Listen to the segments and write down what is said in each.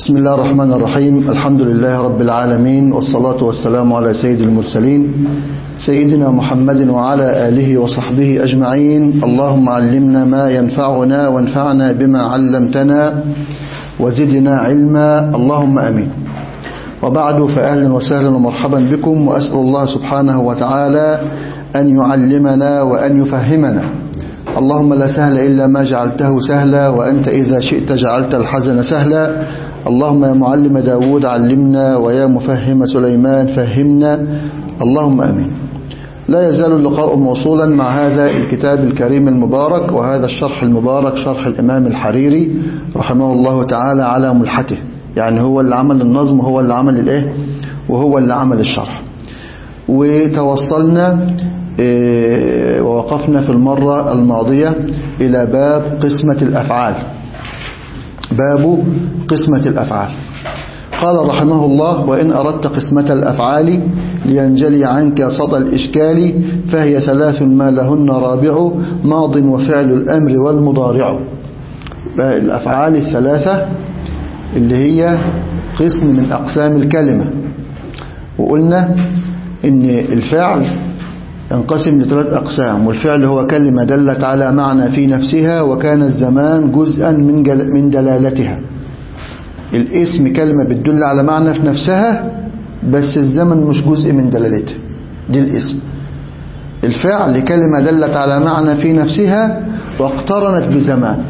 بسم الله الرحمن الرحيم الحمد لله رب العالمين والصلاة والسلام على سيد المرسلين سيدنا محمد وعلى آله وصحبه أجمعين اللهم علمنا ما ينفعنا وانفعنا بما علمتنا وزدنا علما اللهم أمين وبعد فأهلا وسهلا ومرحبا بكم وأسأل الله سبحانه وتعالى أن يعلمنا وأن يفهمنا اللهم لا سهل إلا ما جعلته سهلا وأنت إذا شئت جعلت الحزن سهلا اللهم يا معلم داود علمنا ويا مفهم سليمان فهمنا اللهم أمين لا يزال اللقاء موصولا مع هذا الكتاب الكريم المبارك وهذا الشرح المبارك شرح الإمام الحريري رحمه الله تعالى على ملحته يعني هو اللي عمل النظم وهو اللي عمل الايه وهو اللي عمل الشرح وتوصلنا ووقفنا في المرة الماضية إلى باب قسمة الأفعال باب قسمة الأفعال قال رحمه الله وإن أردت قسمة الأفعال لينجلي عنك صدى الإشكال فهي ثلاث ما لهن رابع ماض وفعل الأمر والمضارع الأفعال الثلاثة اللي هي قسم من أقسام الكلمة وقلنا إن الفعل ينقسم لثلاث أقسام والفعل هو كلمة دلت على معنى في نفسها وكان الزمان جزءا من من دلالتها الاسم كلمة بتدل على معنى في نفسها بس الزمن مش جزء من دلالتها دي الاسم الفعل كلمة دلت على معنى في نفسها واقترنت بزمان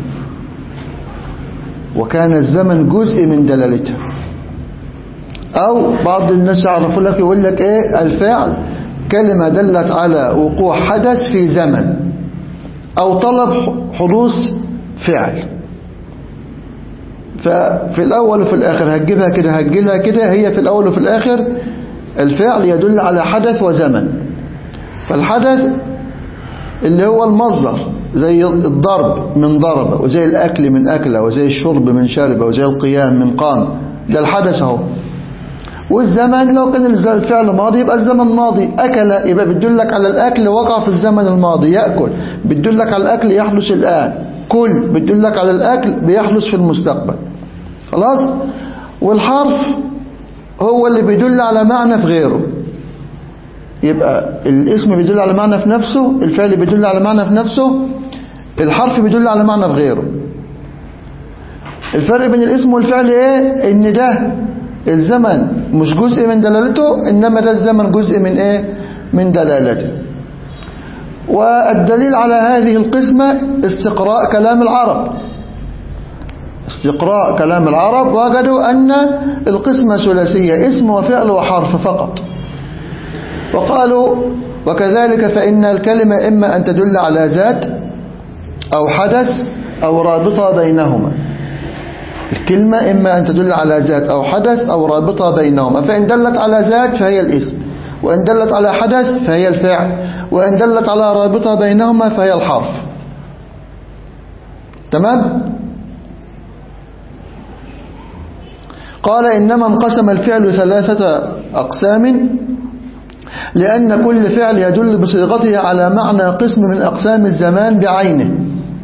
وكان الزمن جزء من دلالتها أو بعض الناس يعرفوا لك يقول لك إيه الفعل كلمة دلت على وقوع حدث في زمن أو طلب حدوث فعل ففي الأول وفي الآخر هتجيبها كده هتجيلها كده هي في الأول وفي الآخر الفعل يدل على حدث وزمن فالحدث اللي هو المصدر زي الضرب من ضرب وزي الأكل من أكله وزي الشرب من شرب وزي القيام من قام ده الحدث اهو والزمن لو كان الفعل ماضي يبقى الزمن ماضي أكل يبقى بتدلك على الأكل وقع في الزمن الماضي يأكل بتدلك على الأكل يحدث الآن كل بتدلك على الأكل بيحدث في المستقبل خلاص والحرف هو اللي بيدل على معنى في غيره يبقى الاسم بيدل على معنى في نفسه الفعل بيدل على معنى في نفسه الحرف بيدل على معنى في غيره الفرق بين الاسم والفعل ايه ان ده الزمن مش جزء من دلالته إنما ده الزمن جزء من إيه من دلالته والدليل على هذه القسمة استقراء كلام العرب استقراء كلام العرب وجدوا أن القسمة ثلاثية اسم وفعل وحرف فقط وقالوا وكذلك فإن الكلمة إما أن تدل على ذات أو حدث أو رابطة بينهما الكلمة إما أن تدل على ذات أو حدث أو رابطة بينهما فإن دلت على ذات فهي الاسم وإن دلت على حدث فهي الفعل وإن دلت على رابطة بينهما فهي الحرف تمام قال إنما انقسم الفعل ثلاثة أقسام لأن كل فعل يدل بصيغته على معنى قسم من أقسام الزمان بعينه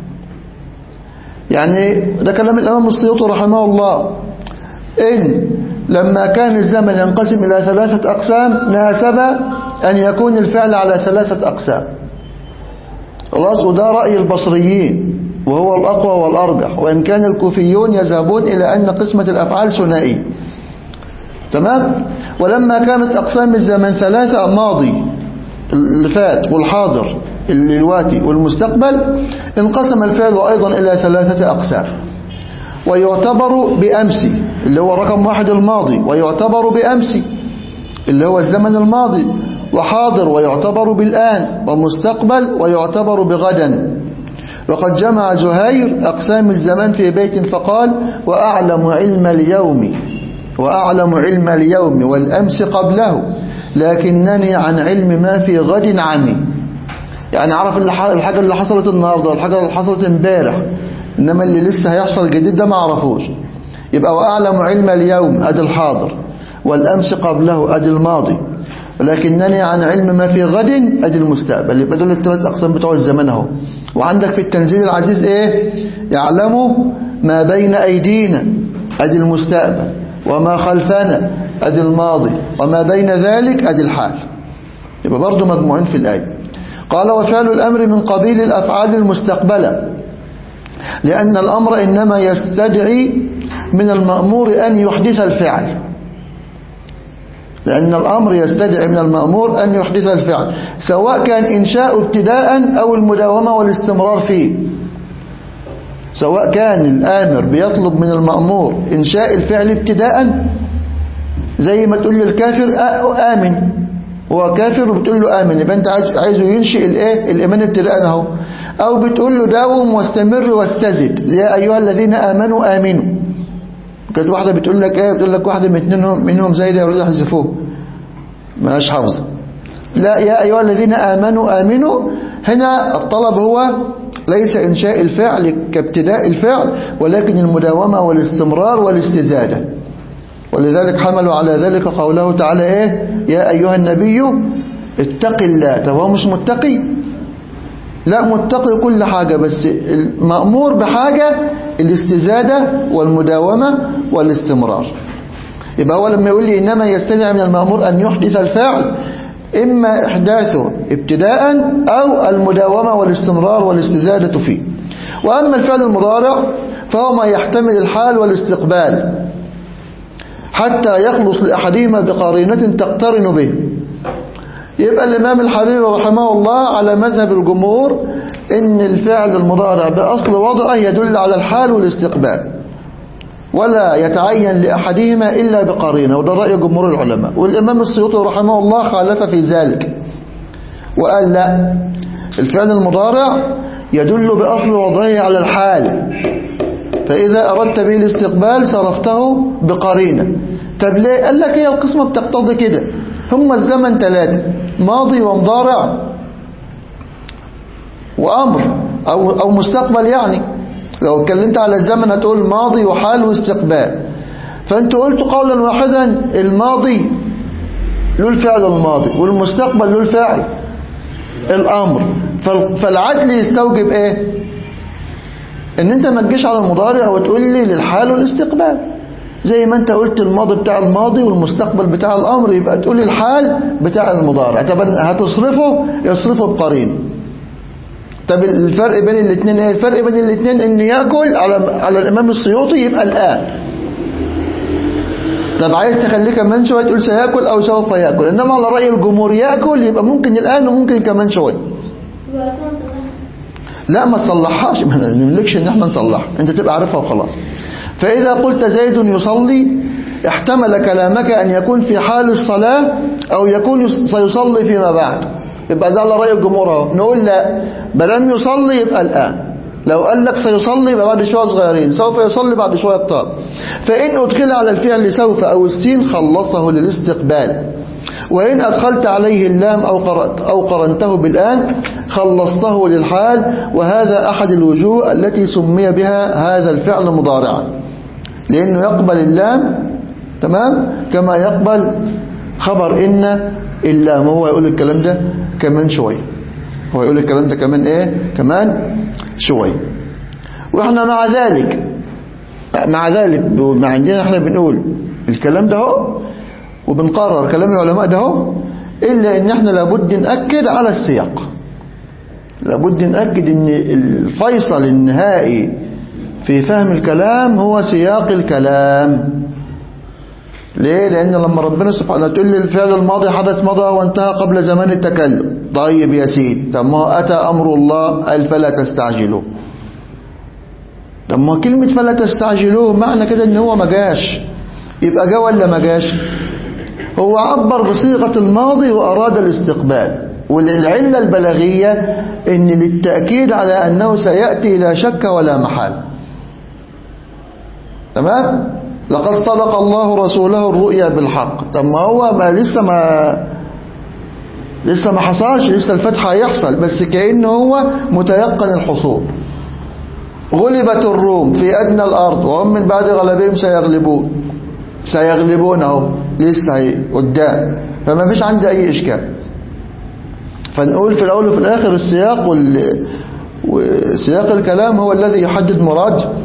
يعني ده كلام الإمام السيوطي رحمه الله إن لما كان الزمن ينقسم إلى ثلاثة أقسام ناسب أن يكون الفعل على ثلاثة أقسام خلاص وده رأي البصريين وهو الأقوى والأرجح وإن كان الكوفيون يذهبون إلى أن قسمة الأفعال ثنائي تمام ولما كانت أقسام الزمن ثلاثة ماضي اللي فات والحاضر الواتي والمستقبل انقسم الفعل أيضا إلى ثلاثة أقسام ويعتبر بأمس اللي هو رقم واحد الماضي ويعتبر بأمس اللي هو الزمن الماضي وحاضر ويعتبر بالآن ومستقبل ويعتبر بغدا وقد جمع زهير أقسام الزمان في بيت فقال وأعلم علم اليوم وأعلم علم اليوم والأمس قبله لكنني عن علم ما في غد عني يعني عرف الحاجة اللي حصلت النهاردة والحاجة اللي حصلت امبارح إنما اللي لسه هيحصل جديد ده ما عرفوش يبقى وأعلم علم اليوم أدي الحاضر والأمس قبله أدي الماضي ولكنني عن علم ما في غد أدي المستقبل يبقى دول الثلاث أقسام بتوع الزمان اهو وعندك في التنزيل العزيز إيه يعلم ما بين أيدينا أدي المستقبل وما خلفنا أدي الماضي وما بين ذلك أدي الحال يبقى برضو مجموعين في الآية قال وفعل الأمر من قبيل الأفعال المستقبلة لأن الأمر إنما يستدعي من المأمور أن يحدث الفعل لأن الأمر يستدعي من المأمور أن يحدث الفعل سواء كان إنشاء ابتداء أو المداومة والاستمرار فيه سواء كان الآمر بيطلب من المأمور إنشاء الفعل ابتداء زي ما تقول للكافر آمن هو كافر وبتقول له آمن يبقى أنت عايزه ينشئ الإيه الإيمان ابتداء أهو أو بتقول له داوم واستمر واستزد يا أيها الذين آمنوا آمنوا كانت واحدة بتقول لك إيه بتقول لك واحدة منهم منهم زي ده يقول يحذفوه ماش حافظة لا يا أيها الذين آمنوا آمنوا هنا الطلب هو ليس إنشاء الفعل كابتداء الفعل ولكن المداومة والاستمرار والاستزادة ولذلك حملوا على ذلك قوله تعالى إيه يا أيها النبي اتق الله طب هو مش متقي لا متقي كل حاجة بس المأمور بحاجة الاستزادة والمداومة والاستمرار يبقى هو لما يقول لي إنما يستدعي من المأمور أن يحدث الفعل إما إحداثه ابتداء أو المداومة والاستمرار والاستزادة فيه وأما الفعل المضارع فهو ما يحتمل الحال والاستقبال حتى يخلص لأحدهما بقرينة تقترن به يبقى الإمام الحريري رحمه الله على مذهب الجمهور إن الفعل المضارع بأصل وضعه يدل على الحال والاستقبال ولا يتعين لأحدهما إلا بقرينة وده رأي جمهور العلماء والإمام السيوطي رحمه الله خالف في ذلك وقال لا الفعل المضارع يدل بأصل وضعه على الحال فإذا أردت به الاستقبال صرفته بقرينة طب ليه قال لك هي القسمة بتقتضي كده هم الزمن ثلاثة ماضي ومضارع وأمر أو, أو مستقبل يعني لو اتكلمت على الزمن هتقول ماضي وحال واستقبال فانت قلت قولا واحدا الماضي له الفعل الماضي والمستقبل له الفعل الأمر فالعدل يستوجب ايه ان انت ما تجيش على المضارع وتقول لي للحال والاستقبال زي ما انت قلت الماضي بتاع الماضي والمستقبل بتاع الامر يبقى تقول لي الحال بتاع المضارع طب هتصرفه يصرفه بقرين طب الفرق بين الاثنين ايه الفرق بين الاثنين ان ياكل على على الامام السيوطي يبقى الان طب عايز تخليه كمان شويه تقول سياكل او سوف ياكل انما على راي الجمهور ياكل يبقى ممكن الان وممكن كمان شويه لا ما تصلحهاش ما نملكش ان احنا نصلحها انت تبقى عارفها وخلاص فاذا قلت زيد يصلي احتمل كلامك ان يكون في حال الصلاة او يكون سيصلي فيما بعد يبقى ده على رأي الجمهور اهو نقول لا بلم يصلي يبقى الآن لو قال لك سيصلي يبقى بعد شوية صغيرين سوف يصلي بعد شوية كتار فإن أدخل على الفعل سوف أو السين خلصه للاستقبال وإن أدخلت عليه اللام أو, قرأت أو قرنته بالآن خلصته للحال وهذا أحد الوجوه التي سمي بها هذا الفعل مضارعا لأنه يقبل اللام تمام كما يقبل خبر إن اللام هو يقول الكلام ده كمان شوي هو يقول الكلام ده كمان إيه كمان شوي وإحنا مع ذلك مع ذلك ما عندنا احنا بنقول الكلام ده هو وبنقرر كلام العلماء ده هو إلا إن احنا لابد نأكد على السياق لابد نأكد إن الفيصل النهائي في فهم الكلام هو سياق الكلام ليه لأن لما ربنا سبحانه تقول لي الفعل الماضي حدث مضى وانتهى قبل زمان التكلم طيب يا سيد طب ما أتى أمر الله قال فلا تستعجلوه طب ما كلمة فلا تستعجلوه معنى كده ان هو ما جاش يبقى جا ولا ما جاش هو عبر بصيغة الماضي وأراد الاستقبال وللعلة البلاغية ان للتأكيد على أنه سيأتي لا شك ولا محال تمام لقد صدق الله رسوله الرؤيا بالحق طب ما هو ما لسه ما لسه ما حصلش لسه الفتح هيحصل بس كأنه هو متيقن الحصول غلبت الروم في أدنى الأرض وهم من بعد غلبهم سيغلبون سيغلبون اهو لسه قدام فما فيش عندي أي إشكال فنقول في الأول وفي الآخر السياق وال... وسياق الكلام هو الذي يحدد مراد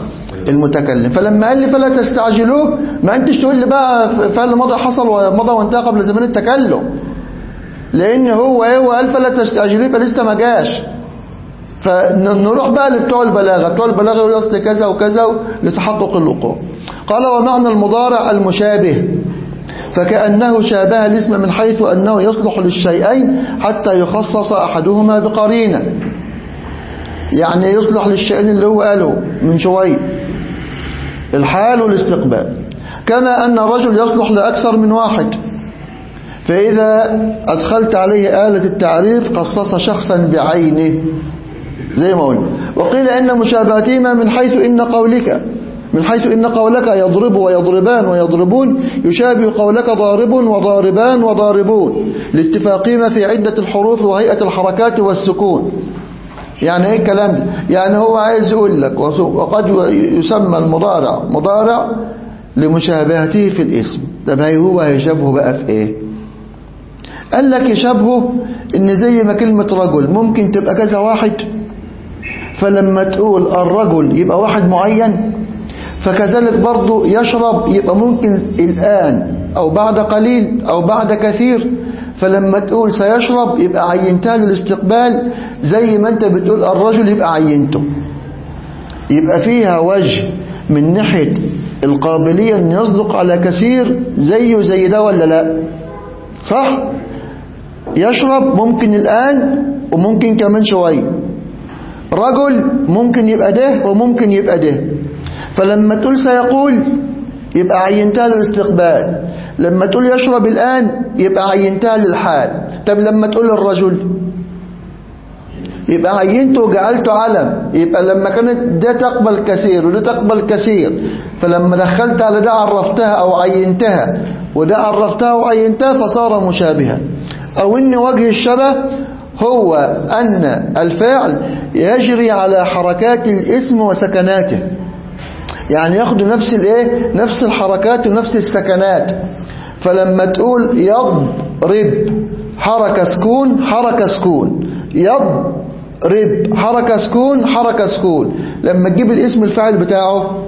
المتكلم فلما قال لي فلا تستعجلوه ما انتش تقول لي بقى فعل ماضي حصل ومضى وانتهى قبل زمان التكلم لان هو ايه وقال فلا تستعجلوه يبقى لسه ما جاش فنروح بقى لبتوع البلاغه بتوع البلاغه يقول اصل كذا وكذا لتحقق الوقوع قال ومعنى المضارع المشابه فكأنه شابه الاسم من حيث أنه يصلح للشيئين حتى يخصص أحدهما بقرينة يعني يصلح للشيئين اللي هو قاله من شوي الحال والاستقبال كما أن الرجل يصلح لأكثر من واحد فإذا أدخلت عليه آلة التعريف خصص شخصا بعينه زي ما قلنا وقيل إن مشابهتهما من حيث إن قولك من حيث إن قولك يضرب ويضربان ويضربون يشابه قولك ضارب وضاربان وضاربون لاتفاقهما في عدة الحروف وهيئة الحركات والسكون يعني ايه الكلام ده يعني هو عايز يقول لك وقد يسمى المضارع مضارع لمشابهته في الاسم طب هو هيشبهه بقى في ايه قال لك يشبهه ان زي ما كلمة رجل ممكن تبقى كذا واحد فلما تقول الرجل يبقى واحد معين فكذلك برضو يشرب يبقى ممكن الآن أو بعد قليل أو بعد كثير فلما تقول سيشرب يبقى عينتها للاستقبال زي ما انت بتقول الرجل يبقى عينته يبقى فيها وجه من ناحية القابلية ان يصدق على كثير زيه زي ده ولا لا صح يشرب ممكن الآن وممكن كمان شوية رجل ممكن يبقى ده وممكن يبقى ده فلما تقول سيقول يبقى عينتها للاستقبال لما تقول يشرب الآن يبقى عينتها للحال طب لما تقول الرجل يبقى عينته وجعلته علم يبقى لما كانت ده تقبل كثير وده تقبل كثير فلما دخلت على ده عرفتها أو عينتها وده عرفتها وعينتها فصار مشابها أو إن وجه الشبه هو أن الفعل يجري على حركات الاسم وسكناته يعني ياخدوا نفس الايه نفس الحركات ونفس السكنات فلما تقول يضرب حركة سكون حركة سكون يضرب حركة سكون حركة سكون لما تجيب الاسم الفاعل بتاعه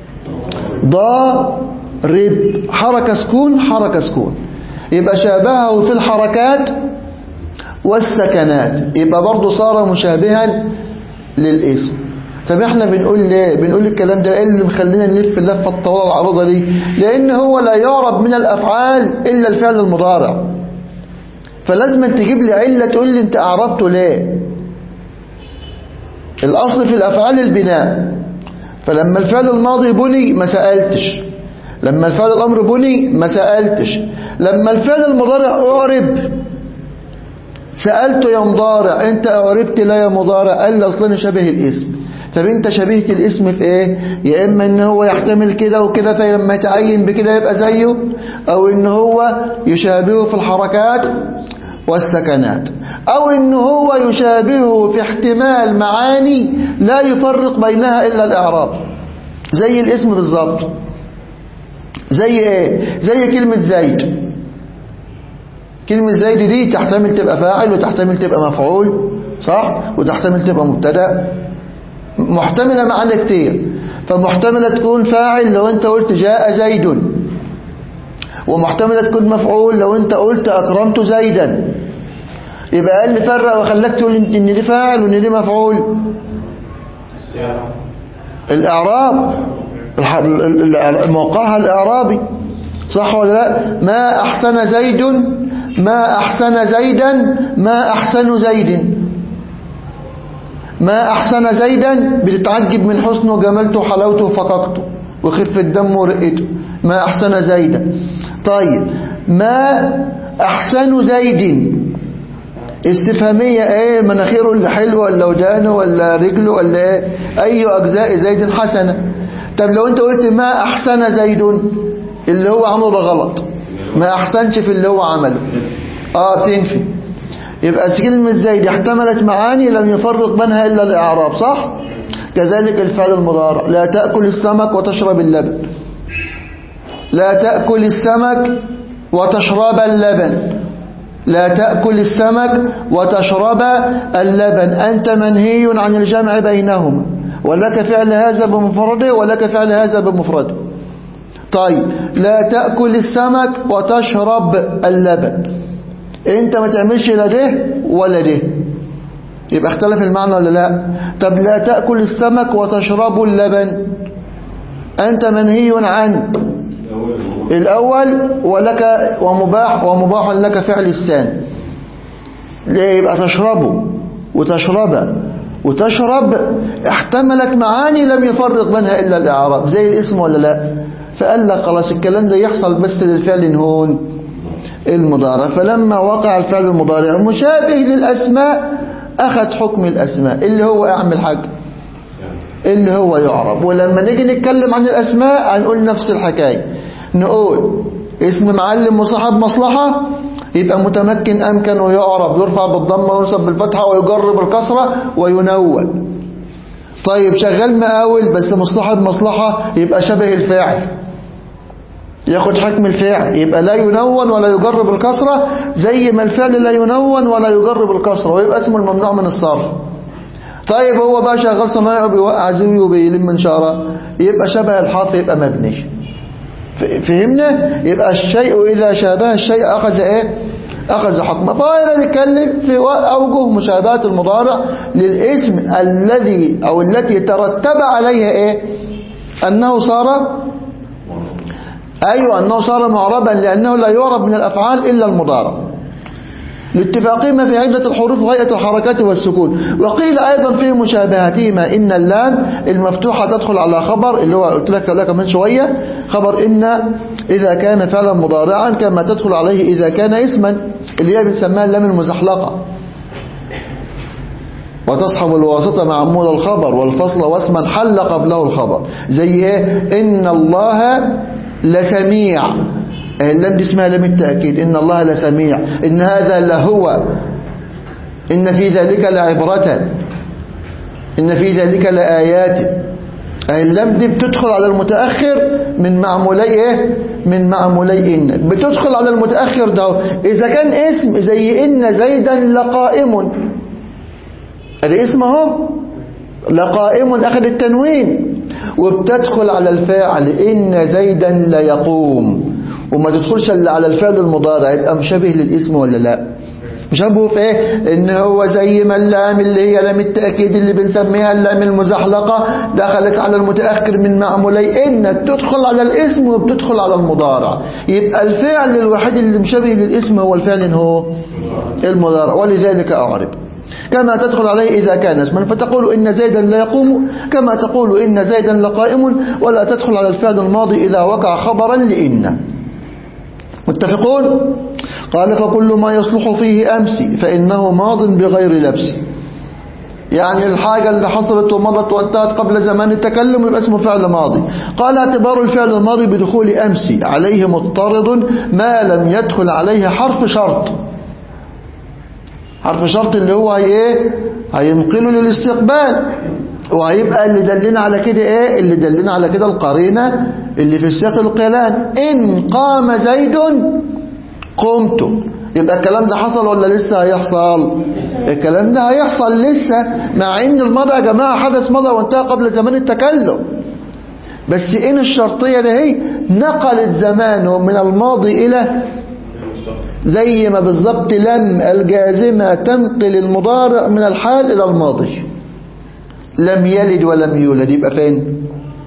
ضارب حركة سكون حركة سكون يبقى شابهه في الحركات والسكنات يبقى برضه صار مشابها للاسم طب احنا بنقول ليه بنقول الكلام ده ايه اللي مخلينا نلف اللفه الطويله العريضه دي لان هو لا يعرب من الافعال الا الفعل المضارع فلازم تجيب لي عله تقول لي انت اعربته ليه الاصل في الافعال البناء فلما الفعل الماضي بني ما سالتش لما الفعل الامر بني ما سالتش لما الفعل المضارع اعرب سالته يا مضارع انت اعربت لا يا مضارع قال لي اصلا شبه الاسم طب انت شبيهة الاسم في ايه يا اما ان هو يحتمل كده وكده فلما يتعين بكده يبقى زيه او ان هو يشابهه في الحركات والسكنات او ان هو يشابهه في احتمال معاني لا يفرق بينها الا الاعراب زي الاسم بالظبط زي ايه زي كلمة زيد كلمة زيد دي تحتمل تبقى فاعل وتحتمل تبقى مفعول صح وتحتمل تبقى مبتدا محتملة معانا كتير فمحتملة تكون فاعل لو انت قلت جاء زيد ومحتملة تكون مفعول لو انت قلت أكرمت زيدا يبقى قال لي فرق وخلاك تقول ان دي فاعل وان دي مفعول الإعراب موقعها الإعرابي صح ولا لا ما أحسن زيد ما أحسن زيدا ما أحسن زيد ما أحسن زيدا بتتعجب من حسنه وجمالته وحلاوته وفقاقته وخفة دمه ورقته ما أحسن زيدا طيب ما أحسن زيد استفهامية ايه مناخيره اللي حلوة ولا ودانه ولا رجله ولا ايه اي اجزاء زيد حسنة طب لو انت قلت ما احسن زيد اللي هو عمله ده غلط ما احسنش في اللي هو عمله اه تنفي يبقى كلمة زيد احتملت معاني لم يفرق بينها إلا الإعراب صح؟ كذلك الفعل المضارع لا تأكل السمك وتشرب اللبن لا تأكل السمك وتشرب اللبن لا تأكل السمك وتشرب اللبن أنت منهي عن الجمع بينهما ولك فعل هذا بمفرده ولك فعل هذا بمفرده طيب لا تأكل السمك وتشرب اللبن انت ما تعملش لا ده ولا ده يبقى اختلف المعنى ولا لا طب لا تأكل السمك وتشرب اللبن أنت منهي عنه الأول ولك ومباح ومباح لك فعل الثاني ليه يبقى تشربه وتشربه وتشرب احتملت معاني لم يفرق بينها إلا الإعراب زي الاسم ولا لا فقال لك خلاص الكلام ده يحصل بس للفعل هون المضارع فلما وقع الفعل المضارع مشابه للأسماء أخذ حكم الأسماء اللي هو أعمل حاجة اللي هو يعرب ولما نيجي نتكلم عن الأسماء هنقول نفس الحكاية نقول اسم معلم وصاحب مصلحة يبقى متمكن أمكن ويعرب يرفع بالضمة وينصب بالفتحة ويجر بالكسرة وينون طيب شغال مقاول بس مصلحب مصلحة يبقى شبه الفاعل ياخد حكم الفعل يبقى لا ينون ولا يجر بالكسرة زي ما الفعل لا ينون ولا يجر بالكسرة ويبقى اسمه الممنوع من الصرف طيب هو بقى شغال صنايعي وبيوقع زوي وبيلم منشارة يبقى شبه الحرف يبقى مبني فهمنا يبقى الشيء إذا شابه الشيء أخذ إيه أخذ حكمه فهنا نتكلم في أوجه مشابهة المضارع للاسم الذي أو التي ترتب عليها إيه أنه صار أيوة أنه صار معربا لأنه لا يعرب من الأفعال إلا المضارع لاتفاقهما في عدة الحروف وهيئة الحركات والسكون وقيل أيضا في مشابهتهما إن اللام المفتوحة تدخل على خبر اللي هو قلت لك لك من شوية خبر إن إذا كان فعلا مضارعا كما تدخل عليه إذا كان اسما اللي هي بنسميها اللام المزحلقة وتصحب الواسطة مع عمود الخبر والفصل واسما حل قبله الخبر زي ايه إن الله لسميع اللام دي اسمها لام التأكيد إن الله لسميع إن هذا لهو إن في ذلك لعبرة إن في ذلك لآيات اللام دي بتدخل على المتأخر من معمولي إيه؟ من معمولي إن بتدخل على المتأخر ده إذا كان اسم زي إن زيدا لقائم الاسم اهو لقائم أخذ التنوين وبتدخل على الفاعل إن زيدا ليقوم وما تدخلش الا على الفعل المضارع يبقى مشابه للاسم ولا لا مشابه في ايه ان هو زي ما اللام اللي هي لام التأكيد اللي بنسميها اللام المزحلقة دخلت على المتأخر من معمولي ان تدخل على الاسم وبتدخل على المضارع يبقى الفعل الوحيد اللي مشابه للاسم هو الفعل هو المضارع ولذلك أعرب كما تدخل عليه إذا كان اسما فتقول إن زيدا لا يقوم كما تقول إن زيدا لقائم ولا تدخل على الفعل الماضي إذا وقع خبرا لإن متفقون قال فكل ما يصلح فيه أمسي فإنه ماض بغير لبس يعني الحاجة اللي حصلت ومضت وانتهت قبل زمان التكلم يبقى اسمه فعل ماضي قال اعتبار الفعل الماضي بدخول أمسي عليه مضطرد ما لم يدخل عليه حرف شرط حرف شرط اللي هو ايه هينقله للاستقبال وهيبقى اللي دلنا على كده ايه اللي دلنا على كده القرينة اللي في السياق القيلان ان قام زيد قمت يبقى الكلام ده حصل ولا لسه هيحصل الكلام ده هيحصل لسه مع ان الماضي يا جماعة حدث مضى وانتهى قبل زمان التكلم بس ان الشرطية ده هي نقلت زمانه من الماضي الى زي ما بالظبط لم الجازمة تنقل المضارع من الحال الى الماضي لم يلد ولم يولد يبقى فين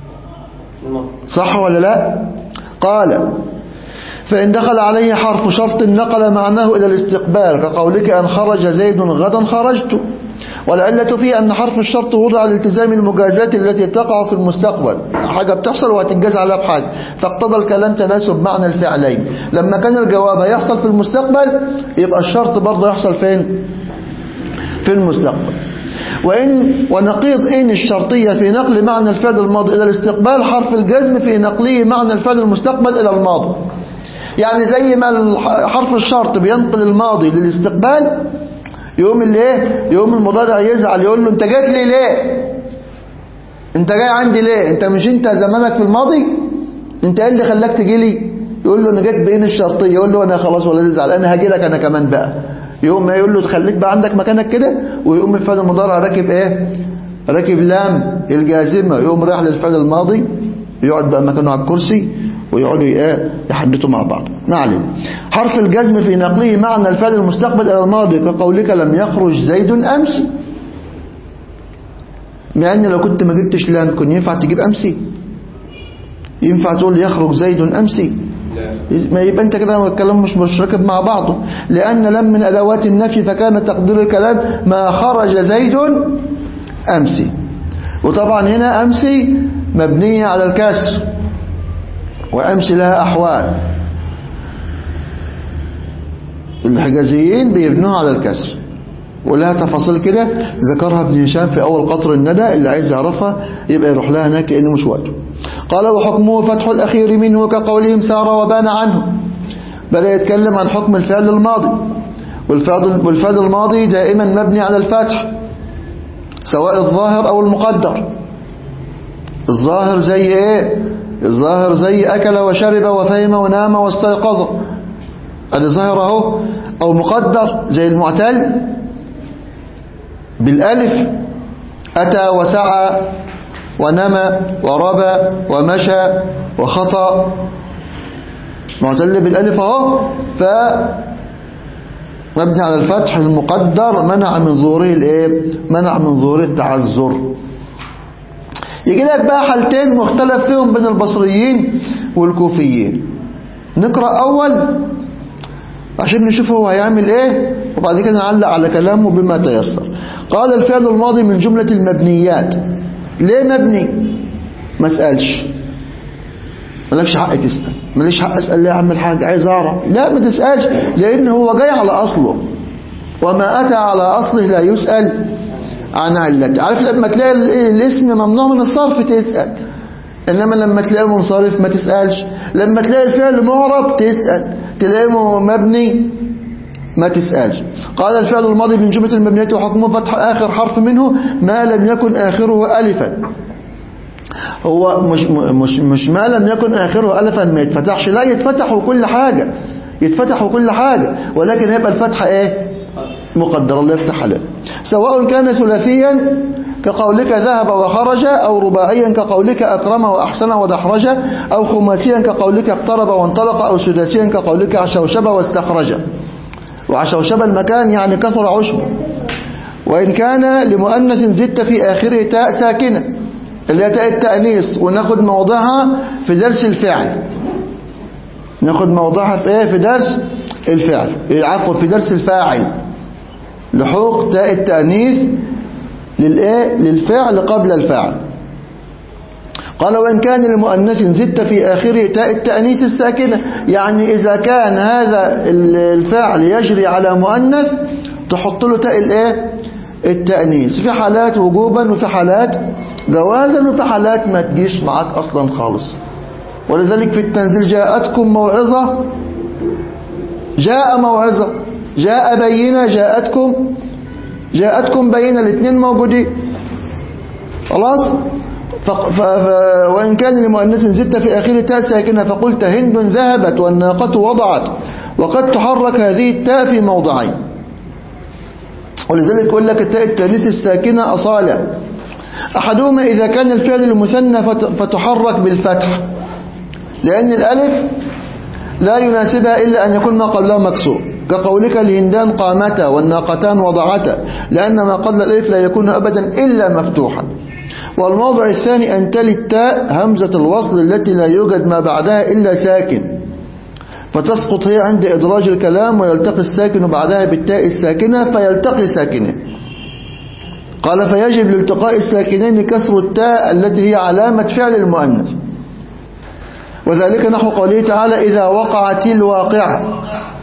صح ولا لا قال فإن دخل عليه حرف شرط نقل معناه إلى الاستقبال كقولك أن خرج زيد غدا خرجت والعلة فيه أن حرف الشرط وضع لالتزام المجازات التي تقع في المستقبل حاجة بتحصل وهتنجاز عليها بحاجة فاقتضى الكلام تناسب معنى الفعلين لما كان الجواب هيحصل في المستقبل يبقى الشرط برضه يحصل فين في المستقبل وإن ونقيض إن الشرطية في نقل معنى الفعل الماضي إلى الاستقبال حرف الجزم في نقله معنى الفعل المستقبل إلى الماضي يعني زي ما حرف الشرط بينقل الماضي للاستقبال يقوم الايه يقوم المضارع يزعل يقول له انت جيت لي ليه انت جاي عندي ليه انت مش انت زمانك في الماضي انت ايه اللي خلاك تجي لي يقول له انا جيت بين الشرطيه يقول له انا خلاص ولا تزعل انا هاجي لك انا كمان بقى يقوم ما يقول له تخليك بقى عندك مكانك كده ويقوم الفعل المضارع راكب ايه راكب لام الجازمة يقوم رايح للفعل الماضي يقعد بقى مكانه على الكرسي ويقعدوا ايه يحدثوا مع بعض نعلم حرف الجزم في نقله معنى الفعل المستقبل الى الماضي كقولك لم يخرج زيد امس لان لو كنت ما جبتش لام كان ينفع تجيب امسي ينفع تقول يخرج زيد امسي ما يبقى انت كده الكلام مش مش راكب مع بعضه لان لم من ادوات النفي فكان تقدير الكلام ما خرج زيد امسي وطبعا هنا امسي مبنيه على الكسر وامسي لها احوال الحجازيين بيبنوها على الكسر ولها تفاصيل كده ذكرها ابن هشام في اول قطر الندى اللي عايز يعرفها يبقى يروح لها هناك لانه مش وقته قال وحكمه فتح الأخير منه كقولهم سار وبان عنه بدأ يتكلم عن حكم الفعل الماضي والفعل, والفعل الماضي دائما مبني على الفتح سواء الظاهر أو المقدر الظاهر زي ايه الظاهر زي أكل وشرب وفهم ونام واستيقظ هذا ظاهر اهو أو مقدر زي المعتل بالألف أتى وسعى ونمى وربى ومشى وخطأ معتل بالالف اهو ف مبني على الفتح المقدر منع من ظهوره الايه منع من ظهور التعذر يجي لك بقى حالتين مختلف فيهم بين البصريين والكوفيين نقرا اول عشان نشوف هو هيعمل ايه وبعد كده نعلق على كلامه بما تيسر قال الفعل الماضي من جملة المبنيات ليه مبني ما اسألش مالكش حق تسأل ماليش حق اسأل ليه اعمل حاجة عايز اعرف لا ما تسألش لان هو جاي على اصله وما اتى على اصله لا يسأل عن علته عارف لما تلاقي الاسم ممنوع من الصرف تسأل انما لما تلاقيه منصرف ما تسألش لما تلاقي الفعل معرب تسأل تلاقيه مبني ما تسألش قال الفعل الماضي من جملة المبنيات وحكمه فتح آخر حرف منه ما لم يكن آخره ألفا هو مش, مش, مش ما لم يكن آخره ألفا ما يتفتحش لا يتفتح كل حاجة يتفتح كل حاجة ولكن هيبقى الفتح ايه مقدر الله يفتح عليه سواء كان ثلاثيا كقولك ذهب وخرج أو رباعيا كقولك أكرم وأحسن ودحرج أو خماسيا كقولك اقترب وانطلق أو سداسيا كقولك عشوشب واستخرج وعشوشب المكان يعني كثر عشبه وإن كان لمؤنث زدت في آخره تاء ساكنة اللي هي تاء التأنيث وناخد موضعها في درس الفعل ناخد موضعها في ايه في درس الفعل عفوا في درس الفاعل لحوق تاء التأنيث للايه للفعل قبل الفاعل قال وإن كان لمؤنث زدت في آخره تاء التأنيث الساكنة يعني إذا كان هذا الفعل يجري على مؤنث تحط له تاء الايه التأنيث في حالات وجوبا وفي حالات جوازا وفي حالات ما تجيش معاك أصلا خالص ولذلك في التنزيل جاءتكم موعظة جاء موعظة جاء بينة جاءتكم جاءتكم بينة الاثنين موجودين خلاص ف... ف... وإن كان لمؤنث زدت في آخر تاء ساكنة فقلت هند ذهبت والناقة وضعت وقد تحرك هذه التاء في موضعين ولذلك يقول لك التاء التانيث الساكنة أصالة أحدهما إذا كان الفعل المثنى فت... فتحرك بالفتح لأن الألف لا يناسبها إلا أن يكون ما قبلها مكسور كقولك الهندان قامتا والناقتان وضعتا لأن ما قبل الألف لا يكون أبدا إلا مفتوحا والموضع الثاني أن تلي التاء همزة الوصل التي لا يوجد ما بعدها إلا ساكن فتسقط هي عند إدراج الكلام ويلتقي الساكن بعدها بالتاء الساكنة فيلتقي ساكنين قال فيجب لالتقاء الساكنين كسر التاء التي هي علامة فعل المؤنث وذلك نحو قوله تعالى إذا وقعت الواقعة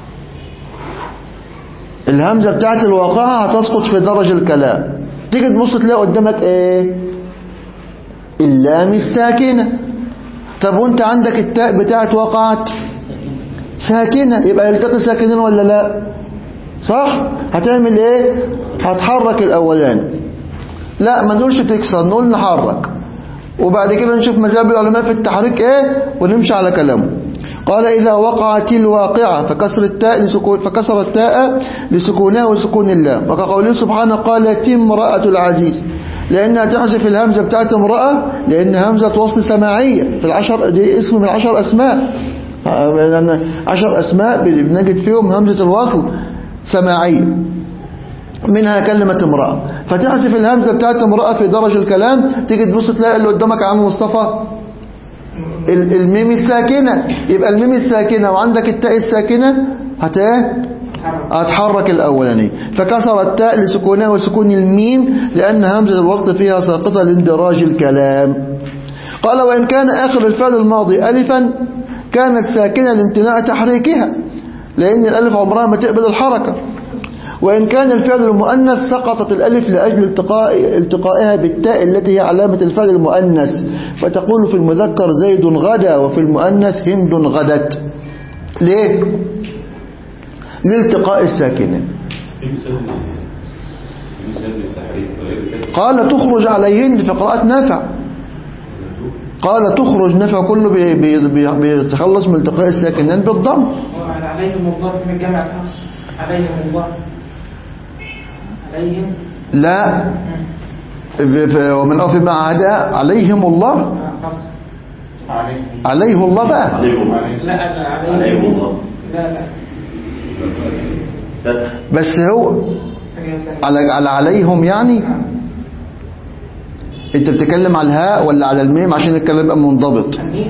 الهمزة بتاعت الواقعة هتسقط في درج الكلام تيجي تبص تلاقي قدامك ايه اللام الساكنة طب وانت عندك التاء بتاعت وقعت ساكنة يبقى يلتقي ساكنين ولا لا صح هتعمل ايه هتحرك الاولاني لا ما نقولش تكسر نقول نحرك وبعد كده نشوف مذاهب العلماء في التحريك ايه ونمشي على كلامه قال إذا وقعت الواقعة فكسر التاء لسكون فكسر التاء لسكونها وسكون الله وكقوله سبحانه قالت امرأة العزيز لأنها تحذف الهمزة بتاعت امرأة لأن همزة وصل سماعية في العشر دي اسم من العشر أسماء لأن عشر أسماء بنجد فيهم همزة الوصل سماعية منها كلمة امرأة فتحذف الهمزة بتاعت امرأة في درج الكلام تيجي تبص تلاقي اللي قدامك يا عم مصطفى ال- الميم الساكنة يبقى الميم الساكنة وعندك التاء الساكنة هت إيه؟ هتحرك الأولاني فكسر التاء لسكونها وسكون الميم لأن همزة الوصل فيها ساقطة لاندراج الكلام قال وإن كان آخر الفعل الماضي ألفا كانت ساكنة لامتناع تحريكها لأن الألف عمرها ما تقبل الحركة وإن كان الفعل المؤنث سقطت الألف لأجل التقاء التقائها بالتاء التي هي علامة الفعل المؤنث فتقول في المذكر زيد غدا وفي المؤنث هند غدت ليه؟ لالتقاء الساكنين في مثال في مثال للتحريك غير الكسر قال تخرج عليهن في قراءة نافع قال تخرج نافع كله بي- بي- بي- بيتخلص من التقاء الساكنين بالضم وعلى عليهم الله من الجمع الخاص عليهم الله عليهم لا ب- ف- ومن أوفي ما عهد عليهم الله خاص عليهم عليه الله بقى عليهم لا لا عليهم عليهم الله لا لا فتح بس هو حاجة ثانية. على على عليهم يعني انت بتتكلم على الهاء ولا على الميم عشان الكلام يبقى منضبط الميم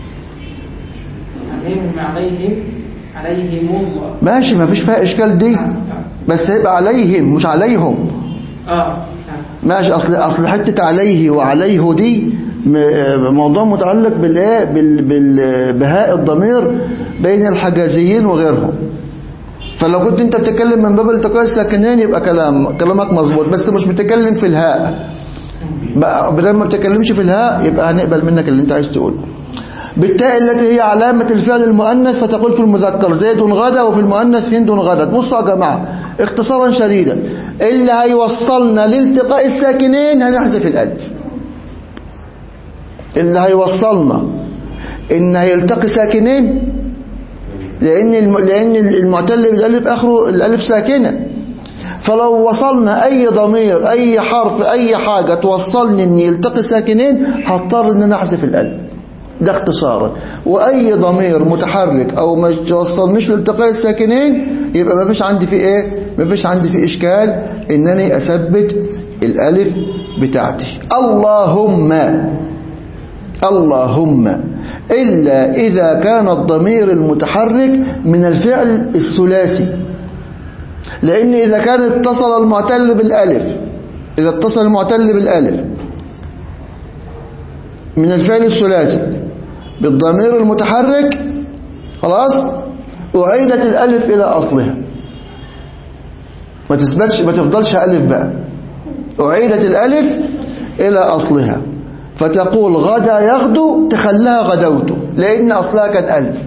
عليهم عليهم عليهم الله ماشي ما فيش فيها اشكال دي بس هيبقى عليهم مش عليهم اه آه. ماشي اصل اصل حته عليه وعليه دي م- موضوع متعلق بالايه بال بال بهاء الضمير بين الحجازيين وغيرهم فلو كنت انت بتتكلم من باب التقاء الساكنين يبقى كلام كلامك مظبوط بس مش بتتكلم في الهاء بقى بدل ما بتتكلمش في الهاء يبقى هنقبل منك اللي انت عايز تقوله بالتاء التي هي علامة الفعل المؤنث فتقول في المذكر زيد غدا وفي المؤنث هند غدت بصوا يا جماعة اختصارا شديدا اللي هيوصلنا لالتقاء الساكنين هنحذف الألف اللي هيوصلنا ان هيلتقي ساكنين لان الم... لان المعتل بالالف اخره الالف ساكنه فلو وصلنا اي ضمير اي حرف اي حاجه توصلني ان يلتقي ساكنين هضطر ان انا احذف الالف ده اختصارا واي ضمير متحرك او ما توصلنيش لالتقاء الساكنين يبقى ما فيش عندي فيه ايه ما فيش عندي فيه اشكال انني اثبت الالف بتاعتي اللهم اللهم إلا إذا كان الضمير المتحرك من الفعل الثلاثي لأن إذا كان اتصل المعتل بالألف إذا اتصل المعتل بالألف من الفعل الثلاثي بالضمير المتحرك خلاص أعيدت الألف إلى أصلها ما تثبتش ما تفضلش ألف بقى أعيدت الألف إلى أصلها فتقول غدا يغدو تخلها غدوت لأن أصلها كان ألف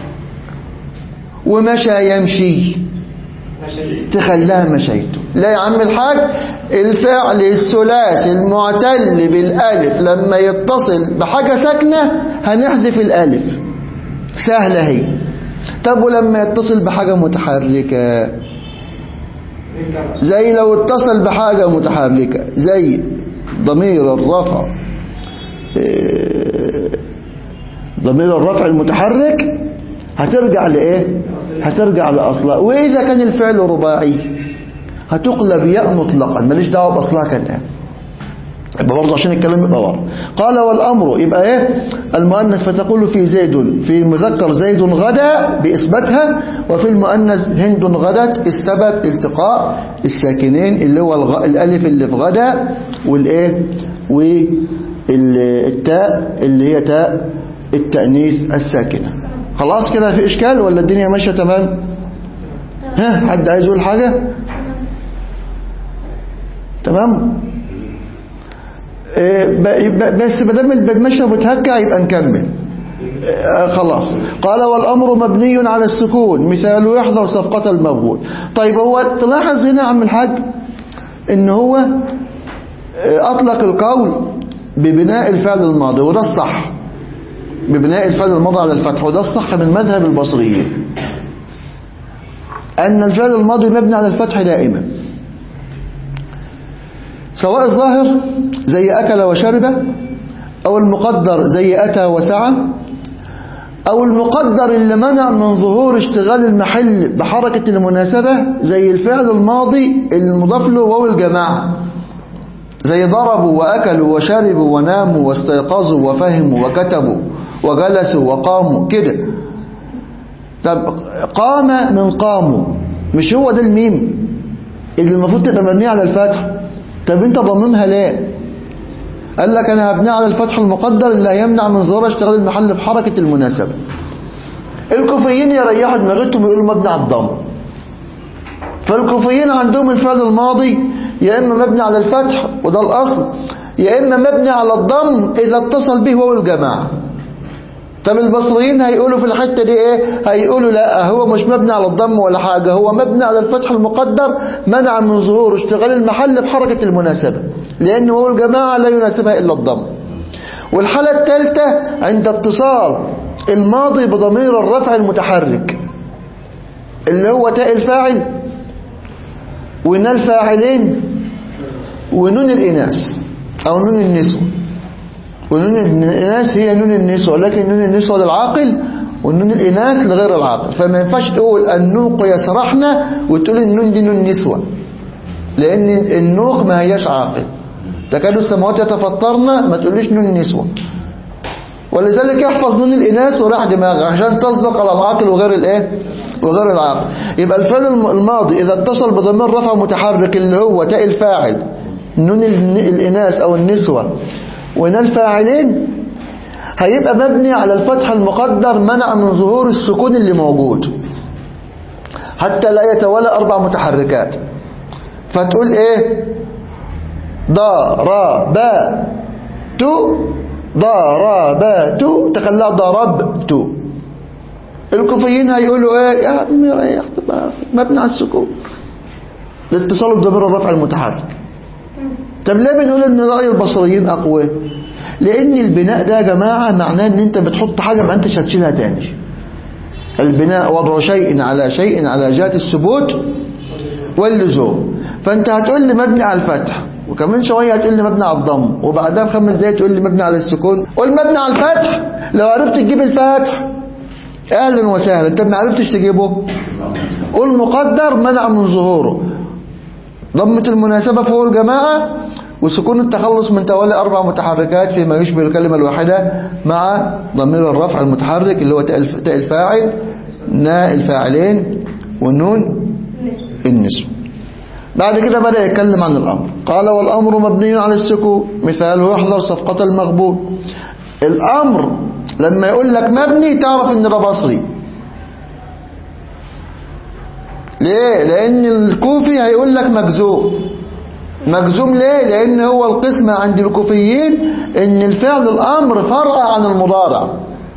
ومشى يمشي ماشي تخلها مشيت لا يا عم الحاج الفعل الثلاثي المعتل بالالف لما يتصل بحاجة ساكنة هنحذف الالف سهلة هي طب ولما يتصل بحاجة متحركة بالجمع زي لو اتصل بحاجة متحركة زي ضمير الرفع إيه، ضمير الرفع المتحرك هترجع لإيه هترجع لأصلها وإذا كان الفعل رباعي هتقلب ياء مطلقا ماليش دعوه باصلها كان ايه يبقى برضه عشان الكلام يبقى ورا قال والامر يبقى ايه المؤنث فتقول في زيد في المذكر زيد غدا باثباتها وفي المؤنث هند غدت السبب التقاء الساكنين اللي هو الغ... الالف اللي في غدا والايه والتاء اللي هي تاء التانيث الساكنه خلاص كده في اشكال ولا الدنيا ماشيه تمام ها حد عايز يقول حاجه تمام إيه، ب- ب- بس ما دام المشي متهكع يبقى نكمل آه، خلاص قال والأمر مبني على السكون مثاله يحذر صفقة المبغول طيب هو تلاحظ هنا يا عم الحاج ان هو آه، أطلق القول ببناء الفعل الماضي وده الصح ببناء الفعل الماضي على الفتح وده الصح من مذهب البصريين أن الفعل الماضي مبني على الفتح دائما سواء الظاهر زي أكل وشرب أو المقدر زي أتى وسعى أو المقدر اللي منع من ظهور اشتغال المحل بحركة المناسبة زي الفعل الماضي المضاف له واو الجماعة زي ضربوا وأكلوا وشربوا وناموا واستيقظوا وفهموا وكتبوا وجلسوا وقاموا كده طب قام من قاموا مش هو ده الميم اللي المفروض تبقى مبنية على الفتح طب انت ضممها ليه قال لك انا هبني على الفتح المقدر اللي هيمنع من ظهور اشتغال المحل بحركة المناسبة الكوفيين يريحوا دماغتهم ويقولوا مبني على الضم فالكوفيين عندهم الفعل الماضي يا اما مبني على الفتح وده الاصل يا اما مبني على الضم اذا اتصل به هو الجماعه طب البصريين هيقولوا في الحتة دي ايه هيقولوا لا هو مش مبني على الضم ولا حاجة هو مبني على الفتح المقدر منع من ظهور اشتغال المحل بحركة المناسبة لأن هو الجماعة لا يناسبها إلا الضم والحالة الثالثة عند اتصال الماضي بضمير الرفع المتحرك اللي هو تاء الفاعل ونون الفاعلين ونون الإناث أو نون النسوة ونون الإناث هي نون النسوة لكن نون النسوة للعاقل ونون الإناث لغير العاقل فما ينفعش تقول النوق يسرحنا وتقول النون دي نون نسوة لأن النوق ما هياش عاقل تكاد السماوات يتفطرن ما تقوليش نون نسوة ولذلك يحفظ نون الإناث وراح دماغه عشان تصدق على العاقل وغير الايه وغير العاقل يبقى الفعل الماضي إذا اتصل بضمير رفع متحرك اللي هو تاء الفاعل نون الإناث أو النسوة وإن الفاعلين هيبقى مبني على الفتح المقدر منع من ظهور السكون اللي موجود حتى لا يتولى أربع متحركات فتقول إيه ضرب تو ضربت تخلى ضربت الكوفيين هيقولوا ايه يا عم ريح مبني على السكون الاتصال بضمير الرفع المتحرك طب ليه بنقول ان رأي البصريين اقوى لان البناء ده يا جماعة معناه ان انت بتحط حاجة ما انتش هتشيلها تاني البناء وضع شيء على شيء على جهة الثبوت واللزوم فانت هتقول لي مبني على الفتح وكمان شوية هتقول لي مبني على الضم وبعدها بخمس دقايق تقول لي مبني على السكون قول مبني على الفتح لو عرفت تجيب الفتح اهلا وسهلا انت ما عرفتش تجيبه قول مقدر منع من ظهوره ضمة المناسبة فوق الجماعة وسكون التخلص من توالي أربع متحركات فيما يشبه الكلمة الواحدة مع ضمير الرفع المتحرك اللي هو تاء الفاعل ناء الفاعلين والنون النسب بعد كده بدأ يتكلم عن الأمر قال والأمر مبني على السكون مثاله يحضر صفقة المغبون الأمر لما يقول لك مبني تعرف ان ده بصري ليه لان الكوفي هيقول لك مجزوم مجزوم ليه لان هو القسم عند الكوفيين ان الفعل الامر فرع عن المضارع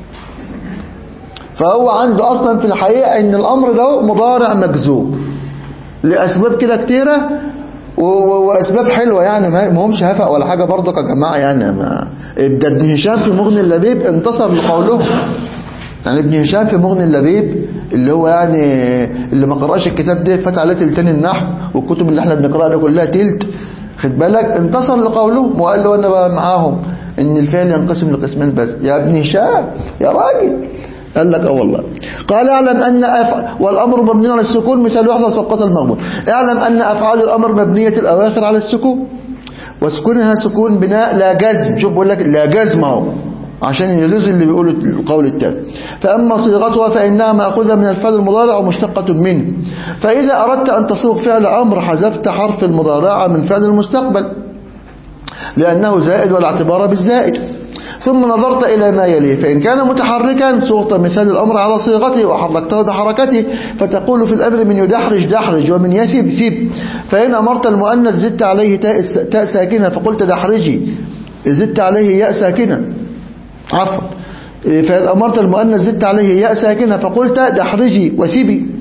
فهو عنده اصلا في الحقيقة ان الامر ده مضارع مجزوم لاسباب كده كتيرة واسباب حلوة يعني ما همش هفق ولا حاجة برضك يا جماعة يعني ما ده ابن هشام في مغني اللبيب انتصر لقوله يعني ابن هشام في مغني اللبيب اللي هو يعني اللي ما قرأش الكتاب ده فات عليه تلتين النحو والكتب اللي احنا بنقرأها دي كلها تلت خد بالك انتصر لقوله وقال له انا بقى معاهم ان الفعل ينقسم لقسمين بس يا ابن هشام يا راجل قال لك اه والله قال اعلم ان أف... والامر مبني على السكون مثال يحصل سقط المغمور اعلم ان افعال الامر مبنيه الاواخر على السكون وسكونها سكون بناء لا جزم شوف بقول لك لا جزم اهو عشان يجوز اللي بيقولوا القول التالي فأما صيغتها فإنها مأخوذة من الفعل المضارع ومشتقة منه فإذا أردت أن تصوغ فعل أمر حذفت حرف المضارعة من فعل المستقبل لأنه زائد والاعتبار بالزائد ثم نظرت إلى ما يليه فإن كان متحركا صغت مثال الأمر على صيغته وحركته بحركته فتقول في الأمر من يدحرج دحرج ومن يثب ثب فإن أمرت المؤنث زدت عليه تاء ساكنة فقلت دحرجي زدت عليه ياء ساكنة عفوا فإن أمرت المؤنث زدت عليه ياء ساكنة فقلت دحرجي وثبي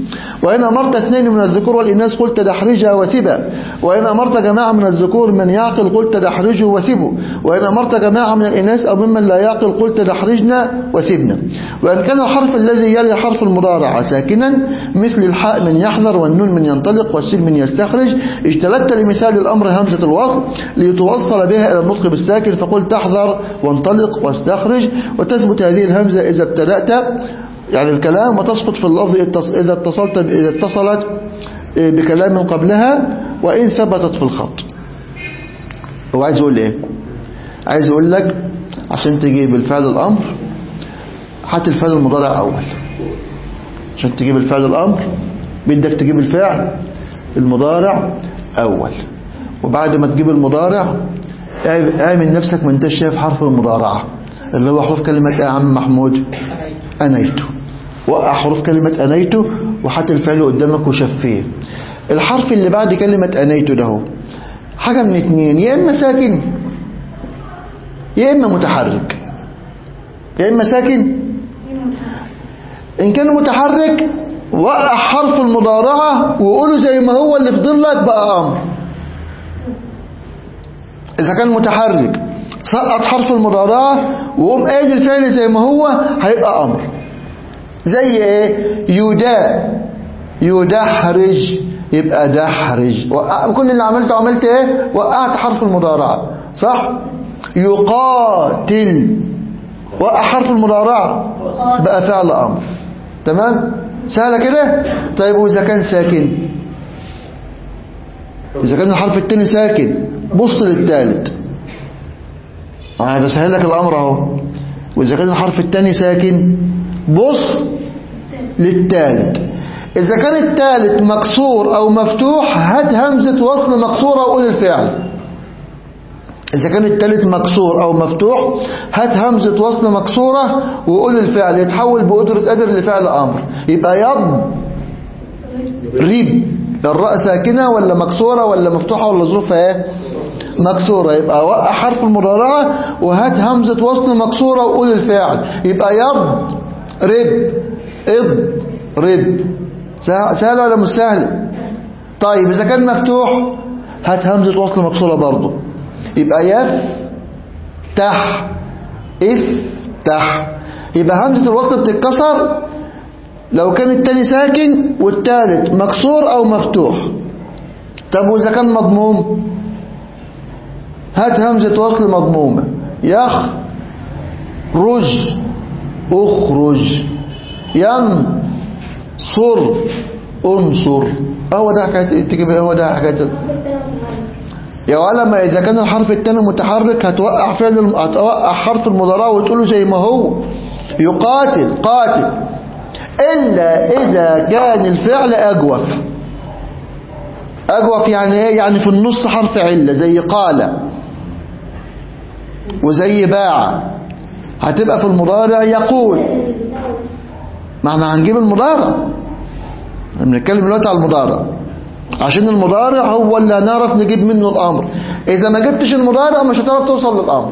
وإن أمرت اثنين من الذكور والإناث قلت دحرجا وثبا وإن أمرت جماعة من الذكور من يعقل قلت دحرجوا وثبوا وإن أمرت جماعة من الإناث أو ممن لا يعقل قلت دحرجنا وثبنا وإن كان الحرف الذي يلي حرف المضارع ساكنا مثل الحاء من يحذر والنون من ينطلق والسين من يستخرج اجتلدت لمثال الأمر همزة الوصل ليتوصل بها إلى النطق بالساكن فقل تحذر وانطلق واستخرج وتثبت هذه الهمزة إذا ابتدأت يعني الكلام وتسقط في اللفظ إذا اتصلت إذا اتصلت بكلام قبلها وإن ثبتت في الخط هو عايز يقول إيه عايز يقول لك عشان تجيب الفعل الأمر هات الفعل المضارع أول عشان تجيب الفعل الأمر بدك تجيب الفعل المضارع أول وبعد ما تجيب المضارع اعمل نفسك ما انتش شايف حرف المضارعة اللي هو حروف كلمة ايه يا عم محمود أنيت وقع حروف كلمة أنيت وحط الفعل قدامك وشفيه الحرف اللي بعد كلمة أنيت ده هو حاجة من اتنين يا إما ساكن يا إما متحرك يا إما ساكن إن كان متحرك وقع حرف المضارعة وقوله زي ما هو اللي فضل لك بقى أمر إذا كان متحرك سقط حرف المضارعة وقوم قايل الفعل زي ما هو هيبقى أمر زي إيه يدا يدحرج يبقى دحرج وقع كل اللي عملته عملت إيه وقعت حرف المضارعة صح يقاتل وقع حرف المضارعة بقى فعل أمر تمام سهلة كده طيب وإذا كان ساكن إذا كان الحرف التاني ساكن بص للتالت أنا بسهل لك الأمر أهو وإذا كان الحرف التاني ساكن بص للتالت إذا كان التالت مكسور أو مفتوح هات همزة وصل مكسورة وقول الفعل إذا كان التالت مكسور أو مفتوح هات همزة وصل مكسورة وقول الفعل يتحول بقدرة قدر لفعل أمر يبقى يض ريب الراء ساكنة ولا مكسورة ولا مفتوحة ولا ظروفها ايه مكسورة يبقى وقع حرف المضارعة وهات همزة وصل مكسورة وقول الفاعل يبقى يض رب اض رب سهل ولا مش سهل طيب إذا كان مفتوح هات همزة وصل مكسورة برضه يبقى يف تح افتح يبقى همزة الوصل بتتكسر لو كان التاني ساكن والتالت مكسور او مفتوح طب واذا كان مضموم هات همزة وصل مضمومة يخ رج اخرج ينصر انصر هو ده حكايه تجيب هو ده حكايه يا علماء اذا كان الحرف الثاني متحرك هتوقع فعل هتوقع حرف المضارع وتقوله زي ما هو يقاتل قاتل إلا إذا كان الفعل أجوف أجوف يعني إيه يعني في النص حرف علة زي قال وزي باع هتبقى في المضارع يقول ما احنا هنجيب المضارع بنتكلم دلوقتي على المضارع عشان المضارع هو اللي هنعرف نجيب منه الأمر إذا ما جبتش المضارع مش هتعرف توصل للأمر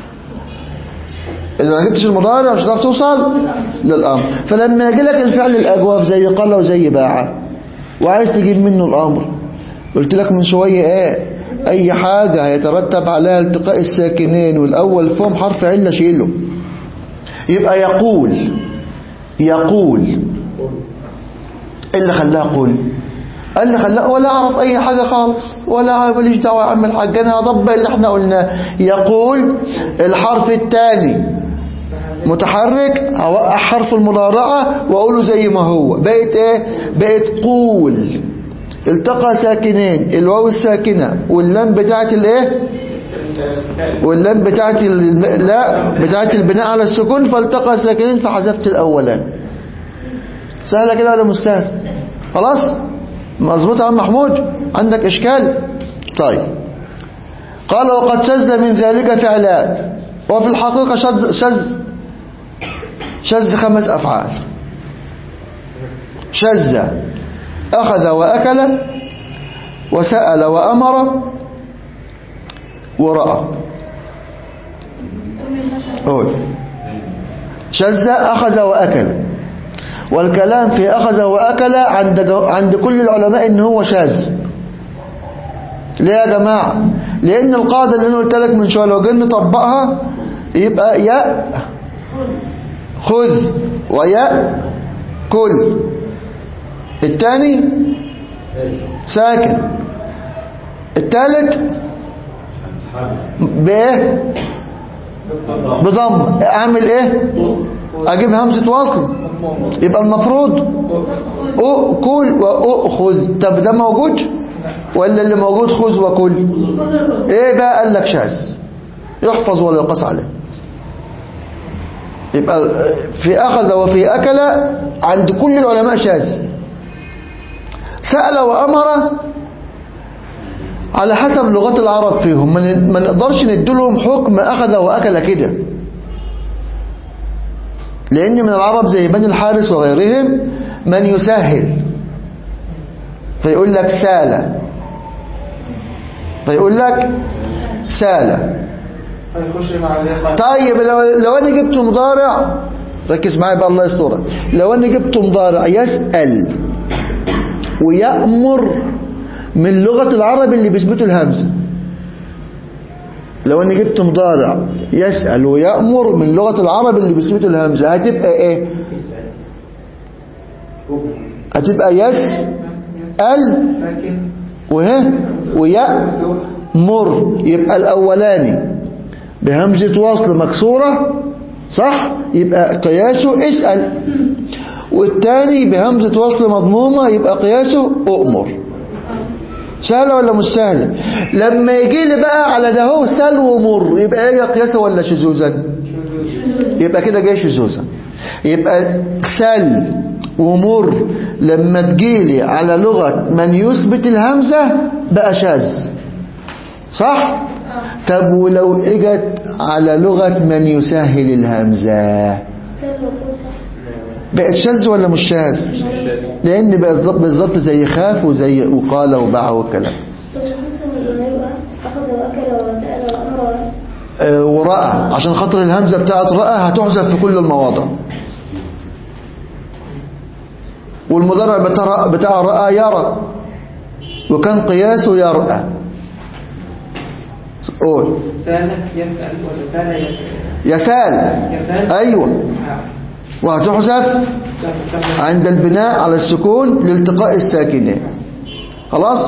إذا ما جبتش المضارع مش هتعرف توصل للأمر فلما يجي لك الفعل الأجواب زي قال وزي باع وعايز تجيب منه الأمر قلت لك من شوية ايه أي حاجة هيترتب عليها التقاء الساكنين والأول فهم حرف علة شيله يبقى يقول يقول إيه اللي خلاه قول قال لي خلاه ولا أعرف أي حاجة خالص ولا أعرف ليش دعوة يا عم الحاج أنا هضبط اللي احنا قلناه يقول الحرف الثاني متحرك هوقع حرف المضارعة وأقوله زي ما هو بقت إيه بقت قول التقى ساكنين الواو الساكنة واللام بتاعت الايه واللام بتاعت الم... لا بتاعت البناء على السكون فالتقى ساكنين فحذفت الاولان سهلة كده ولا مش سهل خلاص مظبوط يا عم محمود عندك اشكال طيب قال وقد شذ من ذلك فعلان وفي الحقيقة شذ شذ شذ خمس افعال شذ أخذ وأكل وسأل وأمر ورأى قول شذ أخذ وأكل والكلام في أخذ وأكل عند, جو- عند كل العلماء إن هو شاذ ليه يا جماعة لأن القاعدة اللي أنا قلت لك من شوية لو جينا نطبقها يبقى يا خذ ويا كل الثاني ساكن الثالث بايه بضم اعمل ايه اجيب همزة وصل يبقى المفروض اكل واخذ طب ده موجود ولا اللي موجود خذ وكل ايه بقى قال لك شاذ يحفظ ولا يقاس عليه يبقى في اخذ وفي اكل عند كل العلماء شاذ سأل وأمر على حسب لغات العرب فيهم ما ن- ما نقدرش نديلهم حكم أخذ وأكل كده لأن من العرب زي بني الحارس وغيرهم من يسهل فيقول لك سال فيقول لك سال فيخش مع الإخوة طيب لو, لو أنا جبت مضارع ركز معايا بقى الله يسترك لو أنا جبت مضارع يسأل ويأمر من لغة العرب اللي بيثبتوا الهمزة لو أنا جبت مضارع يسأل ويأمر من لغة العرب اللي بيثبتوا الهمزة هتبقى إيه هتبقى يسأل لكن وه ويأمر يبقى الأولاني بهمزة وصل مكسورة صح يبقى قياسه اسأل والتاني بهمزة وصل مضمومة يبقى قياسه أؤمر سهلة ولا مش سهلة لما يجي لي بقى على ده هو سل ومر يبقى ايه قياسه ولا شذوذا يبقى كده جاي شذوذا يبقى سل ومر لما تجيلي على لغة من يثبت الهمزة بقى شاذ صح طب ولو اجت على لغة من يسهل الهمزة بقت شاذ ولا مش شاذ لان بقت ظب- بالظبط زي خاف وزي وقال وباع والكلام طب الخمسة من الغنى أخذ وأكل وسأل وأمر آه، ورأى عشان خاطر الهمزة بتاعت رأى هتحذف في كل المواضع والمضارع بتاع بتاع رأى يرى وكان قياسه يرأى قول سال يسأل ولا سال يسأل يسال يسأل أيوة آه. وهتحذف سال- سال- عند البناء على السكون لالتقاء الساكنين خلاص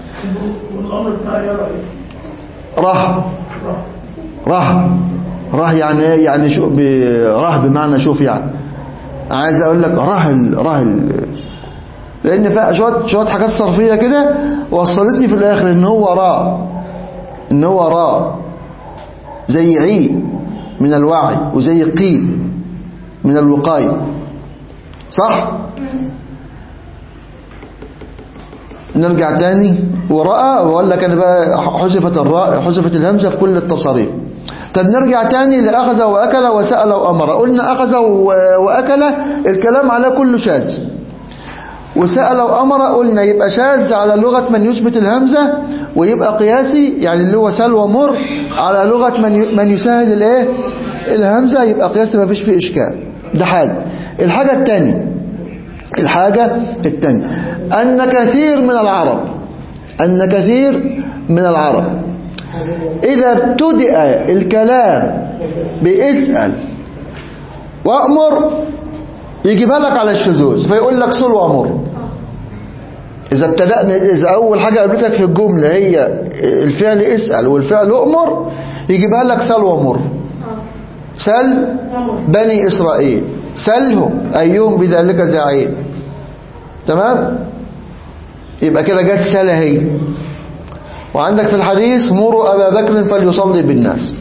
راه راه راه يعني ايه يعني شو ب- راه بمعنى شوف يعني عايز اقول لك راه ال- راه ال- لان فيها شويه شويه حاجات صرفيه كده وصلتني في الاخر ان هو را ان هو را زي عي من الوعي وزي قيل من الوقايه صح نرجع تاني ورأى وقال لك انا بقى حذفت الراء حذفت الهمزه في كل التصاريف طب نرجع تاني لأخذ وأكل وسأل وأمر قلنا أخذ و- وأكل الكلام على كل شاذ وسأل وأمر قلنا يبقى شاذ على لغة من يثبت الهمزة ويبقى قياسي يعني اللي هو سل ومر على لغة من ي- من يسهل الايه الهمزة يبقى قياسي ما فيش فيه إشكال ده حاجة الحاجة الثانية الحاجة الثانية أن كثير من العرب أن كثير من العرب إذا ابتدأ الكلام باسأل وأمر يجيبها لك على الشذوذ فيقول لك صل وأمر إذا ابتدأنا إذا أول حاجة قابلتك في الجملة هي الفعل اسأل والفعل أمر يجيبها لك سل ومر سل بني إسرائيل سلهم أيهم بذلك زعيم تمام يبقى كده جت سلة هي وعندك في الحديث مروا أبا بكر فليصلي بالناس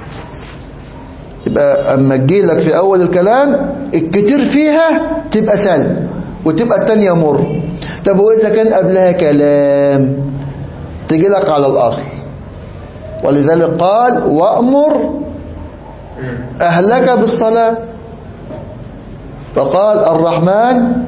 يبقى أما تجيلك في أول الكلام الكتير فيها تبقى سل وتبقى التانية مر طب وإذا كان قبلها كلام تجي لك على الأصل ولذلك قال وأمر أهلك بالصلاة فقال الرحمن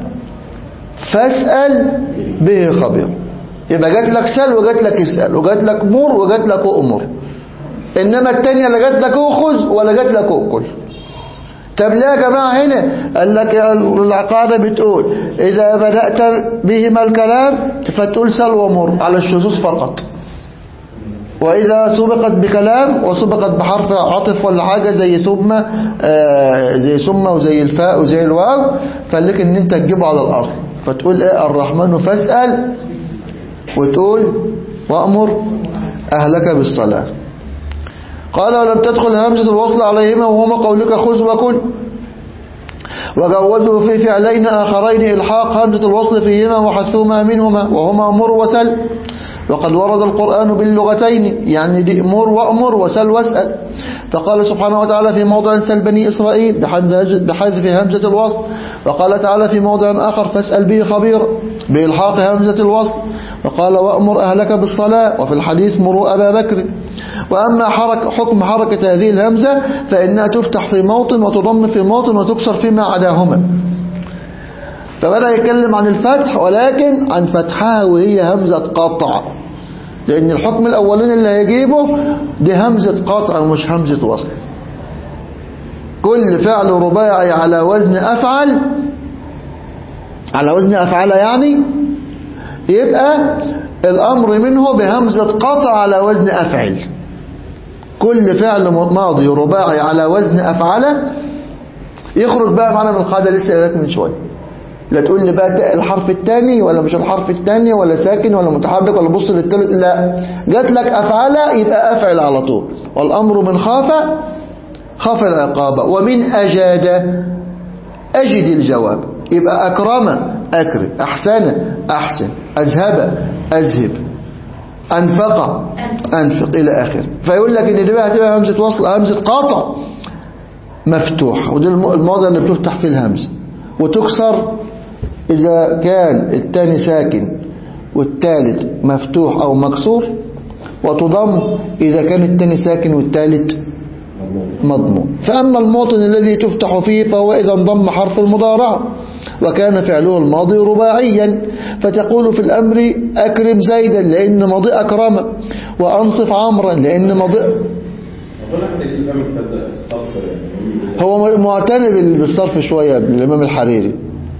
فاسأل به خبير يبقى جات لك سل وجات لك اسأل وجات لك مر وجات لك أمر إنما التانية لا جات لك أخذ ولا جات لك أكل طب ليه يا جماعة هنا قال لك العقادة بتقول إذا بدأت بهما الكلام فتقول سل ومر على الشذوذ فقط وإذا سبقت بكلام وسبقت بحرف عطف ولا حاجة زي ثم آه زي ثم وزي الفاء وزي الواو فلك ان انت تجيبه على الأصل فتقول ايه الرحمن فاسأل وتقول وأمر أهلك بالصلاة قال ولم تدخل همزة الوصل عليهما وهما قولك خذ وكن وجوزوا في فعلين آخرين إلحاق همزة الوصل فيهما وحثهما منهما وهما مر وسل وقد ورد القرآن باللغتين يعني دي مر وأمر وسل واسأل فقال سبحانه وتعالى في موضع سل بني إسرائيل بحذف همزة الوصل وقال تعالى في موضع آخر فاسأل به خبير بإلحاق همزة الوصل وقال وأمر أهلك بالصلاة وفي الحديث مروا أبا بكر وأما حرك حكم حركة هذه الهمزة فإنها تفتح في موطن وتضم في موطن وتكسر فيما عداهما فبدأ يتكلم عن الفتح ولكن عن فتحها وهي همزة قطع لأن الحكم الأولاني اللي هيجيبه دي همزة قطع ومش همزة وصل كل فعل رباعي على وزن أفعل على وزن أفعل يعني يبقى الأمر منه بهمزة قطع على وزن أفعل كل فعل ماضي رباعي على وزن أفعل يخرج بقى معنا من القاعدة لسه قالت من شوية لا تقول لي بقى الحرف الثاني ولا مش الحرف الثاني ولا ساكن ولا متحرك ولا بص للثالث لا جات لك أفعل يبقى أفعل على طول والأمر من خاف خاف العقابة ومن أجاد أجد الجواب يبقى أكرم أكرم أحسن أحسن أذهب أذهب أنفق أنفق إلى آخر فيقول لك إن دي بقى هتبقى همزة وصل همزة قاطع مفتوح ودي الموضع اللي بتفتح فيه الهمزة وتكسر إذا كان الثاني ساكن والثالث مفتوح أو مكسور وتضم إذا كان الثاني ساكن والثالث مضموم فأما الموطن الذي تفتح فيه فهو إذا انضم حرف المضارعة وكان فعله الماضي رباعيا فتقول في الأمر أكرم زيدا لأن ماضي أكرم وأنصف عمرا لأن ماضي هو معتني بالصرف شوية بالإمام الحريري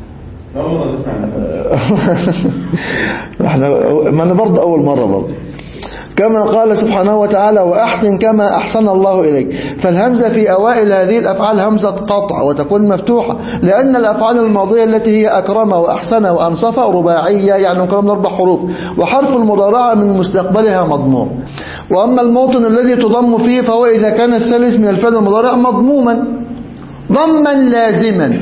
احنا ما انا برضه اول مره برضه كما قال سبحانه وتعالى وأحسن كما أحسن الله إليك فالهمزة في أوائل هذه الأفعال همزة قطع وتكون مفتوحة لأن الأفعال الماضية التي هي أكرم وأحسن وأنصف رباعية يعني أكرم من أربع حروف وحرف المضارعة من مستقبلها مضموم وأما الموطن الذي تضم فيه فهو إذا كان الثالث من الفعل المضارع مضموما ضما لازما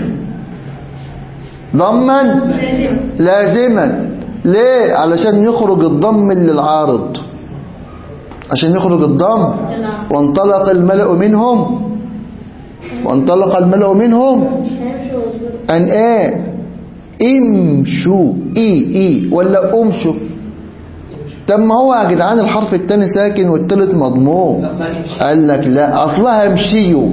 ضما لازما ليه علشان يخرج الضم للعارض عشان يخرج الضم وانطلق الملأ منهم وانطلق الملأ منهم أن ايه امشوا اي اي ولا امشوا طب ما هو يا جدعان الحرف الثاني ساكن والثالث مضموم قال لك لا اصلها امشيوا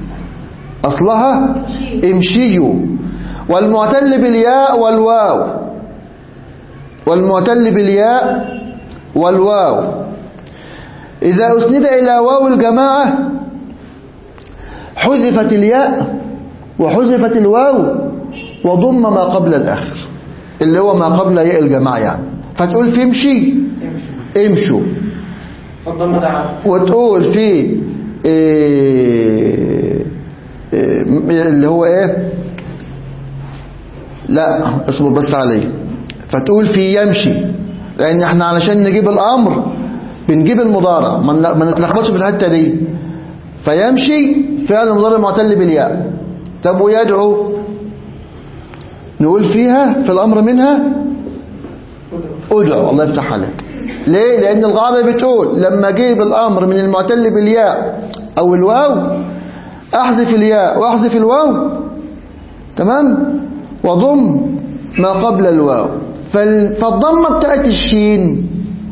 اصلها امشيوا والمعتل بالياء والواو والمعتل بالياء والواو إذا أسند إلى واو الجماعة حذفت الياء وحذفت الواو وضم ما قبل الآخر اللي هو ما قبل ياء الجماعة يعني فتقول في امشي امشوا والضم دعا وتقول في إيه إيه اللي هو ايه لا اصبر بس عليه فتقول في يمشي لان احنا علشان نجيب الامر بنجيب المضارع ما نتلخبطش في الحته دي فيمشي فعل المضارع معتل بالياء طب ويدعو نقول فيها في الامر منها ادعو الله يفتح عليك ليه لان القاعده بتقول لما اجيب الامر من المعتل بالياء او الواو احذف الياء واحذف الواو تمام وضم ما قبل الواو فالضمه بتاعت الشين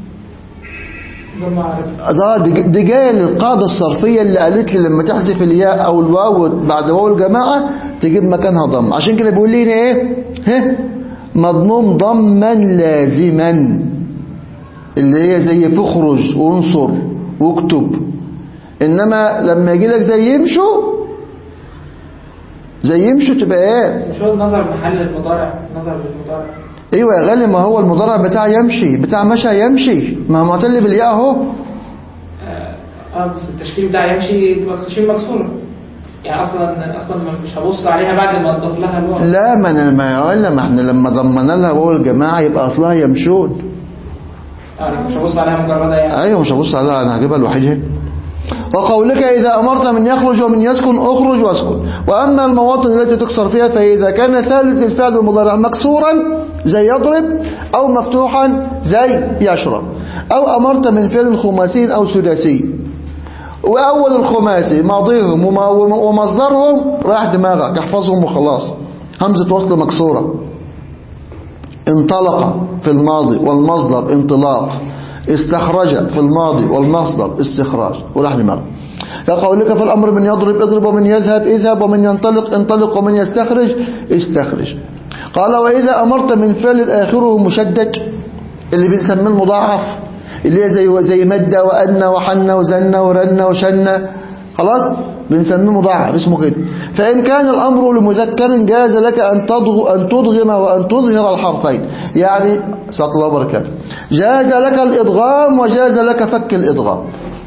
ضم عارف ده دي دي جايه للقاعده الصرفيه اللي قالت لي لما تحذف الياء او الواو بعد واو الجماعه تجيب مكانها ضم عشان كده بيقول لي هنا ايه ها مضموم ضما لازما اللي هي زي فخرج وانصر واكتب انما لما يجي لك زي يمشوا زي يمشوا تبقى ايه بس مش هو النظر محل المضارع نظر للمضارع ايوه يا غالي ما هو المضارع بتاع يمشي بتاع مشى يمشي ما هو معتل بالياء اهو اه آه، بس التشكيل بتاع يمشي تشكيل مكسورة يعني اصلا اصلا مش هبص عليها بعد ما اضاف لها الواو لا ما انا ما ولا ما احنا لما ضمنا لها واو الجماعه يبقى اصلها يمشون اه مش هبص عليها مجردة يعني ايوه مش هبص عليها انا هجيبها لوحدها وقولك إذا أمرت من يخرج ومن يسكن أخرج واسكن وأما المواطن التي تكسر فيها فإذا كان ثالث الفعل المضارع مكسورا زي يضرب أو مفتوحا زي يشرب أو أمرت من فعل خماسي أو سداسي وأول الخماسي ماضيهم وما- وما- ومصدرهم راح دماغك احفظهم وخلاص همزة وصل مكسورة انطلق في الماضي والمصدر انطلاق استخرج في الماضي والمصدر استخراج وراح دماغ كقولك في الأمر من يضرب اضرب ومن يذهب اذهب ومن ينطلق انطلق ومن يستخرج استخرج قال وإذا أمرت من فعل آخره مشدد اللي بنسميه المضاعف اللي هي زي زي مد وأن وحن وزن ورن وشن خلاص بنسميه مضاعف اسمه كده فإن كان الأمر لمذكر جاز لك أن تضغ أن تضغم وأن تظهر الحرفين يعني سأط الله وبركاته جاز لك الإضغام وجاز لك فك الإضغام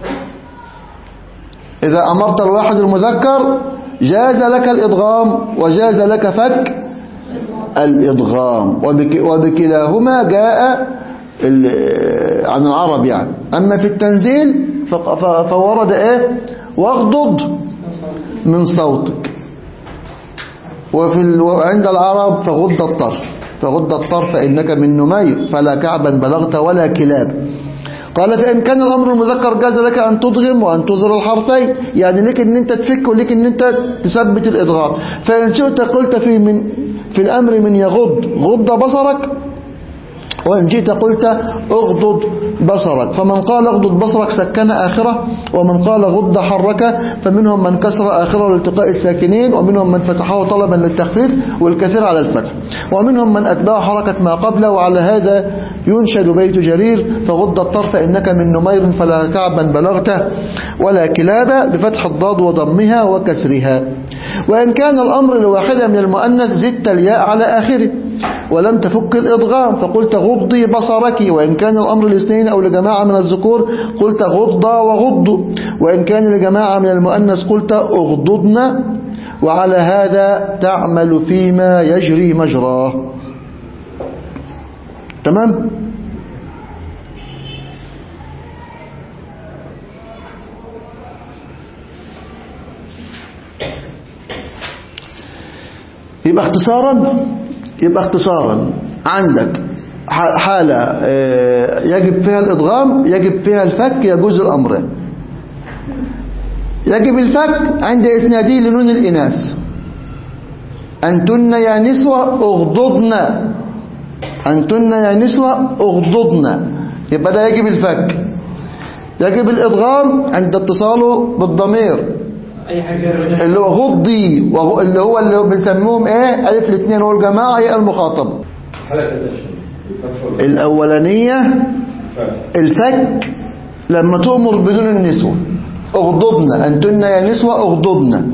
إذا أمرت الواحد المذكر جاز لك الإضغام وجاز لك فك الإضغام وبك وبكلاهما جاء ال- عن العرب يعني أما في التنزيل فق- ف- فورد إيه واغضض من صوتك وفي ال... وعند العرب فغض الطرف فغض الطرف إنك من نمير فلا كعبا بلغت ولا كلاب قال فإن كان الأمر المذكر جاز لك أن تضغم وأن تظهر الحرفين يعني لك أن أنت تفك ولك أن أنت تثبت الإضغام فإن شئت قلت في من في الأمر من يغض غض بصرك وإن جئت قلت اغضض بصرك فمن قال اغضض بصرك سكن آخره ومن قال غض حرك فمنهم من كسر آخره لالتقاء الساكنين ومنهم من فتحه طلبا للتخفيف والكثير على الفتح ومنهم من أتبع حركة ما قبله وعلى هذا ينشد بيت جرير فغض الطرف إنك من نمير فلا كعبا بلغته ولا كلابا بفتح الضاد وضمها وكسرها وإن كان الأمر لواحدة من المؤنث زدت الياء على آخره ولم تفك الإضغام فقلت غضي بصرك وإن كان الأمر لاثنين أو لجماعة من الذكور قلت غضا وغضوا وإن كان لجماعة من المؤنث قلت اغضضن وعلى هذا تعمل فيما يجري مجراه تمام يبقى اختصارا يبقى اختصارا عندك ح- حالة آه، يجب فيها الإضغام يجب فيها الفك يجوز الأمرين يجب الفك عند إسنادي لنون الإناث أنتن يا نسوة اغضضن أنتن يا نسوة اغضضن يبقى ده يجب الفك يجب الإضغام عند اتصاله بالضمير اي حاجة غير اللي هو غضي وهو اللي هو اللي بنسموهم ايه الف الاثنين هو الجماعه هي المخاطب حلقة كده عشان الفتح ولا الاولانيه الفتح؟ الفك لما تؤمر بدون النسوه اغضضن انتن يا نسوه اغضضن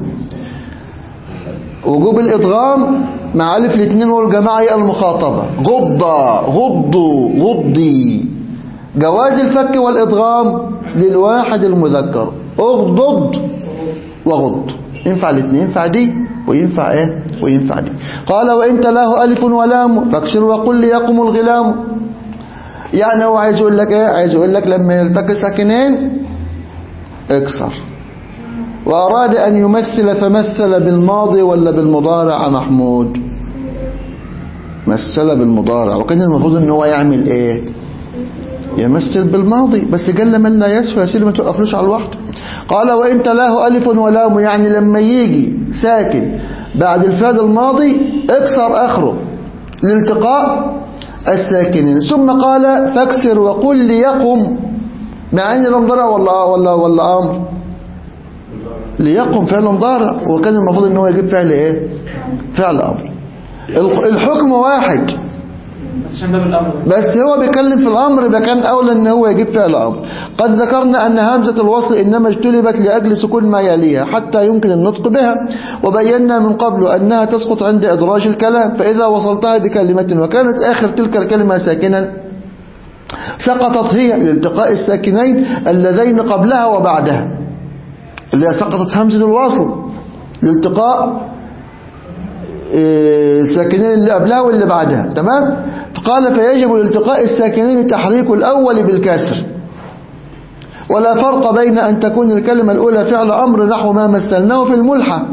وجوب الادغام مع الف الاثنين هو الجماعه هي المخاطبه غضة غضوا غضي جواز الفك والادغام للواحد المذكر اغضض وغض ينفع الاثنين ينفع دي وينفع ايه وينفع دي قال وان تلاه الف ولام فاكسر وقل ليقم الغلام يعني هو عايز يقول لك ايه عايز يقول لك لما يلتقي ساكنين اكسر واراد ان يمثل فمثل بالماضي ولا بالمضارع محمود مثل بالمضارع وكان المفروض ان هو يعمل ايه يمثل بالماضي بس قال من لا يسوى يا سيدي ما توقفلوش على الوحده قال وإن تلاه ألف ولام يعني لما يجي ساكن بعد الفعل الماضي اكسر آخره لالتقاء الساكنين ثم قال فاكسر وقل ليقم مع ان المضارع ولا ولا ولا امر ليقم فعل مضارع وكان المفروض ان هو يجيب فعل ايه فعل امر الح- الحكم واحد بس عشان باب الامر بس هو بيتكلم في الأمر ده كان أولى أن هو يجيب فعل أمر قد ذكرنا أن همزة الوصل إنما اجتلبت لأجل سكون ما يليها حتى يمكن النطق بها وبينا من قبل أنها تسقط عند إدراج الكلام فإذا وصلتها بكلمة وكانت آخر تلك الكلمة ساكنا سقطت هي لالتقاء الساكنين اللذين قبلها وبعدها اللي هي سقطت همزة الوصل لالتقاء إيه، الساكنين اللي قبلها واللي بعدها تمام فقال فيجب الالتقاء الساكنين تحريك الأول بالكسر ولا فرق بين أن تكون الكلمة الأولى فعل أمر نحو ما مثلناه في الملحة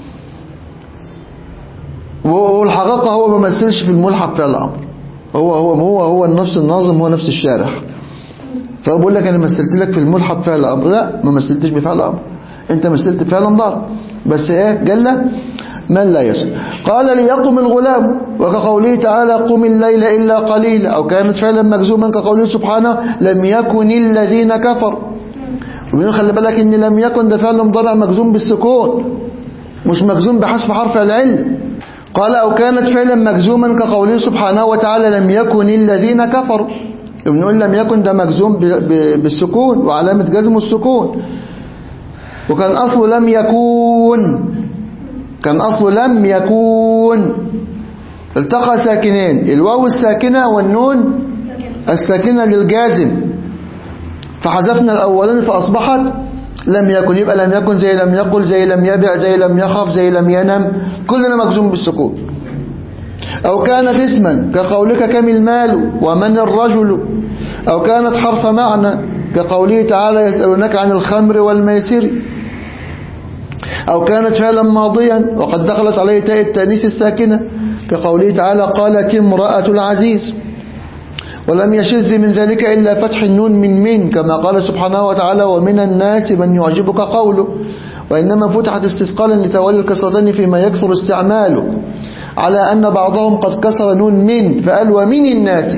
والحقيقة هو ما مثلش في الملحة بفعل أمر هو هو هو هو نفس الناظم هو نفس الشارح فهو بيقول لك أنا مثلت لك في الملحة بفعل أمر لا ما مثلتش بفعل أمر أنت مثلت بفعل ضار بس إيه جل من لا يسر قال ليقم الغلام وكقوله تعالى قم الليل إلا قليلا أو كانت فعلا مجزوما كقوله سبحانه لم يكن الذين كفروا وبيقول خلي بالك ان لم يكن ده فعل مضارع مجزوم بالسكون مش مجزوم بحذف حرف العلم قال أو كانت فعلا مجزوما كقوله سبحانه وتعالى لم يكن الذين كفروا بنقول لم يكن ده مجزوم ب- ب- بالسكون وعلامة جزمه السكون وكان أصله لم يكون كان أصله لم يكون التقى ساكنين الواو الساكنة والنون الساكنة للجازم فحذفنا الأولين فأصبحت لم يكن يبقى لم يكن زي لم يقل زي لم يبع زي لم يخف زي لم ينم كلنا مجزوم بالسكون أو كانت اسما كقولك كم المال ومن الرجل أو كانت حرف معنى كقوله تعالى يسألونك عن الخمر والميسر أو كانت فعلا ماضيا وقد دخلت عليه تاء التانيث الساكنة كقوله تعالى قالت امرأة العزيز ولم يشذ من ذلك إلا فتح النون من من كما قال سبحانه وتعالى ومن الناس من يعجبك قوله وإنما فتحت استثقالا لتوالي الكسرتين فيما يكثر استعماله على أن بعضهم قد كسر نون من فقال ومن الناس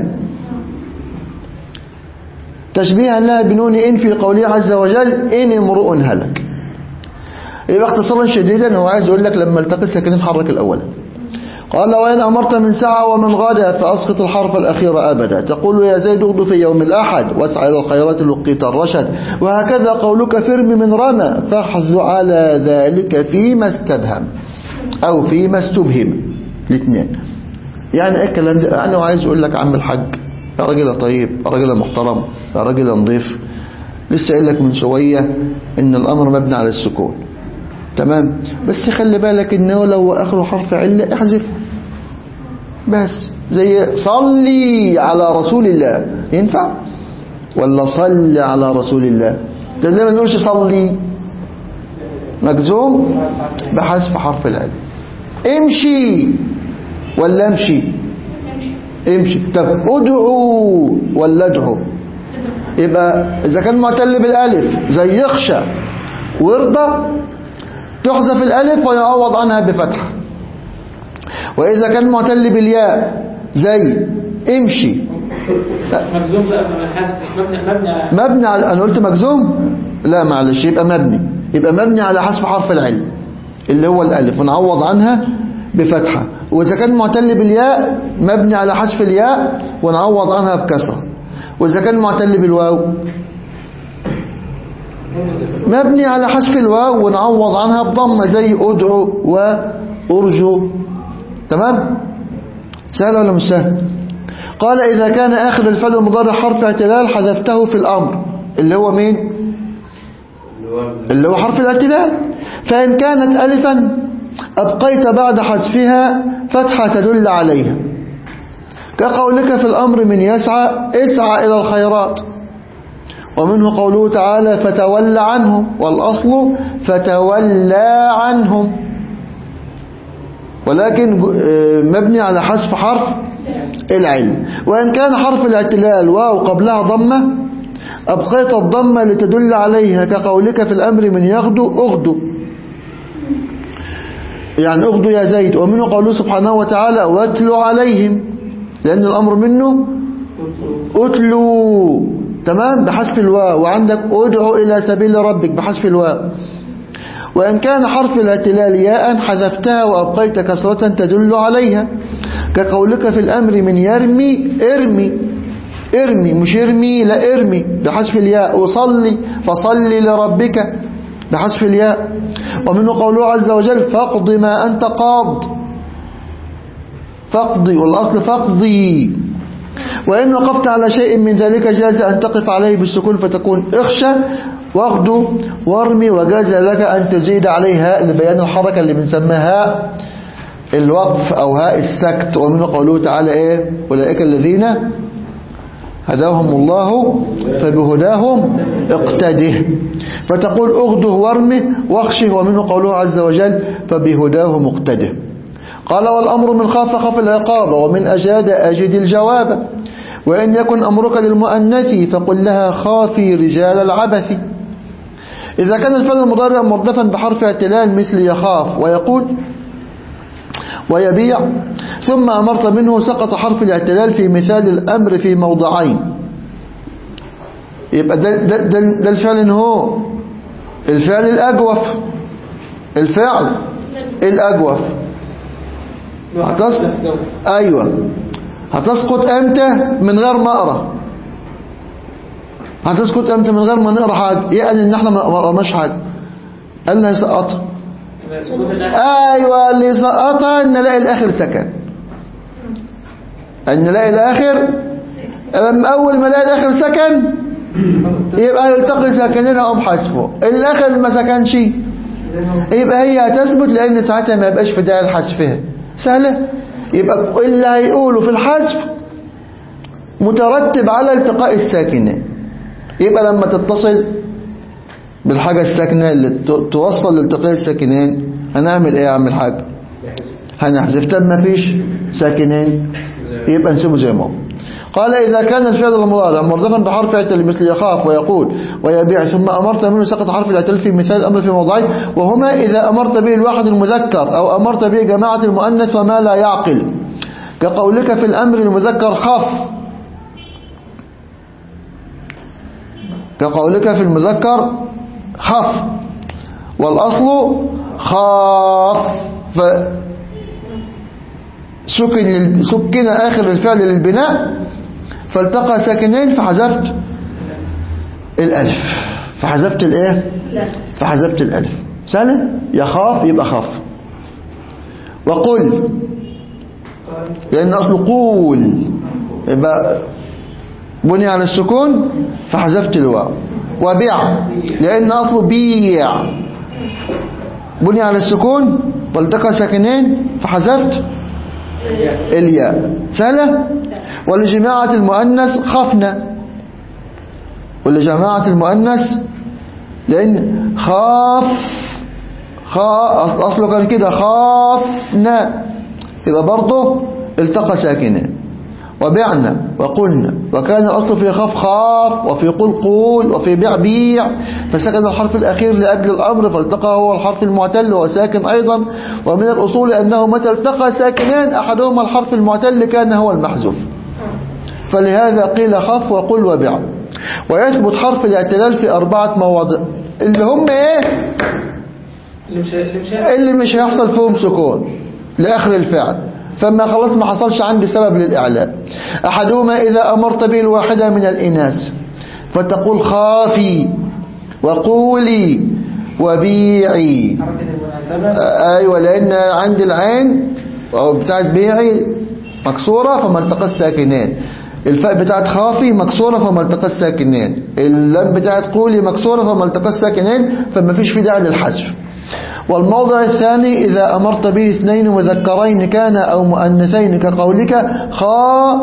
تشبيها لها بنون إن في قوله عز وجل إن امرؤ هلك يبقى اختصارا شديدا هو عايز يقول لك لما التقي الساكنين حرك الأول قال وإن أمرت من ساعة ومن غدا فأسقط الحرف الأخير أبدا تقول يا زيد اغد في يوم الأحد واسعى إلى الخيرات لقيت الرشد وهكذا قولك فرم من رمى فاحذ على ذلك فيما استبهم أو فيما استبهم الاثنين يعني ايه الكلام ده أنا عايز أقول لك عم الحاج يا راجل يا طيب يا راجل يا محترم يا راجل يا نضيف لسه قايل لك من شوية إن الأمر مبني على السكون تمام بس خلي بالك إنه لو آخره حرف علة احذفه بس زي صلي على رسول الله ينفع ولا صلي على رسول الله ده ليه ما نقولش صلي مجزوم بحذف حرف العلم امشي ولا امشي امشي طب ادعو ولا ادعو يبقى اذا كان معتل بالالف زي يخشى ويرضى تحذف الالف ويعوض عنها بفتحه واذا كان معتل بالياء زي امشي مجزوم بقى من الحذف مبني مبني على مبني على انا قلت مجزوم لا معلش يبقى مبني يبقى مبني على حذف حرف العلم اللي هو الالف ونعوض عنها بفتحه واذا كان معتل بالياء مبني على حذف الياء ونعوض عنها بكسره واذا كان معتل بالواو مبني على حذف الواو ونعوض عنها بضمه زي ادعو وارجو تمام سهل ولا مش سهل قال إذا كان آخر الفعل المضارع حرف اعتلال حذفته في الأمر اللي هو مين اللي هو حرف الاعتلال فإن كانت ألفا أبقيت بعد حذفها فتحة تدل عليها كقولك في الأمر من يسعى اسعى إلى الخيرات ومنه قوله تعالى فتولى عنهم والأصل فتولى عنهم ولكن آه، مبني على حذف حرف العلم وإن كان حرف الاعتلال واو قبلها ضمة أبقيت الضمة لتدل عليها كقولك في الأمر من يغدو أغدو يعني أغدو يا زيد ومنه قوله سبحانه وتعالى واتلو عليهم لأن الأمر منه أتلو تمام بحذف الواو وعندك ادعو إلى سبيل ربك بحذف الواو وإن كان حرف الاعتلال ياء حذفتها وأبقيت كسرة تدل عليها كقولك في الأمر من يرمي ارمي ارمي مش ارمي لا ارمي بحذف الياء وصلي فصلي لربك بحذف الياء ومنه قوله عز وجل فاقض ما أنت قاض فاقضي والأصل فاقضي وإن وقفت على شيء من ذلك جاز أن تقف عليه بالسكون فتكون اخشى واغدو وارمي وجاز لك أن تزيد عليها لبيان الحركة اللي بنسميها الوقف أو هاء السكت ومنه قوله تعالى إيه أولئك الذين هداهم الله فبهداهم اقتده فتقول اغده وارمه واخشه ومنه قوله عز وجل فبهداه مقتده قال والأمر من خاف خف العقاب ومن أجاد أجد الجواب وإن يكن أمرك للمؤنث فقل لها خافي رجال العبث إذا كان الفعل المضارع مردفا بحرف اعتلال مثل يخاف ويقول ويبيع ثم أمرت منه سقط حرف الاعتلال في مثال الأمر في موضعين يبقى ده, ده, ده, ده الفعل هو الفعل الأجوف الفعل الأجوف هتسقط أيوة هتسقط أمتى من غير ما أقرأ هتسقط أمتى من غير ما نقرأ حاجة يعني إن احنا ما قرأناش حاجة قال لنا يسقطها يبقى سكوت الآخر ايوه اللي سقطها ان نلاقي الاخر سكن ان نلاقي الاخر لما اول ما نلاقي الاخر سكن يبقى يلتقي ساكنين او حذفه الاخر ما سكنش يبقى هي هتثبت لان ساعتها ما يبقاش في داعي لحذفها سهله يبقى اللي هيقوله في الحذف مترتب على التقاء الساكنين يبقى لما تتصل بالحاجة الساكنة اللي ت- توصل لالتقاء الساكنين هنعمل ايه يا عم الحاج هنحذف طب ما فيش ساكنين يبقى نسيبه زي ما هو قال إذا كان الفعل المضارع مرضفا بحرف اعتل مثل يخاف ويقول ويبيع ثم أمرت منه سقط حرف الاعتل في مثال الأمر في موضعين وهما إذا أمرت به الواحد المذكر أو أمرت به جماعة المؤنث وما لا يعقل كقولك في الأمر المذكر خف كقولك في المذكر خف والأصل خاف سكن سكن آخر الفعل للبناء فالتقى ساكنين فحذفت الألف فحذفت الإيه فحذفت الألف سهلة يخاف يبقى خاف وقل لأن أصله قول يبقى بني على السكون فحذفت الواو وبيع لأن أصله بيع بني على السكون والتقى ساكنين فحذفت الياء سهلة ولجماعة المؤنث خفنا ولجماعة المؤنث لأن خاف خا أصل أصله كان كده خافنا يبقى برضه التقى ساكنين وبعنا وقلنا وكان الأصل في خاف خاف وفي قل قول وفي بيع بيع فسكن الحرف الأخير لأجل الأمر فالتقى هو الحرف المعتل وهو ساكن أيضا ومن الأصول أنه متى التقى ساكنان أحدهما الحرف المعتل كان هو المحذوف فلهذا قيل خف وقل وبع ويثبت حرف الاعتلال في أربعة مواضع اللي هم إيه اللي مش اللي مش اللي مش هيحصل فيهم سكون لآخر الفعل فما خلاص ما حصلش عندي سبب للإعلان أحدهما إذا أمرت به الواحدة من الإناث فتقول خافي وقولي وبيعي حركة المناسبة آه، أيوة لأن عند العين أو بتاعت بيعي مكسورة فما التقى الساكنين الفاء بتاعت خافي مكسورة فما التقى الساكنين اللام بتاعت قولي مكسورة فما التقى الساكنين فما فيش في داعي للحذف والموضع الثاني إذا أمرت به اثنين مذكرين كان أو مؤنثين كقولك خا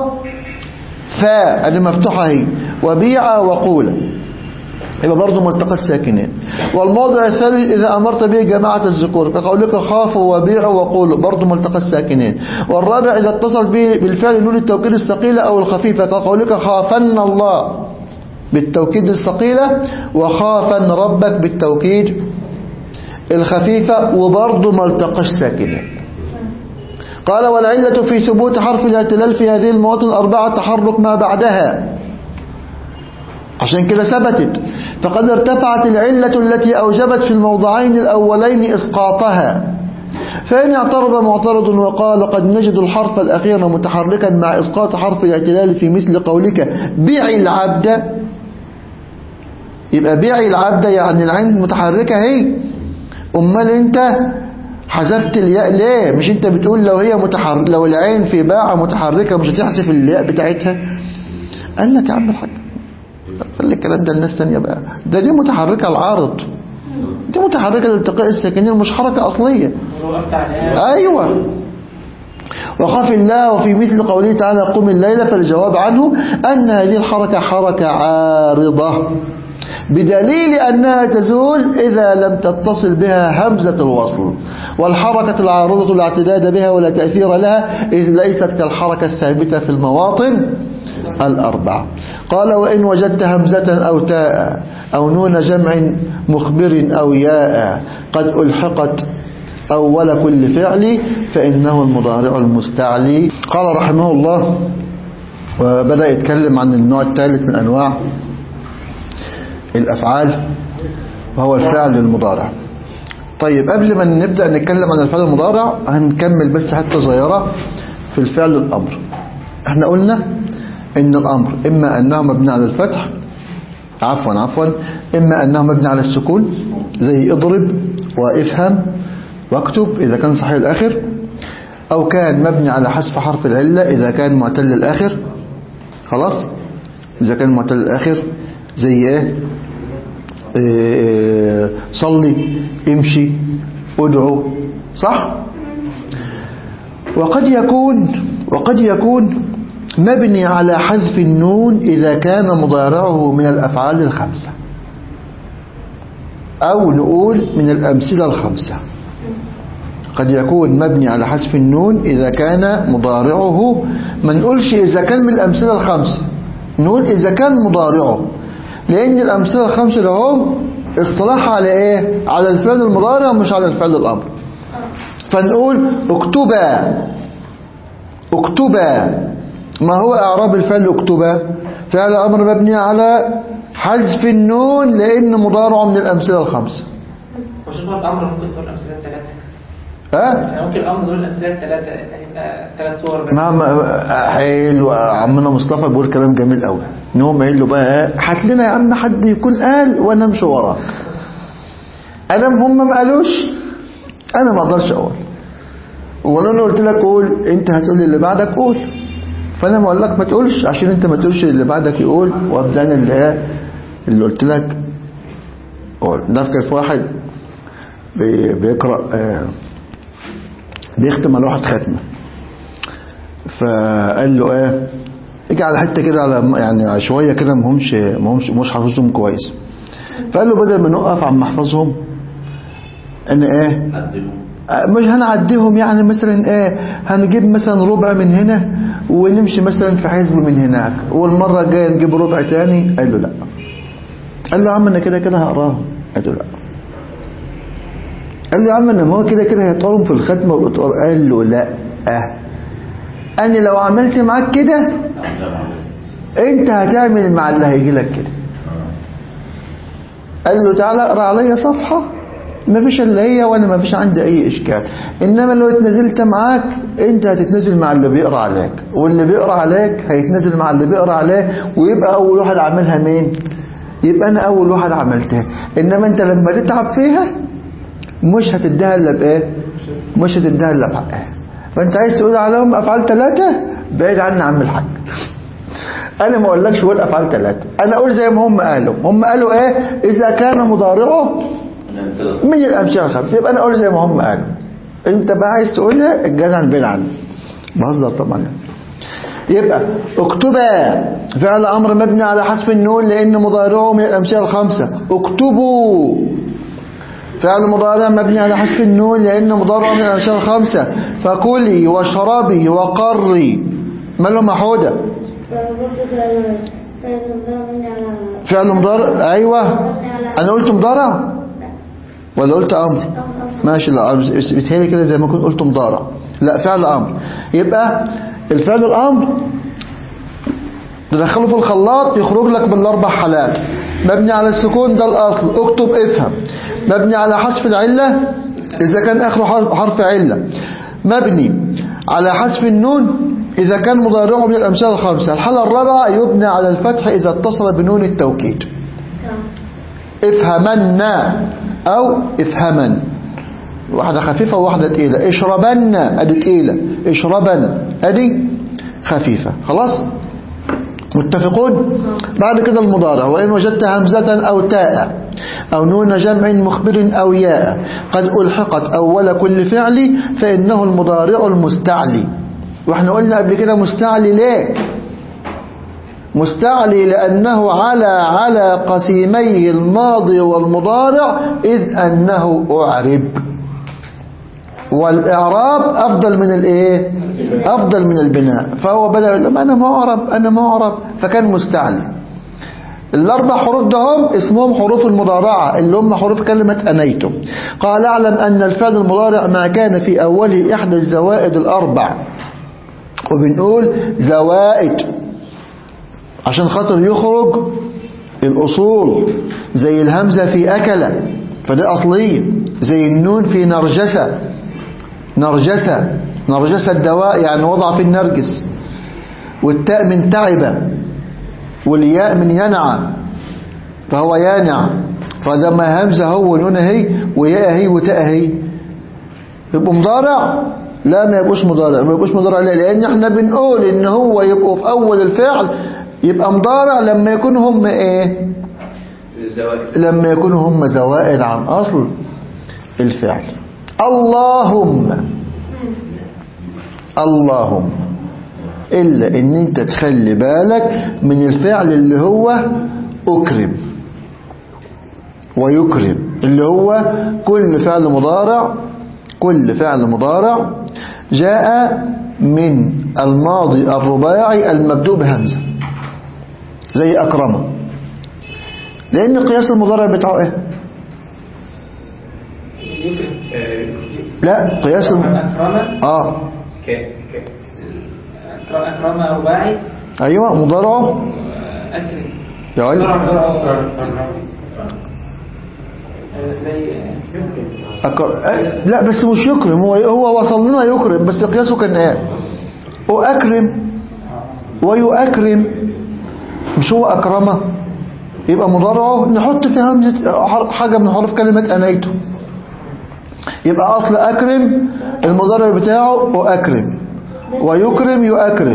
فا هذه مفتوحة هي وبيع وقولا يبقى برضه ملتقى الساكنين والموضع الثالث إذا أمرت به جماعة الذكور كقولك خافوا وبيعوا وقولوا برضه ملتقى الساكنين والرابع إذا اتصل به بالفعل نون التوكيد الثقيلة أو الخفيفة كقولك خافن الله بالتوكيد الثقيلة وخافن ربك بالتوكيد الخفيفة وبرضه ملتقى الساكنين قال والعلة في ثبوت حرف الاعتلال في هذه المواطن الأربعة تحرك ما بعدها عشان كده ثبتت فقد ارتفعت العلة التي أوجبت في الموضعين الأولين إسقاطها فإن اعترض معترض وقال قد نجد الحرف الأخير متحركا مع إسقاط حرف الاعتلال في مثل قولك بيع العبد يبقى بيع العبد يعني العين متحركة هي أمال أنت حذفت الياء ليه مش أنت بتقول لو هي متحرك لو العين في باع متحركة مش هتحذف الياء بتاعتها قال لك يا عم الحاج قال الكلام ده لناس تانية بقى ده دي متحركة العارض دي متحركة لالتقاء الساكنين مش حركة أصلية ولو وقفت عليها أيوة وخاف الله وفي مثل قوله تعالى قم الليل فالجواب عنه أن هذه الحركة حركة عارضة بدليل أنها تزول إذا لم تتصل بها همزة الوصل والحركة العارضة لا اعتداد بها ولا تأثير لها إذ ليست كالحركة الثابتة في المواطن الأربع قال وإن وجدت همزة أو تاء أو نون جمع مخبر أو ياء قد ألحقت أول كل فعل فإنه المضارع المستعلي قال رحمه الله وبدأ يتكلم عن النوع الثالث من أنواع الأفعال وهو الفعل المضارع طيب قبل ما نبدأ نتكلم عن الفعل المضارع هنكمل بس حتة صغيرة في الفعل الأمر احنا قلنا ان الأمر إما أنه مبني على الفتح عفوا عفوا إما أنه مبني على السكون زي اضرب وافهم واكتب إذا كان صحيح الآخر أو كان مبني على حذف حرف العلة إذا كان معتل الآخر خلاص إذا كان معتل الآخر زي إيه إيه، صلي امشي ادعو صح وقد يكون وقد يكون مبني على حذف النون إذا كان مضارعه من الأفعال الخمسة أو نقول من الأمثلة الخمسة قد يكون مبني على حذف النون إذا كان مضارعه ما نقولش إذا كان من الأمثلة الخمسة نقول إذا كان مضارعه لأن الأمثلة الخمسة لهم اصطلاح على إيه على الفعل المضارع مش على الفعل الأمر فنقول اكتبا اكتبا ما هو إعراب الفعل اكتبا فعل أمر مبني على حذف النون لأن مضارعه من الأمثلة الخمسة وشوف الأمر ممكن تقول الأمثلة الثلاثة ها يعني ممكن الأمر دول الأمثلة الثلاثة هيبقى ثلاث صور بس ما ما حلو عمنا مصطفى بيقول كلام جميل قوي نقوم قايل له بقى هات لنا يا عم حد يكون قال وانا امشي وراك انا هم ما قالوش انا ما اقدرش اقول ولا انا قلت لك قول انت هتقول لي اللي بعدك قول فانا ما اقول لك ما تقولش عشان انت ما تقولش اللي بعدك يقول وابدا انا اللي هي اللي قلت لك قول ده كان في واحد بي- بيقرا آه، بيختم على واحد ختمه فقال له ايه اجي على حته كده على يعني شويه كده ما همش ما همش مش حافظهم كويس فقال له بدل ما نقف عم احفظهم ان ايه عدلوا آه، مش هنعديهم يعني مثلا ايه هنجيب مثلا ربع من هنا ونمشي مثلا في حزب من هناك والمره الجايه نجيب ربع تاني قال له لا قال له يا عم انا كده كده هقراهم قال له لا قال له يا عم انا ما هو كده كده هيطارهم في الختمه والإطار قال له لا آه. انا لو عملت معاك كده انت هتعمل مع اللي هيجي لك كده قال له تعالى اقرا عليا صفحه ما فيش الا هي وانا ما فيش عندي اي اشكال انما لو اتنزلت معاك انت هتتنزل مع اللي بيقرا عليك واللي بيقرا عليك هيتنزل مع اللي بيقرا عليه ويبقى اول واحد عاملها مين يبقى انا اول واحد عملتها انما انت لما تتعب فيها مش هتديها الا بايه مش هتديها الا بحقها فانت عايز تقول عليهم افعال ثلاثه بعيد عني يا عم الحاج انا ما اقولكش قول افعال ثلاثه انا اقول زي ما هم قالوا هم قالوا ايه اذا كان مضارعه من الامثله الخمسه يبقى انا اقول زي ما هم قالوا انت بقى عايز تقولها الجدع بعيد عني بهزر طبعا يعني. يبقى اكتبا فعل امر مبني على حذف النون لان مضارعه من الامثله الخمسه اكتبوا فعل مضارع مبني على حذف النون لان مضارعه من الامثله الخمسه فكلي واشربي وقري ما له محوده فعل مضارع ايوه انا قلت مضارع ولا قلت امر ماشي لا بس- بيتهيألي كده زي ما كنت قلت مضارع لا فعل امر يبقى الفعل الامر تدخله في الخلاط يخرج لك بالاربع حالات مبني على السكون ده الاصل اكتب افهم مبني على حذف العله إذا كان آخره حرف- حرف علة مبني على حذف النون إذا كان مضارعه من الأمثال الخمسة الحالة الرابعة يبنى على الفتح إذا اتصل بنون التوكيد افهمن أو افهمن واحدة خفيفة وواحدة تقيلة اشربن أدي تقيلة اشربن أدي خفيفة خلاص متفقون بعد كده المضارع وإن وجدت همزة أو تاء أو نون جمع مخبر أو ياء قد ألحقت أول كل فعل فإنه المضارع المستعلي وإحنا قلنا قبل كده مستعلي ليه مستعلي لأنه على على قسيمي الماضي والمضارع إذ أنه أعرب والإعراب أفضل من الإيه أفضل من البناء فهو بدأ يقول لهم أنا معرب أنا معرب فكان مستعلي الأربع حروف دهم اسمهم حروف المضارعة اللي هم حروف كلمة أنيتم قال أعلم أن الفعل المضارع ما كان في أوله إحدى الزوائد الأربع وبنقول زوائد عشان خاطر يخرج الأصول زي الهمزة في أكلة فدي أصلية زي النون في نرجسة نرجسة نرجسة الدواء يعني وضع في النرجس والتاء من تعبة والياء من ينع فهو يانع فده ما همزة هو ونون هي وياء هي وتاء هي يبقوا مضارع لا ما يبقوش مضارع ما يبقوش مضارع ليه لان احنا بنقول ان هو يبقوا في اول الفعل يبقى مضارع لما يكون هم ايه الزوائد لما يكونوا هم زوائد عن أصل الفعل اللهم اللهم إلا إن أنت تخلي بالك من الفعل اللي هو أكرم ويكرم اللي هو كل فعل مضارع كل فعل مضارع جاء من الماضي الرباعي المبدوء بهمزة زي أكرمه لأن قياس المضارع بتاعه إيه يكرم لا قياس الم... أكرم آه ك ك أكرم أكرم رباعي أيوة مضارعه أكرم يا ولد زي أكر... أ- لا بس مش يكرم هو هو وصل لنا يكرم بس قياسه كان ايه وأكرم ويؤكرم مش هو أكرمه يبقى مضارعه نحط في همزة حر- حاجة من حروف كلمة أنيته يبقى أصل أكرم المضارع بتاعه وأكرم ويكرم يؤكرم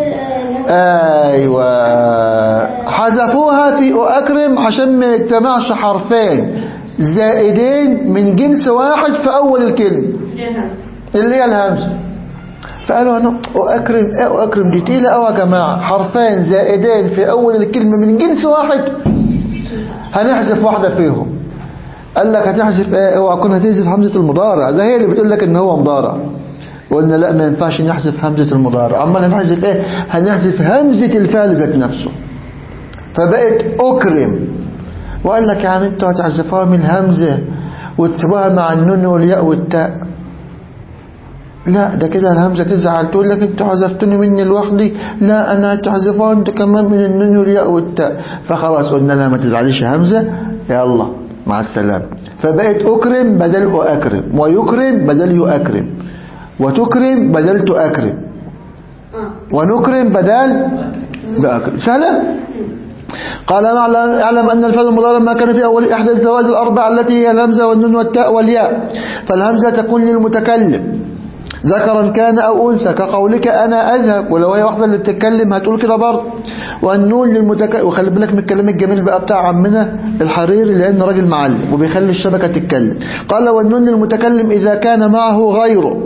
أيوة حذفوها في أكرم عشان ما يجتمعش حرفين زائدين من جنس واحد في أول الكلمة اللي هي الهمزة فقالوا أنا أكرم إيه أكرم دي تقيلة أوي يا جماعة حرفين زائدين في أول الكلمة من جنس واحد هنحذف واحدة فيهم قال لك هتحذف ايه اوعى تكون هتحذف همزة المضارع ده هي اللي بتقول لك ان هو مضارع وقلنا لا ما ينفعش نحذف همزة المضارع امال هنحذف ايه هنحذف همزة الفعل ذات نفسه فبقت اكرم وقال لك يعني انتوا هتحذفوها من همزة وتسيبوها مع النون والياء والتاء لا ده كده الهمزة تزعل تقول لك انتوا حذفتوني مني لوحدي لا انا هتحذفوها انتوا كمان من النون والياء والتاء فخلاص قلنا لا ما تزعليش همزة يلا مع السلامة فبقت أكرم بدل أكرم ويكرم بدل يؤكرم وتكرم بدل تؤكرم ونكرم بدل بأكرم سهلة قال أنا أعلم أن الفعل المضارع ما كان في أول إحدى الزوائد الأربع التي هي الهمزة والنون والتاء والياء فالهمزة تكون للمتكلم ذكرا كان أو أنثى كقولك أنا أذهب ولو هي واحدة اللي بتتكلم هتقول كده برضه والنون للمتكلم وخلي بالك من الكلام الجميل بقى بتاع عمنا الحريري لأن راجل معلم وبيخلي الشبكة تتكلم قال والنون للمتكلم إذا كان معه غيره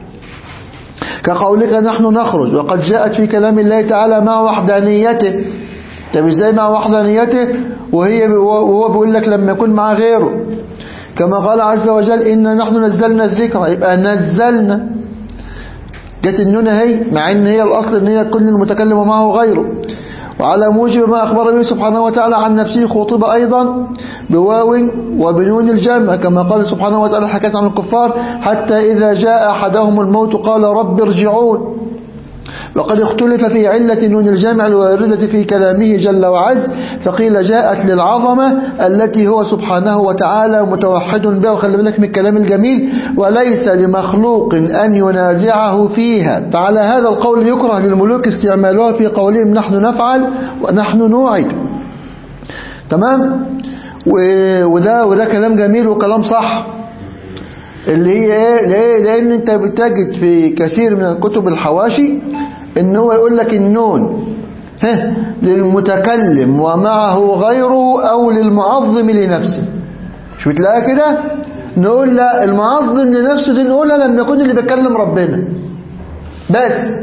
كقولك نحن نخرج وقد جاءت في كلام الله تعالى مع وحدانيته طب ازاي مع وحدانيته وهي وهو بيقول لك لما يكون مع غيره كما قال عز وجل إن نحن نزلنا الذكر يبقى نزلنا جت النون هي مع ان هي الأصل ان هي كل المتكلم معه غيره وعلى موجب ما أخبر به سبحانه وتعالى عن نفسه خطب أيضا بواو وبنون الجمع كما قال سبحانه وتعالى حكاية عن الكفار حتى إذا جاء أحدهم الموت قال رب ارجعون وقد اختلف في علة نون الجامع الواردة في كلامه جل وعز فقيل جاءت للعظمة التي هو سبحانه وتعالى متوحد بها وخلي بالك من الكلام الجميل وليس لمخلوق أن ينازعه فيها فعلى هذا القول يكره للملوك استعمالها في قولهم نحن نفعل ونحن نوعد تمام و- وده وده كلام جميل وكلام صح اللي هي ايه ليه لان انت بتجد في كثير من الكتب الحواشي ان هو يقول لك النون ها للمتكلم ومعه غيره او للمعظم لنفسه مش بتلاقيها كده نقول لا المعظم لنفسه دي نقولها لما يكون اللي بيتكلم ربنا بس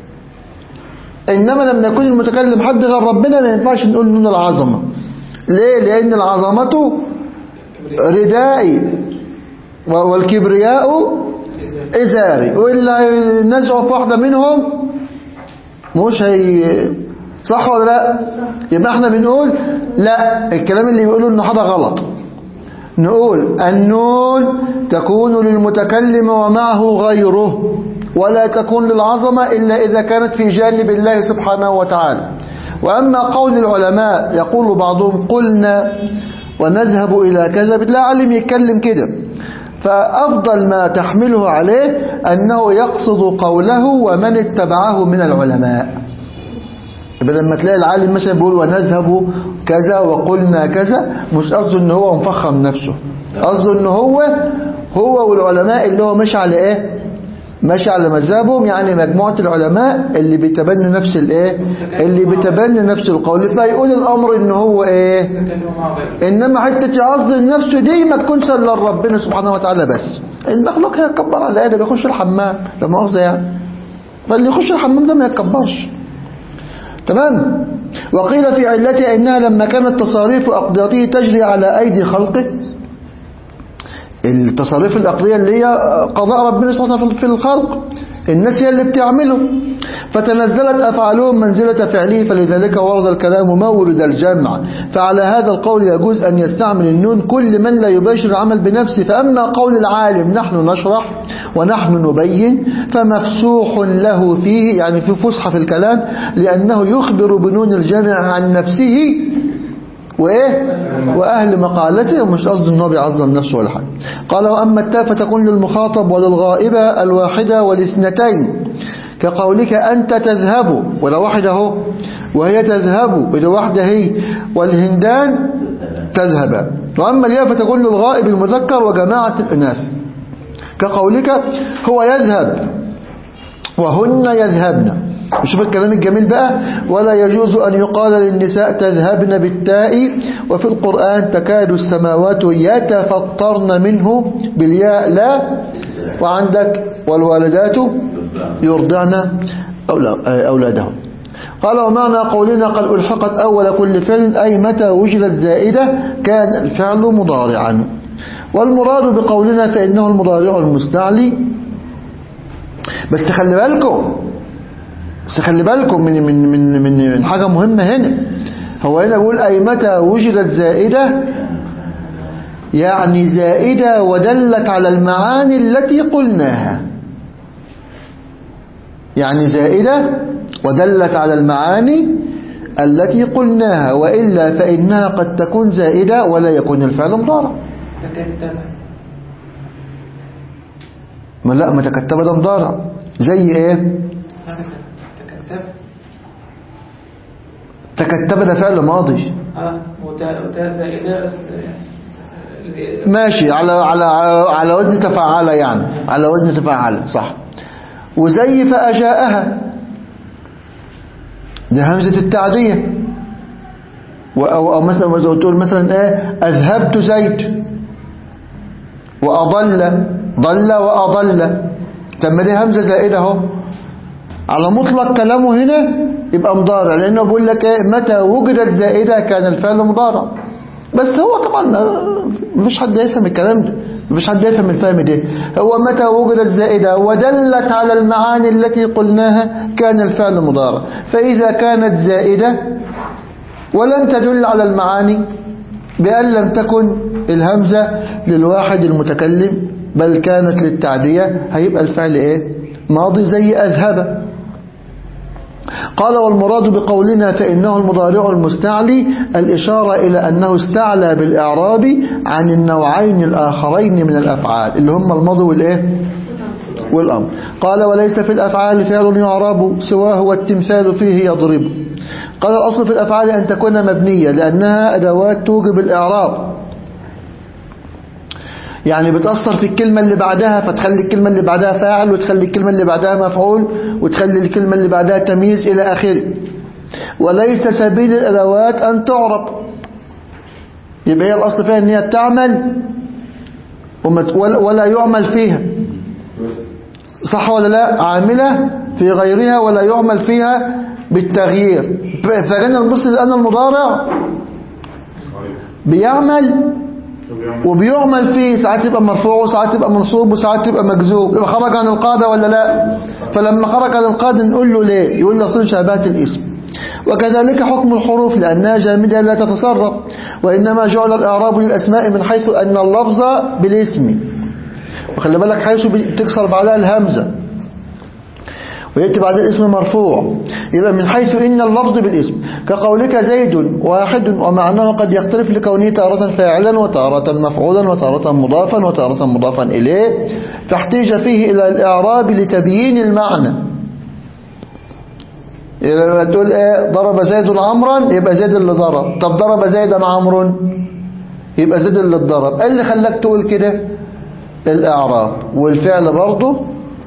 انما لما يكون المتكلم حد غير ربنا ما ينفعش نقول نون العظمه ليه لان العظمه ردائي والكبرياء إزاري وإلا نزعوا في واحدة منهم مش هي صح ولا لا يبقى احنا بنقول لا الكلام اللي بيقوله انه حاجة غلط نقول النون تكون للمتكلم ومعه غيره ولا تكون للعظمة إلا إذا كانت في جانب الله سبحانه وتعالى وأما قول العلماء يقول بعضهم قلنا ونذهب إلى كذا بتلاقي علم يتكلم كده فأفضل ما تحمله عليه أنه يقصد قوله ومن اتبعه من العلماء بدل ما تلاقي العالم مثلا بيقول ونذهب كذا وقلنا كذا مش قصده ان هو مفخم نفسه قصده ان هو هو والعلماء اللي هو ماشي على ايه ماشي على مذهبهم يعني مجموعة العلماء اللي بيتبنوا نفس الايه اللي بيتبنوا نفس القول فيقول الامر ان هو ايه تكلموا مع غيره انما حته يعظم نفسه دي ما تكونش الا لربنا سبحانه وتعالى بس المخلوق هيتكبر على ايه ده بيخش الحمام لا مؤاخذه يعني فاللي يخش الحمام ده ما يتكبرش تمام وقيل في علتها انها لما كانت تصاريف اقضيته تجري على ايدي خلقه التصاريف الأقضية اللي هي قضاء ربنا سبحانه وتعالى في الخلق الناس هي اللي بتعمله فتنزلت أفعالهم منزلة فعله فلذلك ورد الكلام مورد الجمع فعلى هذا القول يجوز أن يستعمل النون كل من لا يباشر العمل بنفسه فأما قول العالم نحن نشرح ونحن نبين فمفسوح له فيه يعني في فسحة في الكلام لأنه يخبر بنون الجمع عن نفسه وايه واهل مقالته مش قصد ان هو بيعظم نفسه ولا حاجه قال واما التاء فتكون للمخاطب وللغائبه الواحده والاثنتين كقولك انت تذهب ولا واحده اهو وهي تذهب ولا واحده هي والهندان تذهب واما الياء فتكون للغائب المذكر وجماعه الاناث كقولك هو يذهب وهن يذهبن شوف الكلام الجميل بقى ولا يجوز أن يقال للنساء تذهبن بالتاء وفي القرآن تكاد السماوات يتفطرن منه بالياء لا وعندك والوالدات يرضعن أولادهم قال ومعنى قولنا قد ألحقت أول كل فعل أي متى وجدت زائدة كان الفعل مضارعا والمراد بقولنا فإنه المضارع المستعلي بس خلي بالكم بس خلي بالكم من من من من, من حاجة مهمة هنا هو هنا بيقول أي متى وجدت زائدة يعني زائدة ودلت على المعاني التي قلناها يعني زائدة ودلت على المعاني التي قلناها وإلا فإنها قد تكون زائدة ولا يكون الفعل مضارع تكتب ما لا ما تكتب ده مضارع زي ايه تكتب تكتب ده فعل ماضي اه وتاء وتاء زائدة بس زائدة. ماشي على على على وزن تفعل يعني على وزن تفعل صح وزي فأجاءها دي همزة التعدية و- أو, أو مثلا زي ما تقول مثلا ايه أذهبت زيد وأضل ضل وأضل تم دي همزة زائدة اهو على مطلق كلامه هنا يبقى مضارع لأنه بيقول لك ايه متى وجدت زائدة كان الفعل مضارع بس هو طبعا آه، مفيش حد يفهم الكلام ده مفيش حد يفهم الفهم ده هو متى وجدت زائدة ودلت على المعاني التي قلناها كان الفعل مضارع فإذا كانت زائدة ولن تدل على المعاني بأن لم تكن الهمزة للواحد المتكلم بل كانت للتعدية هيبقى الفعل ايه ماضي زي أذهب قال والمراد بقولنا فإنه المضارع المستعلي الإشارة إلى أنه استعلى بالإعراب عن النوعين الآخرين من الأفعال اللي هم الماضي والإيه والأمر قال وليس في الأفعال فعل يعرب سواه والتمثال فيه يضرب قال الأصل في الأفعال أن تكون مبنية لأنها أدوات توجب الإعراب يعني بتأثر في الكلمة اللي بعدها فتخلي الكلمة اللي بعدها فاعل وتخلي الكلمة اللي بعدها مفعول وتخلي الكلمة اللي بعدها تمييز إلى آخره وليس سبيل الأدوات أن تعرب يبقى هي الأصل فيها أن هي تعمل وما- ولا ولا يعمل فيها صح ولا لا عاملة في غيرها ولا يعمل فيها بالتغيير فجانا نبص لأن المضارع بيعمل وبيعمل فيه ساعات يبقى مرفوع وساعات يبقى منصوب وساعات يبقى مجزوب يبقى خرج عن القاعدة ولا لا فلما خرج عن القاعدة نقول له ليه يقول له أصل شابهة الاسم وكذلك حكم الحروف لأنها جامدة لا تتصرف وإنما جعل الإعراب للأسماء من حيث أن اللفظ بالاسم وخلي بالك حيث تكسر بعدها الهمزة ويأتي بعد الاسم مرفوع يبقى من حيث إن اللفظ بالاسم كقولك زيد واحد ومعناه قد يختلف لكونه تارة فاعلا وتارة مفعولا وتارة مضافا وتارة مضافا إليه فاحتيج فيه إلى الإعراب لتبيين المعنى إذا تقول إيه ضرب زيد عمرا يبقى زيد اللي ضرب طب ضرب زيدا عمرو يبقى زيد اللي اتضرب إيه اللي خلاك تقول كده الإعراب والفعل برضه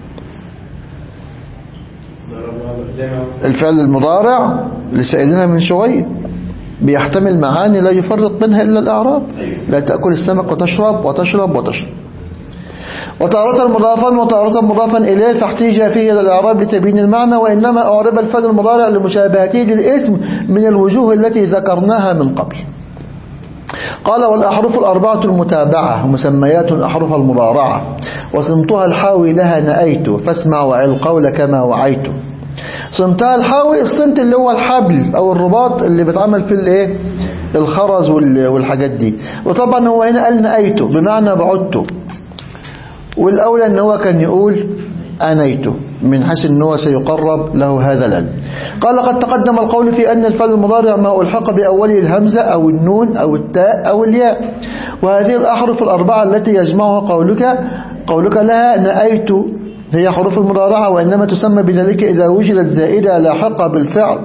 زي ما هو. الفعل المضارع اللي سائلنا من شوية بيحتمل معاني لا يفرق منها إلا الأعراب لا تأكل السمك وتشرب وتشرب وتشرب وتارة مضافا وتارة مضافا إليه فاحتيج فيه إلى الإعراب لتبيين المعنى وإنما أعرب الفعل المضارع لمشابهته للاسم من الوجوه التي ذكرناها من قبل قال والأحرف الأربعة المتابعة مسميات أحرف المضارعة وصمتها الحاوي لها نأيت فاسمع وعي القول كما وعيت صمتها الحاوي الصمت اللي هو الحبل أو الرباط اللي بيتعمل في الايه الخرز وال- والحاجات دي وطبعا هو هنا قال نأيت بمعنى بعدت والأولى أن هو كان يقول أنيت من حيث أن هو سيقرب له هذا العلم قال قد تقدم القول في أن الفعل المضارع ما ألحق بأوله الهمزة أو النون أو التاء أو الياء وهذه الأحرف الأربعة التي يجمعها قولك قولك لها نأيت هي حروف المضارعة وإنما تسمى بذلك إذا وجدت زائدة لاحقة بالفعل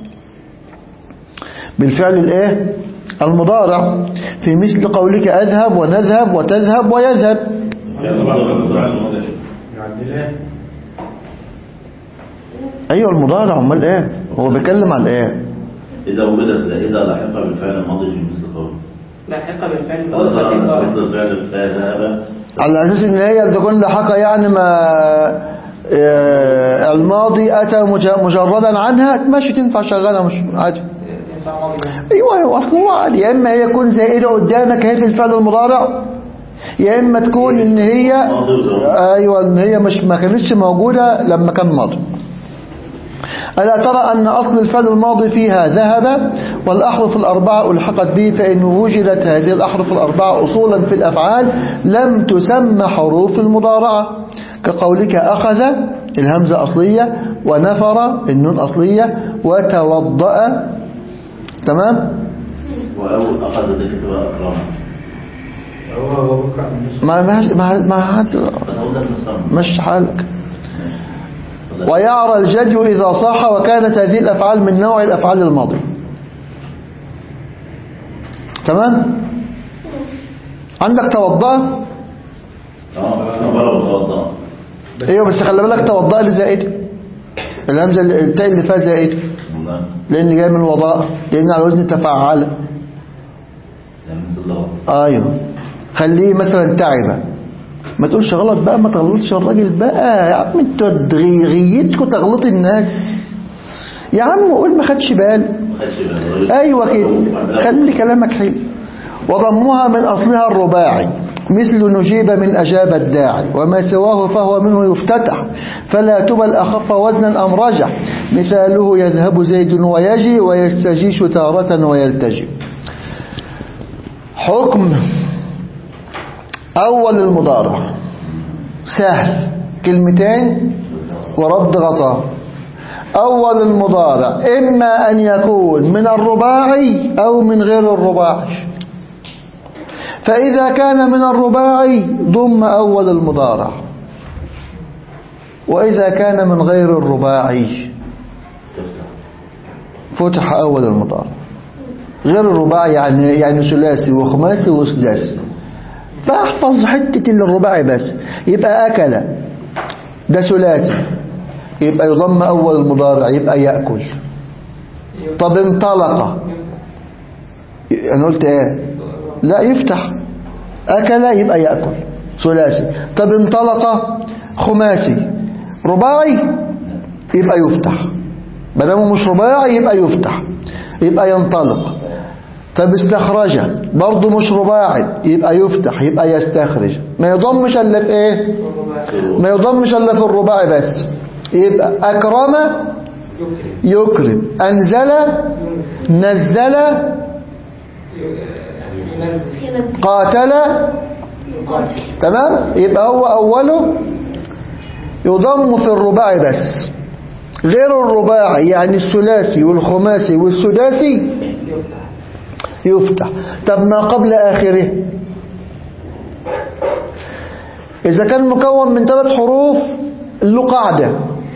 بالفعل الايه المضارع في مثل قولك أذهب ونذهب وتذهب ويذهب يعدلها ايوه المضارع امال ايه هو بيتكلم على ايه إذا وجدت زائدة لاحقة بالفعل الماضي في مثل قول لاحقة بالفعل أظهر أن المضارع مثل الفعل فذهب على اساس ان هي تكون لحقه يعني ما آه، الماضي اتى مج- مجردا عنها ماشي تنفع شغالها مش عادي تنفع ماضي يعني. ايوه هو اصلا هو عادي يا اما هي تكون زائده قدامك هي في الفعل المضارع يا اما تكون ان هي ايوه ان هي مش ما كانتش موجوده لما كان ماضي ألا ترى أن أصل الفعل الماضي فيها ذهب والأحرف الأربعة ألحقت به فإن وجدت هذه الأحرف الأربعة أصولا في الأفعال لم تسمى حروف المضارعة كقولك أخذ الهمزة أصلية ونفر النون أصلية وتوضأ تمام وأول أخذ ذلك تبقى أكرام هو هو بكرة مش ما ما ما, ما حد فتقول لك نصرم مش حالك ويعرى الجدي إذا صاح وكانت هذه الأفعال من نوع الأفعال الماضية تمام عندك توضأ اه نبرة وتوضأ ايوه بس خلي بالك توضأ لزائد الهمزة اللي- التاء اللي فيها زائد والله لأن جاي من الوضاء لأن على وزن تفعل يعني مثل ضغط ايوه خليه مثلا تعبة ما تقولش غلط بقى ما تغلطش الراجل بقى يا عم انتوا غيتكم تغلطي الناس يا عم قول ما خدش بال ما خدش باله ايوه كده خلي كلامك حلو وضمها من اصلها الرباعي مثل نجيب من اجاب الداعي وما سواه فهو منه يفتتح فلا تبل اخف وزنا ام رجح مثاله يذهب زيد ويجي ويستجيش تارة ويلتجي حكم أول المضارع سهل كلمتين ورد غطاء أول المضارع إما أن يكون من الرباعي أو من غير الرباعي فإذا كان من الرباعي ضم أول المضارع وإذا كان من غير الرباعي فتح أول المضارع غير الرباعي يعني يعني ثلاثي وخماسي وسداسي فاحفظ حتة الرباعي بس يبقى أكل ده ثلاثي يبقى يضم أول المضارع يبقى يأكل طب انطلق أنا قلت إيه لا يفتح أكل يبقى يأكل ثلاثي طب انطلق خماسي رباعي يبقى يفتح ما دام مش رباعي يبقى يفتح يبقى ينطلق طب استخرج برضه مش رباعي يبقى يفتح يبقى يستخرج ما يضمش الا في ايه ما يضمش الا في الرباعي بس يبقى اكرم يكرم انزل نزل قاتل تمام يبقى هو اوله يضم في الرباعي بس غير الرباعي يعني الثلاثي والخماسي والسداسي يفتح طب ما قبل آخره إذا كان مكون من ثلاث حروف له قاعدة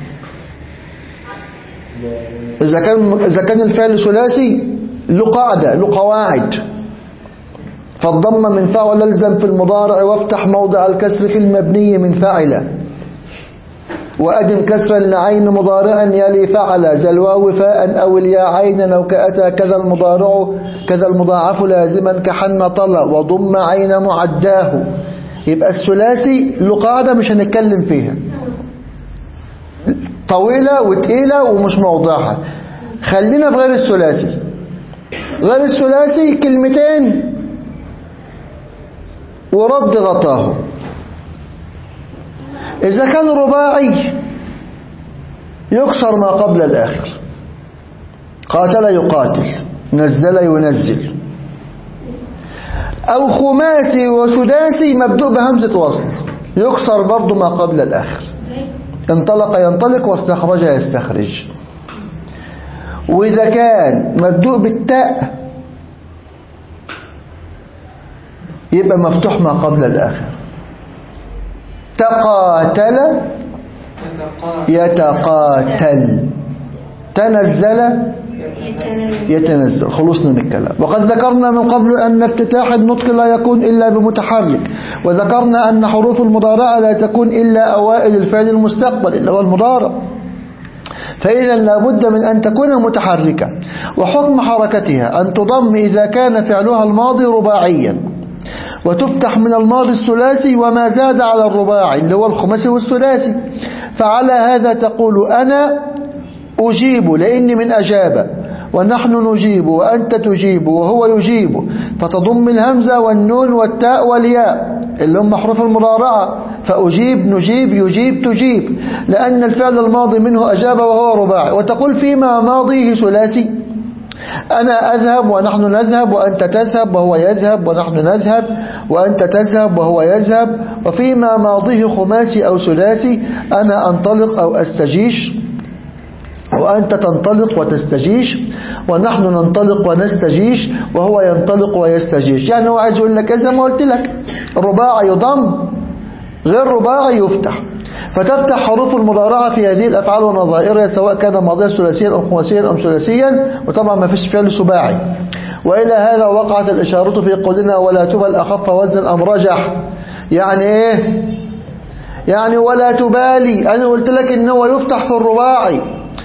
إذا كان إذا كان الفعل ثلاثي له قاعدة له قواعد فالضم من فعل الزم في المضارع وافتح موضع الكسر في المبني من فعل وأدم كسرا لعين مضارعا يلي فعل ذا الواو فاء أو الياء عينا أو كأتى كذا المضارع كذا المضاعف لازما كحن طلع وضم عين معداه يبقى الثلاثي له قاعدة مش هنتكلم فيها طويلة وتقيلة ومش موضعها خلينا في غير الثلاثي غير الثلاثي كلمتين ورد غطاه إذا كان رباعي يكسر ما قبل الآخر قاتل يقاتل نزل ينزل أو خماسي وسداسي مبدوء بهمزة وصل يكسر برضو ما قبل الآخر انطلق ينطلق واستخرج يستخرج وإذا كان مبدوء بالتاء يبقى مفتوح ما قبل الآخر تقاتل يتقاتل تنزل يتنزل خلصنا من الكلام وقد ذكرنا من قبل أن افتتاح النطق لا يكون إلا بمتحرك وذكرنا أن حروف المضارعة لا تكون إلا أوائل الفعل المستقبل اللي هو المضارع فإذا لابد من أن تكون متحركة وحكم حركتها أن تضم إذا كان فعلها الماضي رباعيا وتفتح من الماضي الثلاثي وما زاد على الرباعي اللي هو الخماسي والثلاثي فعلى هذا تقول أنا أجيب لأني من أجاب ونحن نجيب وأنت تجيب وهو يجيب فتضم الهمزة والنون والتاء والياء اللي هم حروف المضارعة فأجيب نجيب يجيب تجيب لأن الفعل الماضي منه أجاب وهو رباعي وتقول فيما ماضيه ثلاثي أنا أذهب ونحن نذهب وأنت تذهب وهو يذهب ونحن نذهب وأنت تذهب وهو يذهب وفيما ماضيه خماسي أو ثلاثي أنا أنطلق أو أستجيش وأنت تنطلق وتستجيش ونحن ننطلق ونستجيش وهو ينطلق ويستجيش يعني هو عايز يقول لك إذا ما قلت لك رباعي يضم غير رباعي يفتح فتفتح حروف المضارعة في هذه الأفعال ونظائرها سواء كان ماضيا ثلاثيا أو خماسيا أو ثلاثيا وطبعا ما فيش فعل سباعي وإلى هذا وقعت الإشارة في قولنا ولا تبل أخف وزنا أم رجح يعني إيه يعني ولا تبالي أنا قلت لك إنه يفتح في الرباعي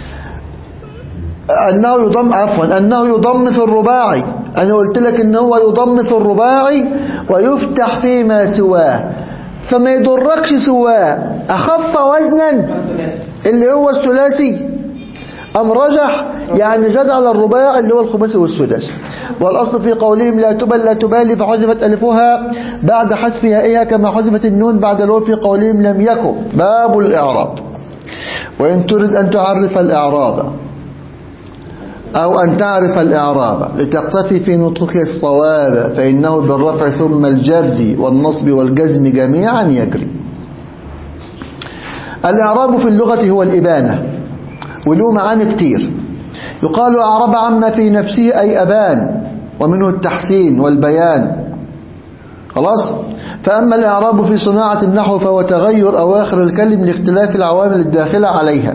أنه يضم عفوا أنه يضم في الرباعي أنا قلت لك إنه يضم في الرباعي ويفتح فيما سواه فما يضركش سواه أخف وزنا اللي هو الثلاثي أم رجح يعني زاد على الرباع اللي هو الخماسي والسداسي والأصل في قولهم لا تبل لا تبالي فحذفت ألفها بعد حذف يائها كما حذفت النون بعد الواو في قولهم لم يكن باب الإعراب وإن تريد أن تعرف الإعراب أو أن تعرف الإعراب لتقتفي في نطقك الصواب فإنه بالرفع ثم الجر والنصب والجزم جميعا يجري الإعراب في اللغة هو الإبانة وله معاني كتير يقال أعرب عما في نفسه أي أبان ومنه التحسين والبيان خلاص فأما الإعراب في صناعة النحو فهو تغير أواخر الكلم لاختلاف العوامل الداخلة عليها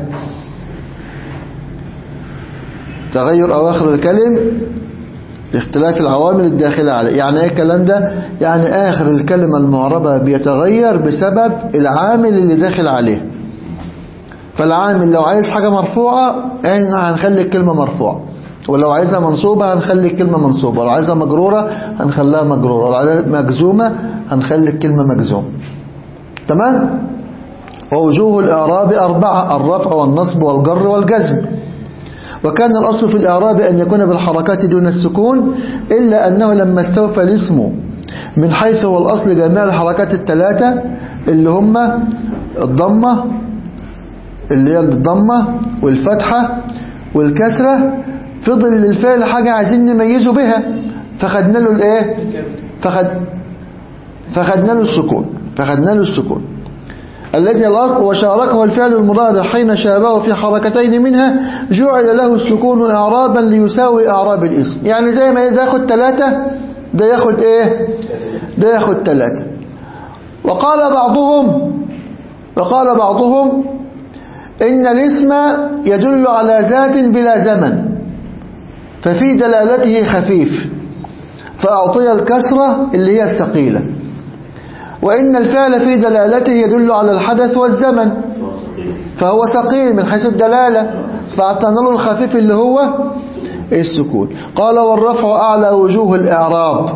تغير أواخر الكلم لاختلاف العوامل الداخلة عليه يعني ايه الكلام ده يعني آخر الكلمة المعربة بيتغير بسبب العامل اللي داخل عليه فالعامل لو عايز حاجة مرفوعة احنا هنخلي الكلمة مرفوعة ولو عايزها منصوبة هنخلي الكلمة منصوبة ولو عايزها مجرورة هنخليها مجرورة ولو عايزها مجزومة هنخلي الكلمة مجزومة تمام ووجوه الإعراب أربعة الرفع والنصب والجر والجزم وكان الأصل في الإعراب أن يكون بالحركات دون السكون إلا أنه لما استوفى الاسم من حيث هو الأصل جميع الحركات الثلاثة اللي هم الضمة اللي هي الضمة والفتحة والكسرة فضل للفعل حاجة عايزين نميزه بها فخدنا له الايه فخد فخدنا له السكون فخدنا له السكون الذي الأصل وشاركه الفعل المضارع حين شابه في حركتين منها جعل له السكون إعرابا ليساوي إعراب الاسم يعني زي ما ده ياخد ثلاثة ده ياخد ايه ده ياخد ثلاثة وقال بعضهم وقال بعضهم إن الاسم يدل على ذات بلا زمن ففي دلالته خفيف فأعطي الكسرة اللي هي الثقيلة وإن الفعل في دلالته يدل على الحدث والزمن فهو ثقيل من حيث الدلالة فأعطانا له الخفيف اللي هو السكون قال والرفع أعلى وجوه الإعراب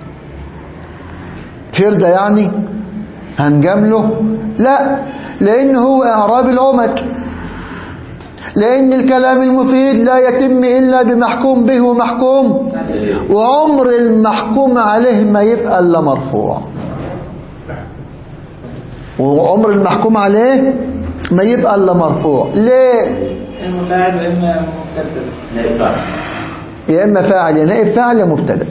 فردة يعني هنجمله لا لأن هو إعراب العمد لأن الكلام المفيد لا يتم إلا بمحكوم به ومحكوم وعمر المحكوم عليه ما يبقى إلا مرفوع وعمر المحكوم عليه ما يبقى إلا مرفوع ليه إما فاعل وإما مبتدأ نائب فاعل يا إما فاعل يا نائب فاعل يا مبتدأ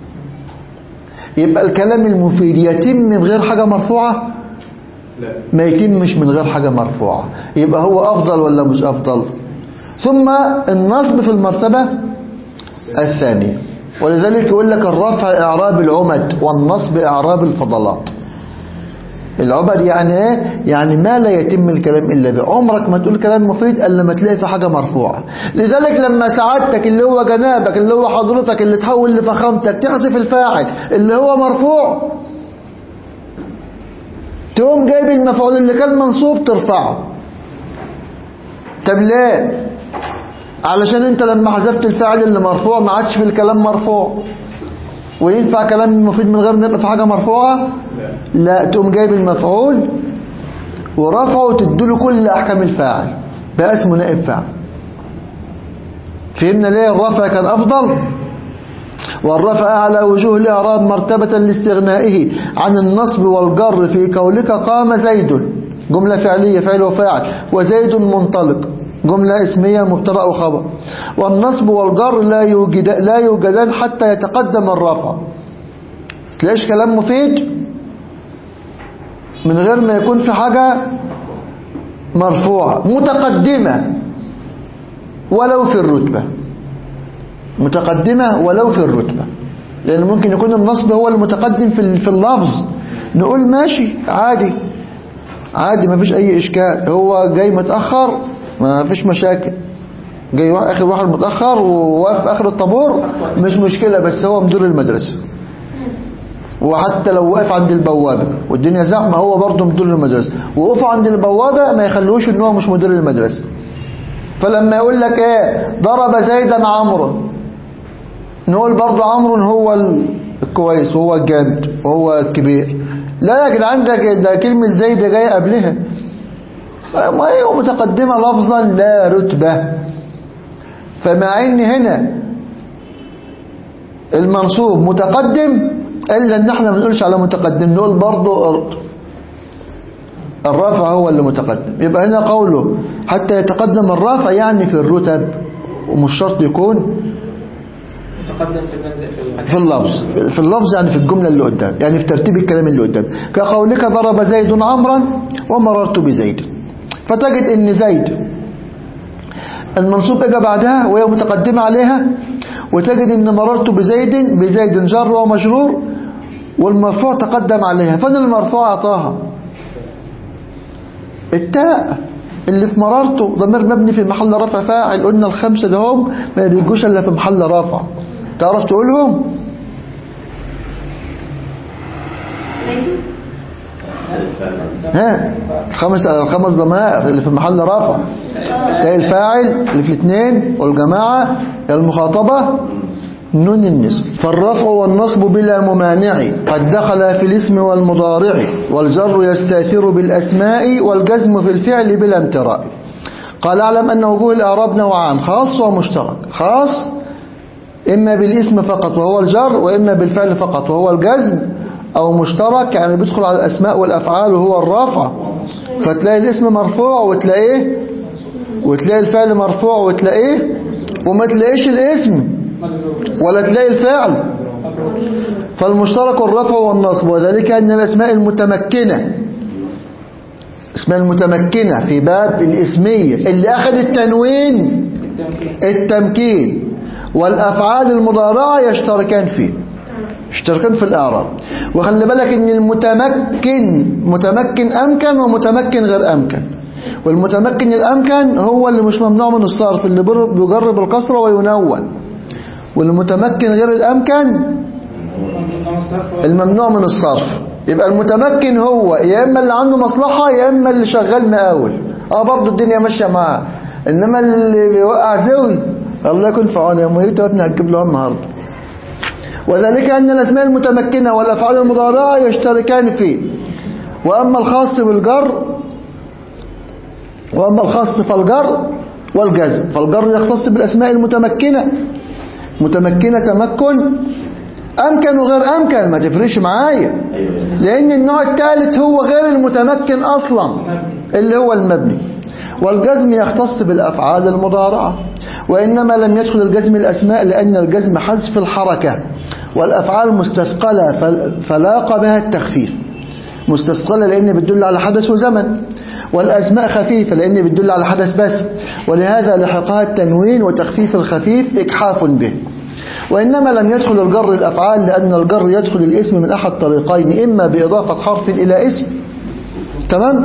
يبقى الكلام المفيد يتم من غير حاجة مرفوعة لا ما يتمش من غير حاجة مرفوعة يبقى هو أفضل ولا مش أفضل ثم النصب في المرتبة الثانية ولذلك يقول لك الرفع إعراب العمد والنصب إعراب الفضلات العبد يعني ايه يعني ما لا يتم الكلام الا به عمرك ما تقول كلام مفيد الا لما تلاقي في حاجه مرفوعه لذلك لما سعادتك اللي هو جنابك اللي هو حضرتك اللي تحول لفخامتك تحذف الفاعل اللي هو مرفوع تقوم جايب المفعول اللي كان منصوب ترفعه طب ليه علشان انت لما حذفت الفاعل اللي مرفوع ما عادش في الكلام مرفوع وينفع كلام مفيد من غير ما يبقى في حاجه مرفوعه لا تقوم جايب المفعول ورفعه وتديله كل احكام الفاعل بقى اسمه نائب فاعل فهمنا ليه الرفع كان افضل والرفع أعلى وجوه الإعراب مرتبة لاستغنائه عن النصب والجر في قولك قام زيد جملة فعلية فعل وفاعل وزيد منطلق جملة اسمية مبتدأ وخبر والنصب والجر لا يوجد لا يوجدان حتى يتقدم الرفع تلاقيش كلام مفيد من غير ما يكون في حاجة مرفوعة متقدمة ولو في الرتبة متقدمة ولو في الرتبة لأن ممكن يكون النصب هو المتقدم في في اللفظ نقول ماشي عادي عادي ما فيش أي إشكال هو جاي متأخر ما فيش مشاكل جاي وا- آخر واحد متأخر وواقف آخر الطابور مش مشكلة بس هو مدير المدرسة وحتى لو وقف عند البوابة والدنيا زحمة هو برضه مدير المدرسة وقفوا عند البوابة ما يخلوش ان هو مش مدير المدرسة فلما يقول لك ايه ضرب زيدا عمرو نقول برضه عمرو هو ال- الكويس وهو الجامد وهو الكبير لا يا جدعان ده ده كلمة زيد جاية قبلها ما هي متقدمة لفظا لا رتبة فمع ان هنا المنصوب متقدم الا ان احنا ما نقولش على متقدم نقول برضه الرافع هو اللي متقدم يبقى هنا قوله حتى يتقدم الرافع يعني في الرتب ومش شرط يكون متقدم في المنزل في في اللفظ في اللفظ يعني في الجملة اللي قدام يعني في ترتيب الكلام اللي قدام كقولك ضرب زيد عمرا ومررت بزيد فتجد ان زيد المنصوب اجى بعدها وهي متقدمة عليها وتجد ان مررت بزيد بزيد جر ومجرور والمرفوع تقدم عليها فين المرفوع اعطاها التاء اللي في مررته ضمير مبني في محل رفع فاعل قلنا الخمسة ده هم ما بيجوش الا في محل رفع تعرف تقولهم ها الخمس الخمس ضمائر اللي في محل رفع تاء الفاعل اللي في الاثنين والجماعة المخاطبة نون النسب فالرفع والنصب بلا ممانع قد دخل في الاسم والمضارع والجر يستاثر بالأسماء والجزم في الفعل بلا امتراء قال اعلم أن وجوه الأعراب نوعان خاص ومشترك خاص إما بالاسم فقط وهو الجر وإما بالفعل فقط وهو الجزم أو مشترك يعني بيدخل على الأسماء والأفعال وهو الرافع فتلاقي الاسم مرفوع وتلاقيه وتلاقي الفعل مرفوع وتلاقيه وما تلاقيش الاسم ولا تلاقي الفعل فالمشترك الرفع والنصب وذلك أن الأسماء المتمكنة اسماء المتمكنة في باب الاسمية اللي أخذ التنوين التمكين والأفعال المضارعة يشتركان فيه اشتركان في الأعراب وخلي بالك ان المتمكن متمكن أمكن ومتمكن غير أمكن والمتمكن الأمكن هو اللي مش ممنوع من الصرف اللي بر- بيجرب الكسرة وينون والمتمكن غير الأمكن الممنوع من الصرف يبقى المتمكن هو يا إما اللي عنده مصلحة يا إما اللي شغال مقاول اه برضه الدنيا ماشية معاه إنما اللي بيوقع زوي الله يكون في عونه يا مهيت ابني هتجيب له النهارده وذلك أن الأسماء المتمكنة والأفعال المضارعة يشتركان فيه وأما الخاص بالجر وأما الخاص فالجر والجزم فالجر يختص بالأسماء المتمكنة متمكنة تمكن أمكن وغير أمكن ما تفرقش معايا لأن النوع الثالث هو غير المتمكن أصلا اللي هو المبني والجزم يختص بالأفعال المضارعة وإنما لم يدخل الجزم الأسماء لأن الجزم حذف الحركة والأفعال مستثقلة فل- فلاق بها التخفيف مستثقلة لأن بتدل على حدث وزمن والأسماء خفيفة لأن بتدل على حدث بس ولهذا لحقها التنوين وتخفيف الخفيف إكحاف به وإنما لم يدخل الجر الأفعال لأن الجر يدخل الاسم من أحد طريقين إما بإضافة حرف إلى اسم تمام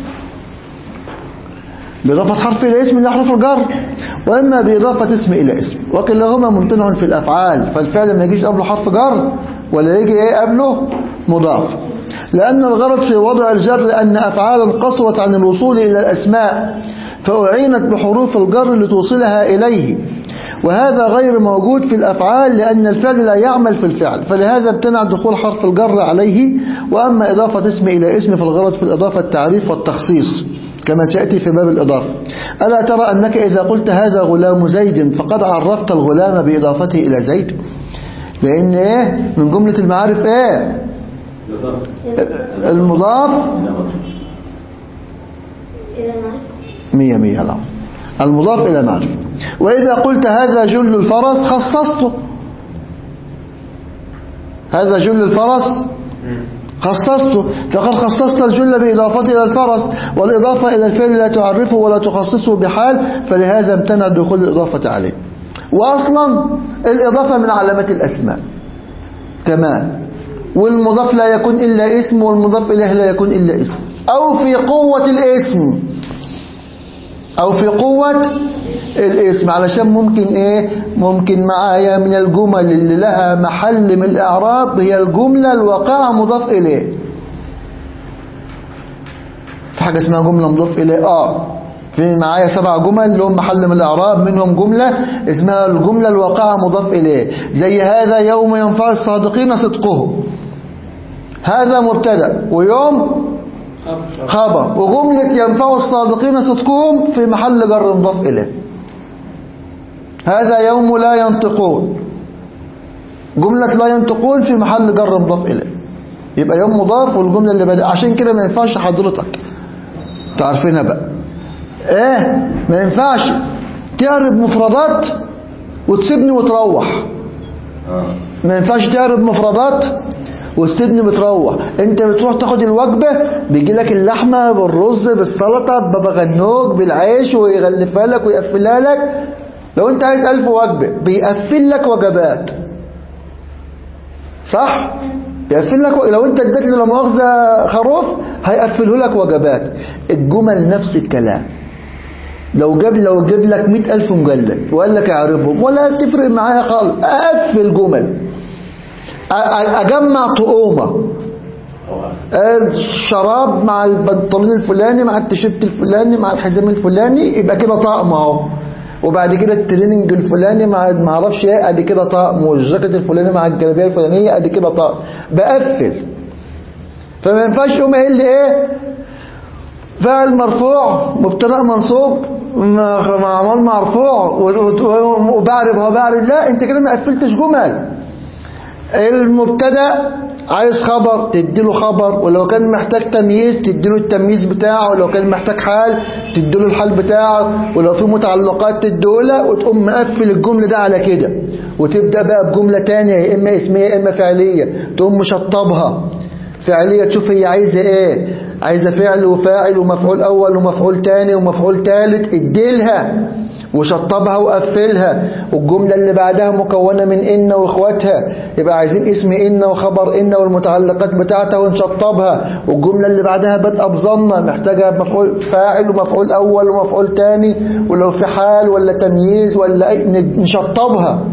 بإضافة حرف إلى اسم لأحرف الجر وإما بإضافة اسم إلى اسم وكلاهما ممتنع في الأفعال فالفعل ما يجيش قبله حرف جر ولا يجي إيه قبله مضاف لأن الغرض في وضع الجر أن أفعالا قصرت عن الوصول إلى الأسماء فأعينت بحروف الجر لتوصلها إليه وهذا غير موجود في الأفعال لأن الفعل لا يعمل في الفعل فلهذا امتنع دخول حرف الجر عليه وأما إضافة اسم إلى اسم فالغرض في الإضافة التعريف والتخصيص كما سيأتي في باب الإضافة ألا ترى أنك إذا قلت هذا غلام زيد فقد عرفت الغلام بإضافته إلى زيد لأن إيه من جملة المعارف إيه المضاف إذا معك مية مية لا المضاف إلى معرفة وإذا قلت هذا جل الفرس خصصته هذا جل الفرس خصصته فقد خصصت الجل بإضافته إلى الفرس والإضافة إلى الفعل لا تعرفه ولا تخصصه بحال فلهذا امتنع دخول الإضافة عليه وأصلا الإضافة من علامات الأسماء تمام والمضاف لا يكون إلا اسم والمضاف إليه لا يكون إلا اسم أو في قوة الاسم أو في قوة الاسم علشان ممكن إيه ممكن معايا من الجمل اللي لها محل من الإعراب هي الجملة الواقعة مضاف إليه في حاجة اسمها جملة مضاف إليه آه في معايا سبع جمل لهم محل من الإعراب منهم جملة اسمها الجملة الواقعة مضاف إليه زي هذا يوم ينفع الصادقين صدقهم هذا مبتدأ ويوم خبر وجملة ينفع الصادقين صدقهم في محل جر مضاف إليه هذا يوم لا ينطقون جملة لا ينطقون في محل جر مضاف إليه يبقى يوم مضاف والجملة اللي بدأ عشان كده ما ينفعش حضرتك تعرفينها بقى ايه ما ينفعش تعرب مفردات وتسيبني وتروح اه ما ينفعش تعرب مفردات والسجن بتروح انت بتروح تاخد الوجبة بيجي لك اللحمة بالرز بالسلطة ببابا غنوج بالعيش ويغلفها لك ويقفلها لك لو انت عايز ألف وجبة بيقفل لك وجبات صح يقفل لك لو انت اديت له لا مؤاخذه خروف هيقفله لك وجبات الجمل نفس الكلام لو جاب لو جاب لك 100000 مجلد وقال لك اعربهم ولا تفرق معايا خالص اقفل جمل أ- أ- اجمع طقومه الشراب مع البنطلون الفلاني مع التيشيرت الفلاني مع الحزام الفلاني يبقى كده طقم اهو وبعد كده التريننج الفلاني مع ما اعرفش ايه ادي كده طقم والجاكيت الفلاني مع الجلابيه الفلانيه ادي كده طقم بقفل فما ينفعش يقوم قايل لي ايه فاعل مرفوع مبتدا منصوب م- معمول مرفوع و- و- وبعرب هو بعرب لا انت كده ما قفلتش جمل المبتدا عايز خبر تديله خبر ولو كان محتاج تمييز تديله التمييز بتاعه ولو كان محتاج حال تديله الحال بتاعه ولو في متعلقات تديله وتقوم مقفل الجملة ده على كده وتبدأ بقى بجملة تانية يا إما اسمية يا إما فعلية تقوم مشطبها فعلية تشوف هي عايزة ايه عايزة فعل وفاعل ومفعول أول ومفعول تاني ومفعول تالت اديلها وشطبها وقفلها والجملة اللي بعدها مكونة من إن وإخواتها يبقى عايزين اسم إن وخبر إن والمتعلقات بتاعتها ونشطبها والجملة اللي بعدها بدأ بظنة محتاجة مفعول فاعل ومفعول أول ومفعول تاني ولو في حال ولا تمييز ولا أي نشطبها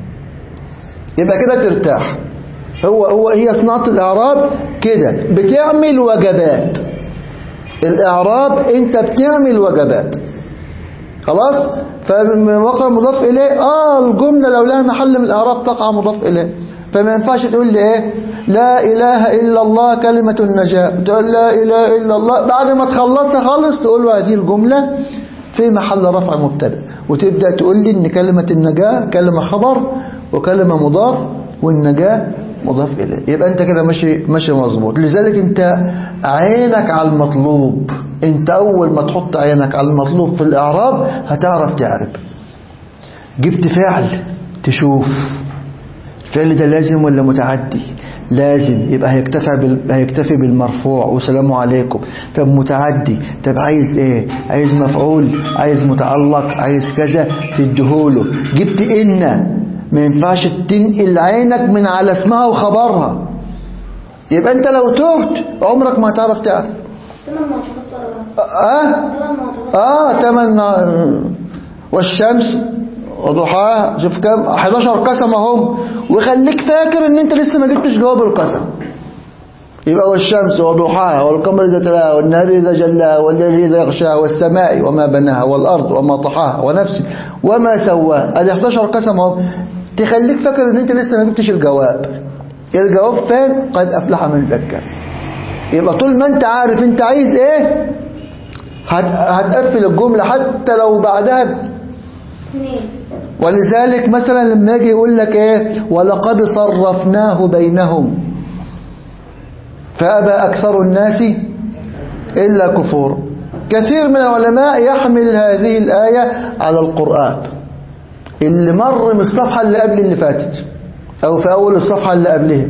يبقى كده ترتاح هو هو هي صناعة الإعراب كده بتعمل وجبات الإعراب أنت بتعمل وجبات خلاص فموقع مضاف إليه آه الجملة لو لها محل من الإعراب تقع مضاف إليه فما ينفعش تقول لي إيه لا إله إلا الله كلمة النجاة تقول لا إله إلا الله بعد ما تخلصها خالص تقول له هذه الجملة في محل رفع مبتدا وتبدأ تقول لي إن كلمة النجاة كلمة خبر وكلمة مضاف والنجاة مضاف إليه يبقى أنت كده ماشي ماشي مظبوط لذلك أنت عينك على المطلوب أنت أول ما تحط عينك على المطلوب في الإعراب هتعرف تعرف جبت فعل تشوف الفعل ده لازم ولا متعدي لازم يبقى هيكتفي بال... هيكتفي بالمرفوع وسلام عليكم طب متعدي طب عايز ايه عايز مفعول عايز متعلق عايز كذا تديهوله جبت ان ما ينفعش تنقل عينك من على اسمها وخبرها يبقى انت لو تهت عمرك ما هتعرف تعرف ثمان معطفات ورا بعض اه ثمان معطفات اه تمن والشمس وضحاها شوف كام 11 قسم اهم وخليك فاكر ان انت لسه ما جبتش جواب القسم يبقى والشمس وضحاها والقمر اذا تلاها والنهار اذا جلاها والليل اذا يغشاها والسماء وما بناها والارض وما طحاها ونفس وما سواها ادي 11 قسم اهم تخليك فاكر ان انت لسه ما جبتش الجواب الجواب فين قد افلح من زكى يبقى طول ما انت عارف انت عايز ايه هت- هتقفل الجملة حتى لو بعدها اثنين ولذلك مثلا لما يجي يقول لك ايه ولقد صرفناه بينهم فأبى أكثر الناس إلا كفور كثير من العلماء يحمل هذه الآية على القرآن اللي مر من الصفحة اللي قبل اللي فاتت أو في أول الصفحة اللي قبلها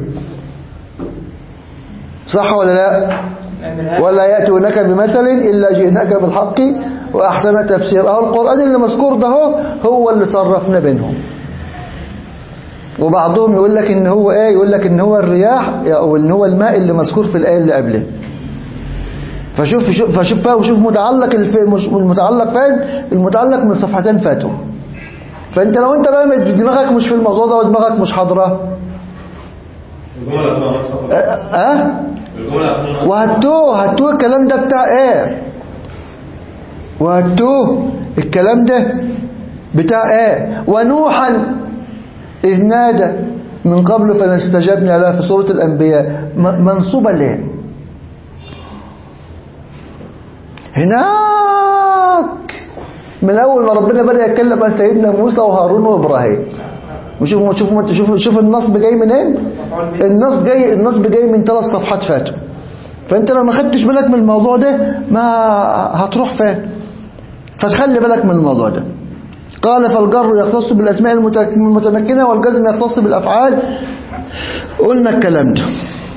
صح ولا لا لأن الآية ولا يأتونك بمثل إلا جئناك بالحق وأحسن تفسير أهو القرآن اللي مذكور ده هو, هو اللي صرفنا بينهم وبعضهم يقول لك ان هو ايه يقول لك ان هو الرياح او ان هو الماء اللي مذكور في الآية اللي قبله فشوف شوف فشوف بقى وشوف متعلق الف- مش- المتعلق فين المتعلق من صفحتين فاتوا فانت لو انت بقى دماغك مش في الموضوع ده ودماغك مش حاضره الجملة هتبقى ناقصة اه, أه؟ الجملة هتبقى ناقصة وهتوه هتوه الكلام ده بتاع ايه وهتوه الكلام ده بتاع ايه ونوحا إذ نادى من قبل فاستجبنا له في سورة الأنبياء م- منصوبة ليه هناك من أول ما ربنا بدأ يتكلم عن سيدنا موسى وهارون وإبراهيم وشوف شوف شوف شوف النصب جاي منين النصب جاي النصب جاي من ثلاث صفحات فاتوا فانت لو ما خدتش بالك من الموضوع ده ما هتروح فين فتخلي بالك من الموضوع ده قال فالجر يختص بالاسماء المت- المتمكنه والجزم يختص بالافعال قلنا الكلام ده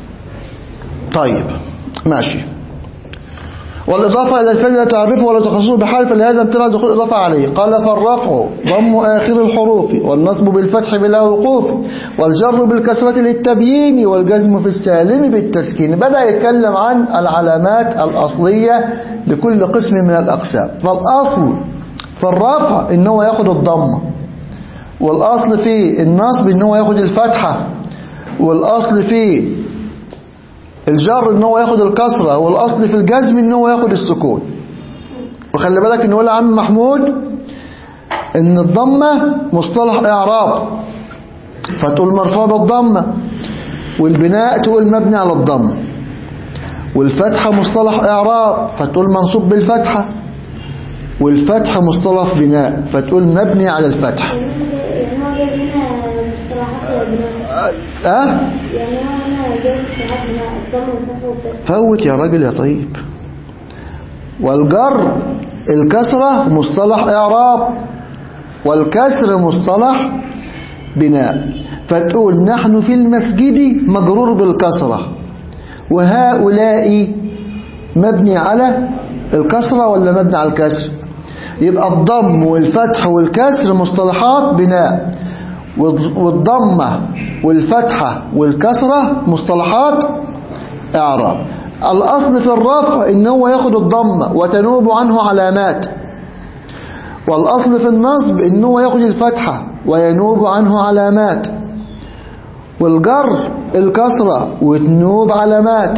طيب ماشي والإضافة إلى الفعل لا تعرفه ولا تخصصه بحال فلهذا امتنع دخول الإضافة عليه قال فالرفع ضم آخر الحروف والنصب بالفتح بلا وقوف والجر بالكسرة للتبيين والجزم في السالم بالتسكين بدأ يتكلم عن العلامات الأصلية لكل قسم من الأقسام فالأصل في الرفع إن هو ياخد الضمة والأصل في النصب إن هو ياخد الفتحة والأصل في الجر ان هو ياخد الكسرة والاصل في الجزم ان هو ياخد السكون وخلي بالك ان يقول عم محمود ان الضمة مصطلح اعراب فتقول مرفوع بالضمة والبناء تقول مبني على الضمة والفتحة مصطلح اعراب فتقول منصوب بالفتحة والفتحة مصطلح بناء فتقول مبني على الفتح يعني هو جايب هنا مصطلحات بناء اه يعني هو هنا جايب مصطلحات بناء الضم والكسر والكسر فوت يا راجل يا طيب والجر الكسرة مصطلح إعراب والكسر مصطلح بناء فتقول نحن في المسجد مجرور بالكسرة وهؤلاء مبني على الكسرة ولا مبني على الكسر يبقى الضم والفتح والكسر مصطلحات بناء والضمة والفتحة والكسرة مصطلحات اعراب الاصل في الرفع ان هو ياخد الضمه وتنوب عنه علامات والاصل في النصب ان هو ياخد الفتحه وينوب عنه علامات والجر الكسره وتنوب علامات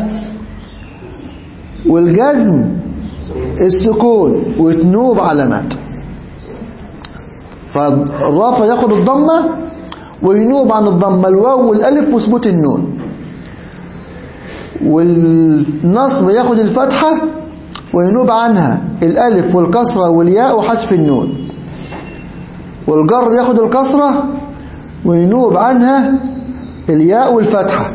والجزم السكون وتنوب علامات فالرفع ياخد الضمه وينوب عن الضمه الواو والالف وثبوت النون والنصب ياخد الفتحة وينوب عنها الألف والكسرة والياء وحذف النون والجر ياخد الكسرة وينوب عنها الياء والفتحة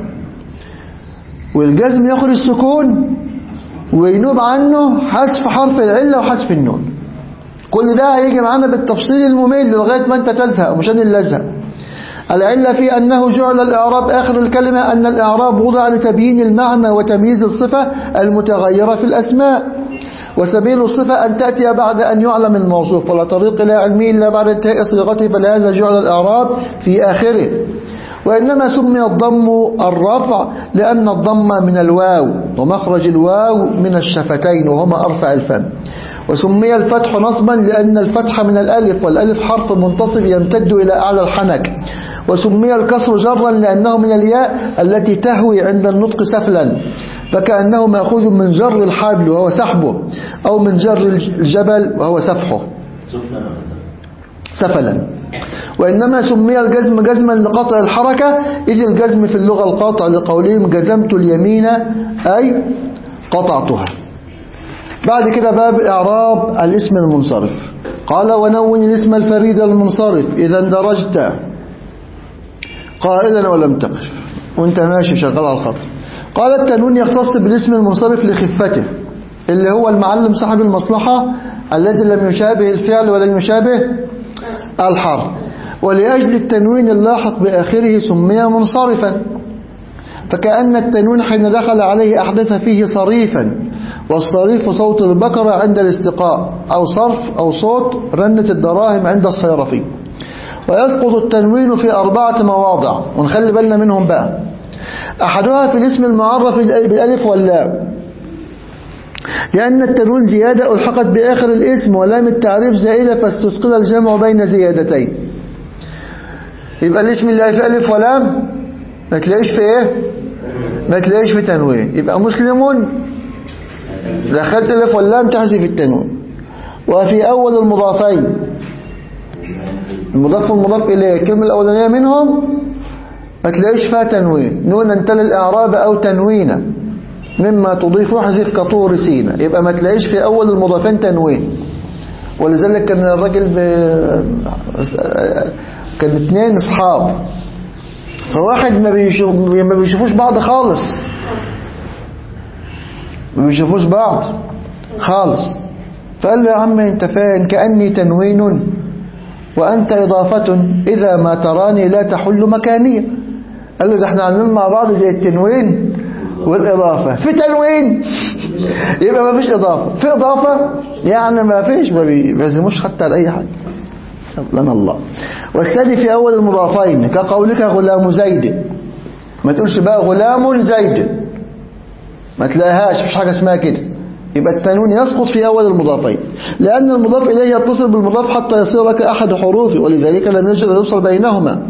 والجزم ياخد السكون وينوب عنه حذف حرف العلة وحذف النون كل ده هيجي معانا بالتفصيل الممل لغاية ما انت تزهق مش انا اللي ازهق العلة في أنه جعل الإعراب آخر الكلمة أن الإعراب وضع لتبيين المعنى وتمييز الصفة المتغيرة في الأسماء وسبيل الصفة أن تأتي بعد أن يعلم الموصوف ولا طريق إلى علمه إلا بعد انتهاء صيغته فلهذا جعل الإعراب في آخره وإنما سمي الضم الرفع لأن الضم من الواو ومخرج الواو من الشفتين وهما أرفع الفم وسمي الفتح نصبا لأن الفتح من الألف والألف حرف منتصب يمتد إلى أعلى الحنك وسمي الكسر جرا لأنه من الياء التي تهوي عند النطق سفلا فكأنه مأخوذ من جر الحبل وهو سحبه أو من جر الجبل وهو سفحه سفلى مثلا سفلا وإنما سمي الجزم جزما لقطع الحركة إذ الجزم في اللغة القاطع لقولهم جزمت اليمين أي قطعتها بعد كده باب إعراب الاسم المنصرف قال ونون الاسم الفريد المنصرف إذا اندرجت قائلا ولم تقف وانت ماشي شغال على الخط قال التنوين يختص بالاسم المنصرف لخفته اللي هو المعلم صاحب المصلحة الذي لم يشابه الفعل ولم يشابه الحرف ولأجل التنوين اللاحق بآخره سمي منصرفا فكأن التنوين حين دخل عليه أحدث فيه صريفا والصريف صوت البقرة عند الاستقاء أو صرف أو صوت رنة الدراهم عند الصيرفي ويسقط التنوين في أربعة مواضع ونخلي بالنا منهم بقى أحدها في الاسم المعرف بالألف واللام لأن التنوين زيادة ألحقت بآخر الاسم ولام التعريف زائدة فاستثقل الجمع بين زيادتين يبقى الاسم اللي في ألف ولام ما تلاقيش في إيه ما تلاقيش في تنوين يبقى مسلم دخلت الألف واللام تحذف التنوين وفي أول المضافين المضاف والمضاف إليه الكلمة الأولانية منهم ما تلاقيش فيها تنوين نونا تل الإعراب أو تنوينا مما تضيف احذف كطور سينا يبقى ما تلاقيش في أول المضافين تنوين ولذلك كان الراجل ب... كان اتنين اصحاب فواحد ما, بيشوف... ما بيشوفوش بعض خالص ما بيشوفوش بعض خالص فقال له يا عم انت فين كأني تنوين وأنت إضافة إذا ما تراني لا تحل مكانية قال له ده احنا عاملين مع بعض زي التنوين والإضافة في تنوين يبقى ما فيش إضافة في إضافة يعني ما فيش ما بيلزموش حتى على أي حاجة لنا الله والثاني في أول المضافين كقولك غلام زيد ما تقولش بقى غلام زيد ما تلاقيهاش مفيش حاجة اسمها كده يبقى التنوين يسقط في أول المضافين لأن المضاف إليه يتصل بالمضاف حتى يصير لك أحد حروفه ولذلك لم يجد أن يفصل بينهما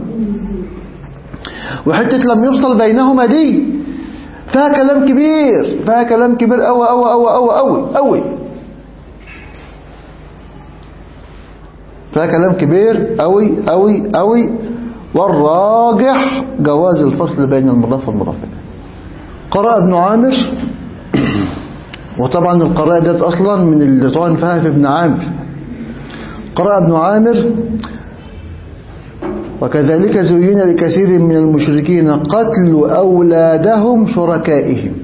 وحتة لم يفصل بينهما دي فيها كلام كبير فيها كلام كبير أوي أوي أوي أوي أوي أوي فيها كلام كبير أوي أوي أوي والراجح جواز الفصل بين المضاف والمضاف إليه قرأ ابن عامر وطبعا القراءة ديت أصلا من اللي طعن فيها في ابن عامر قرأ ابن عامر وكذلك زين لكثير من المشركين قتل أولادهم شركائهم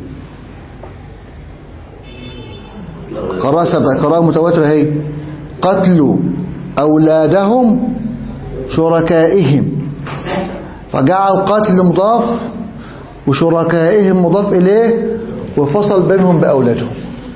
قراءة سبع قراءة متواترة هي قتل أولادهم شركائهم فجعل قتل مضاف وشركائهم مضاف إليه وفصل بينهم بأولادهم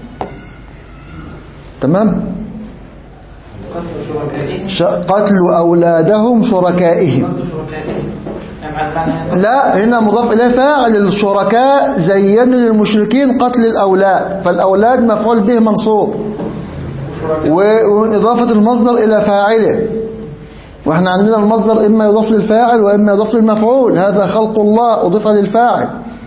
تمام قتل شركائهم ش- قتل أولادهم شركائهم قتل شركائهم يعني معنى- معنى- لا هنا مضاف إليه فاعل الشركاء زينوا للمشركين قتل الأولاد فالأولاد مفعول به منصوب شركاء. و- وإضافة المصدر إلى فاعله وإحنا عندنا المصدر إما يضاف للفاعل وإما يضاف للمفعول هذا خلق الله أضيف للفاعل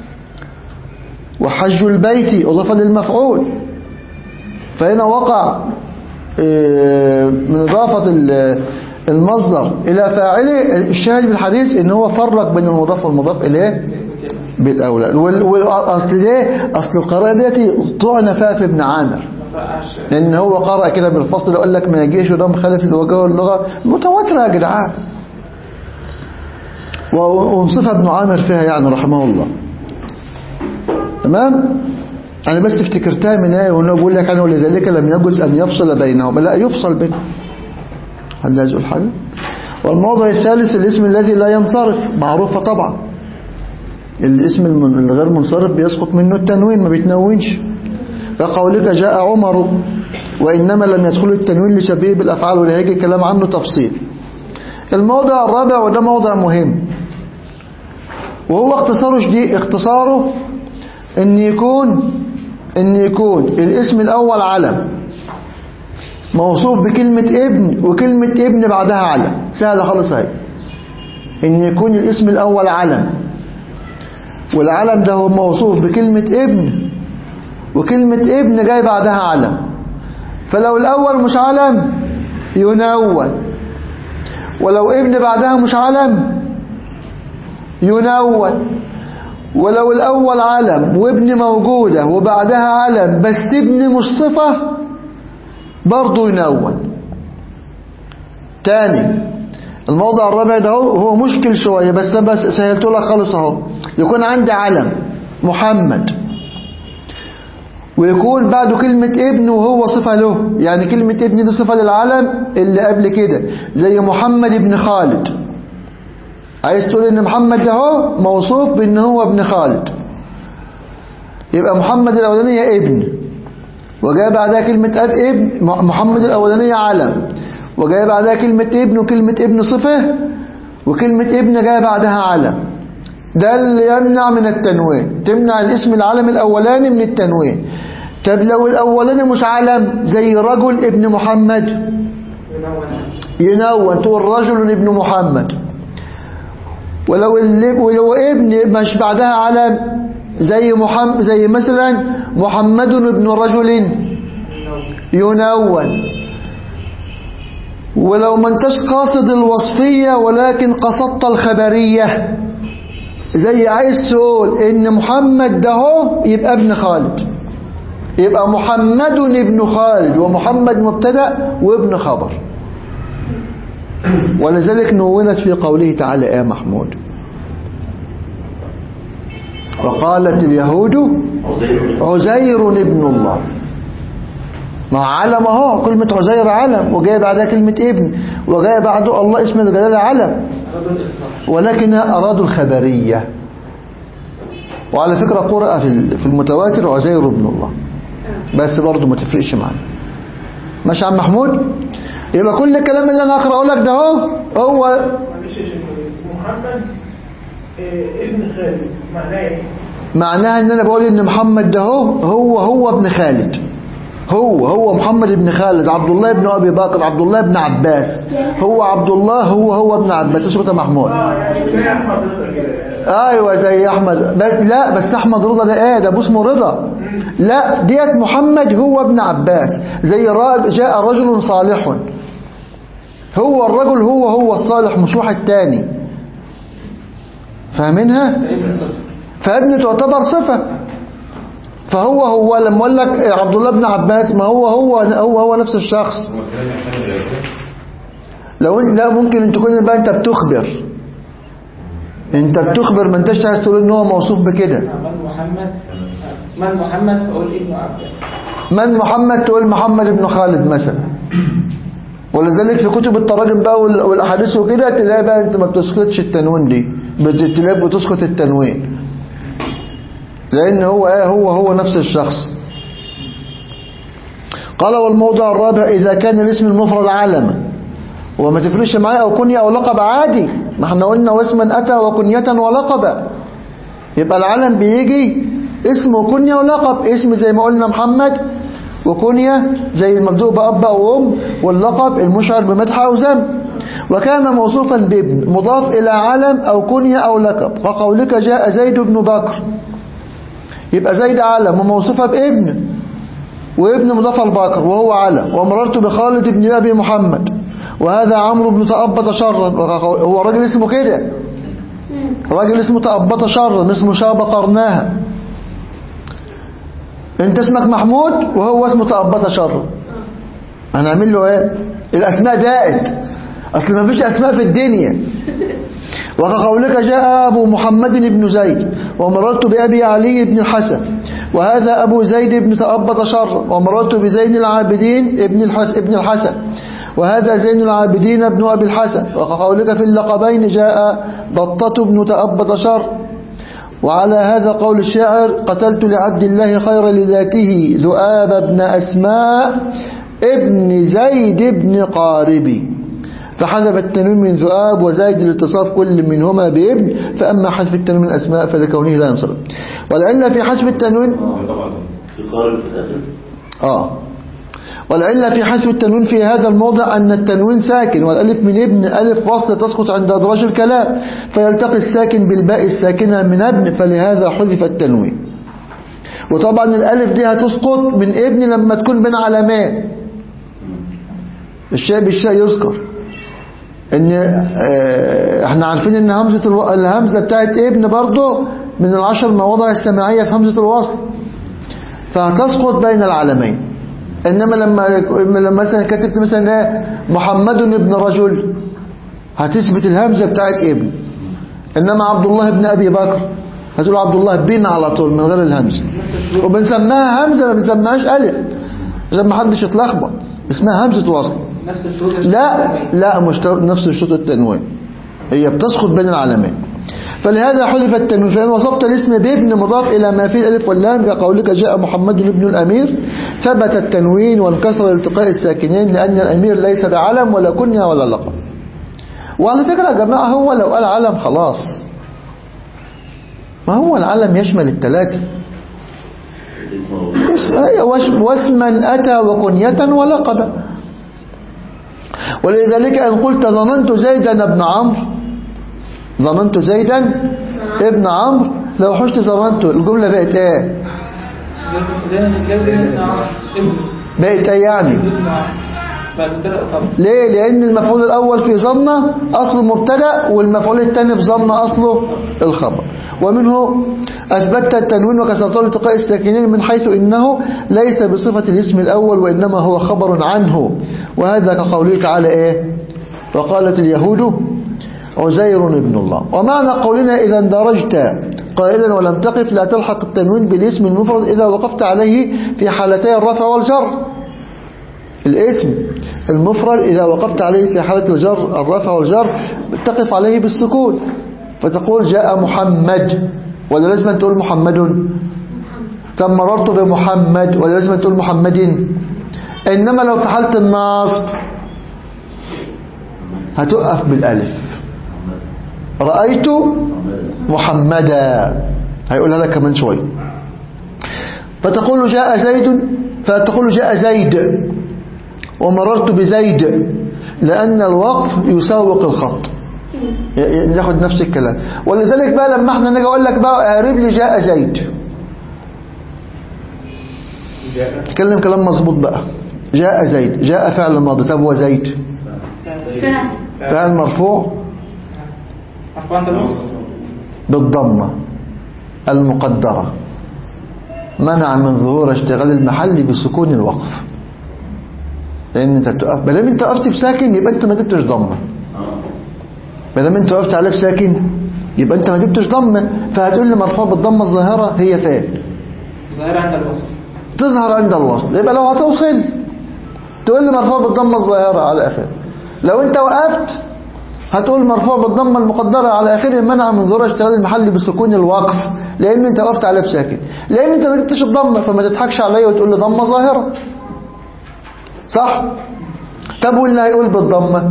وحج البيت أضاف للمفعول فهنا وقع آه، من إضافة ال- المصدر إلى فاعله الشاهد بالحديث إن هو فرق بين المضاف والمضاف إليه بالأولى وال- والأصل ليه أصل القراءة ديتي طعن فيها في ابن عامر ما بقاش لأن هو قرأ كده بالفصل يقول لك ما يجيش وده مخالف للوجه واللغة متواترة يا جدعان و- وانصفها ابن عامر فيها يعني رحمه الله تمام أنا بس افتكرتها من آية وأنه بيقول لك أنا ولذلك لم يجوز أن يفصل بينهما لا يفصل بينهم حد عايز يقول حاجة والموضع الثالث الاسم الذي لا ينصرف معروفة طبعا الاسم الم- الغير منصرف بيسقط منه التنوين ما بيتنونش كقولك جاء عمر وإنما لم يدخل التنوين لشبيه بالأفعال ولا هيجي الكلام عنه تفصيل الموضع الرابع وده موضع مهم وهو اختصاره شديد اختصاره ان يكون ان يكون الاسم الاول علم موصوف بكلمة ابن وكلمة ابن بعدها علم سهلة خالص اهي ان يكون الاسم الاول علم والعلم ده هو موصوف بكلمة ابن وكلمة ابن جاي بعدها علم فلو الأول مش علم ينون ولو ابن بعدها مش علم ينون ولو الأول علم وابن موجودة وبعدها علم بس ابن مش صفة برضه ينون تاني الموضع الرابع ده هو هو مشكل شوية بس بس سهلت لك خالص اهو يكون عندي علم محمد ويكون بعده كلمة ابن وهو صفة له يعني كلمة ابن دي صفة للعلم اللي قبل كده زي محمد ابن خالد عايز تقول ان محمد ده هو موصوف بان هو ابن خالد يبقى محمد الاولانية ابن وجاء بعدها كلمة اب ابن محمد الاولانية علم وجاء بعدها كلمة ابن وكلمة ابن صفة وكلمة ابن جاء بعدها علم ده اللي يمنع من التنوين تمنع الاسم العلم الأولاني من التنوين طب لو الأولاني مش علم زي رجل ابن محمد ينون ينون تقول رجل ابن محمد ولو اللي ولو ابن مش بعدها علم زي محمد زي مثلا محمد ابن رجل ينون ولو ما انتش قاصد الوصفية ولكن قصدت الخبرية زي عايز تقول ان محمد ده هو يبقى ابن خالد يبقى محمد ابن خالد ومحمد مبتدا وابن خبر ولذلك نونت في قوله تعالى يا محمود وقالت اليهود عزير عزير ابن الله ما علم اهو كلمة عزير علم وجاي بعدها كلمة ابن وجاي بعده الله اسم الجلالة علم رجل الإخبار ولكن أرادوا الخبرية وعلى فكرة قرأ في ال- في المتواتر عزير بن الله بس برضه ما تفرقش معانا ماشي يا عم محمود يبقى كل الكلام اللي انا هقراه لك ده اهو هو معلش يا شيخ بس محمد آه، ابن خالد معناه ايه؟ معناها ان انا بقول ان محمد ده هو هو هو ابن خالد هو هو محمد بن خالد عبد الله بن ابي بكر عبد الله بن عباس هو عبد الله هو هو ابن عباس اسكت يا محمود اه يعني زي احمد رضا كده ايوه زي احمد بس لا بس احمد رضا ده ايه ده ابو اسمه رضا لا ديت محمد هو ابن عباس زي را- جاء رجل صالح هو الرجل هو هو الصالح مش واحد تاني فاهمينها ابن صفر فابن تعتبر صفة فهو هو لما اقول لك عبد الله بن عباس ما هو هو هو هو نفس الشخص هو الكلام يحتمل غير كده لو انت لا ممكن ان تكون بقى انت بتخبر انت بتخبر ما انتش عايز تقول ان هو موصوف بكده من محمد من محمد فأقول ابن عباس من محمد تقول محمد بن خالد مثلا ولذلك في كتب التراجم بقى وال- والاحاديث وكده تلاقي بقى انت ما بتسقطش التنوين دي بت- تلاقي بتسقط التنوين لان هو ايه هو هو نفس الشخص قال والموضع الرابع اذا كان الاسم المفرد علما وما تفرقش معاه او كنية او لقب عادي ما احنا قلنا واسما اتى وكنية ولقبا يبقى العلم بيجي اسم وكنية ولقب اسم زي ما قلنا محمد وكنية زي المبدوء بأب أو أم واللقب المشعر بمدح أو ذم وكان موصوفا بابن مضاف إلى علم أو كنية أو لقب وقولك جاء زيد بن بكر يبقى زيد علم وموصوفة بابن وابن مضاف البكر وهو علم ومررت بخالد بن أبي محمد وهذا عمرو بن تأبط شرا هو راجل اسمه كده راجل اسمه تأبط شرا اسمه شاب قرناها انت اسمك محمود وهو اسمه تأبط شرا هنعمل له ايه الاسماء دائت اصل ما فيش اسماء في الدنيا وكقولك جاء ابو محمد بن زيد ومررت بابي علي بن الحسن وهذا ابو زيد بن تأبط شرا ومررت بزين العابدين ابن الحسن ابن الحسن وهذا زين العابدين بن أبي الحسن وكقولك في اللقبين جاء بطة بن تأبط شر وعلى هذا قول الشاعر قتلت لعبد الله خير لذاته ذؤاب بن أسماء ابن زيد بن قاربي فحذف التنوين من ذؤاب وزايد لاتصاف كل منهما بابن فأما حذف التنوين من الأسماء فلكونه لا ينصرف ولأن في حذف التنوين طبعا في قارب في الآخر آه والعلة في حذف التنوين في هذا الموضع أن التنوين ساكن والألف من ابن ألف وصل تسقط عند أدراج الكلام فيلتقي الساكن بالباء الساكنة من ابن فلهذا حذف التنوين وطبعا الألف دي هتسقط من ابن لما تكون بين علامات الشيء بالشيء يذكر ان آه، احنا عارفين ان همزة الو... الهمزة بتاعت ابن برضه من العشر مواضع السماعية في همزة الوصل فهتسقط بين العالمين انما لما لما مثلا كتبت مثلا ايه محمد ابن رجل هتثبت الهمزه بتاعت ابن انما عبد الله ابن ابي بكر هتقول عبد الله بن على طول من غير الهمزه وبنسميها همزه ما بنسميهاش الف عشان ما حدش يتلخبط اسمها همزه وصل نفس الشروط لا لا مش نفس الشروط التنوين هي بتسقط بين العالمين فلهذا حذف التنوين فإن وصفت الاسم بابن مضاف إلى ما فيه الألف واللام كقولك جاء محمد ابن الأمير ثبت التنوين وانكسر التقاء الساكنين لأن الأمير ليس بعلم ولا كنية ولا لقب وعلى فكرة يا جماعة هو لو قال علم خلاص ما هو العلم يشمل الثلاثة اسمه اسم- أيوة، وش- واسما أتى وكنية ولقبا ولذلك أن قلت ظننت زيدا ابن عمرو ظننت زيدا ابن عمرو لو حشت ظننت الجملة بقت ايه زي ما بنتكلم ابن عمرو ابن بقت ايه يعني ابن عمرو بقى مبتدأ طبعا ليه لأن المفعول الأول في ظنة أصله مبتدا والمفعول الثاني في ظنة أصله الخبر ومنه أثبتت التنوين وكسرته لالتقاء الساكنين من حيث إنه ليس بصفة الاسم الأول وإنما هو خبر عنه وهذا كقوله تعالى إيه وقالت اليهود عزير ابن الله ومعنى قولنا إذا اندرجت قائلا ولم تقف لا تلحق التنوين بالاسم المفرد إذا وقفت عليه في حالتي الرفع والجر الاسم المفرد إذا وقفت عليه في حالة الجر الرفع والجر تقف عليه بالسكون فتقول جاء محمد ولا لازم أن تقول محمد طب مررت بمحمد ولا لازم أن تقول محمد إنما لو في حالة النصب هتقف بالألف رأيت محمدا هيقولها لك كمان شوية فتقول جاء زيد فتقول جاء زيد ومررت بزيد لأن الوقف يسوق الخط ي- ي- ناخد نفس الكلام ولذلك بقى لما احنا نيجي اقول لك بقى اعرب لي جاء زيد تكلم كلام مظبوط بقى جاء زيد جاء فعل ماضي طب وزيد فعل فعل مرفوع مرفوع انت الوصف بالضمة المقدرة منع من ظهور اشتغال المحل بسكون الوقف لان انت بتقف ما دام انت وقفت بساكن يبقى انت ما جبتش ضمه ما دام انت وقفت عليه بساكن يبقى انت ما جبتش ضمه فهتقول لي مرفوع بالضمه الظاهره هي فين ظاهرة عند الوصف تظهر عند الوصل يبقى لو هتوصل تقول لي مرفوع بالضمه الظاهره على اخره لو انت وقفت هتقول مرفوع بالضمه المقدره على اخره منع من ظهور اشتغال المحل بسكون الوقف لان انت وقفت عليه بساكن لان انت ما جبتش الضمه فما تضحكش عليا وتقول لي ضمه ظاهره صح طب واللي هيقول بالضمه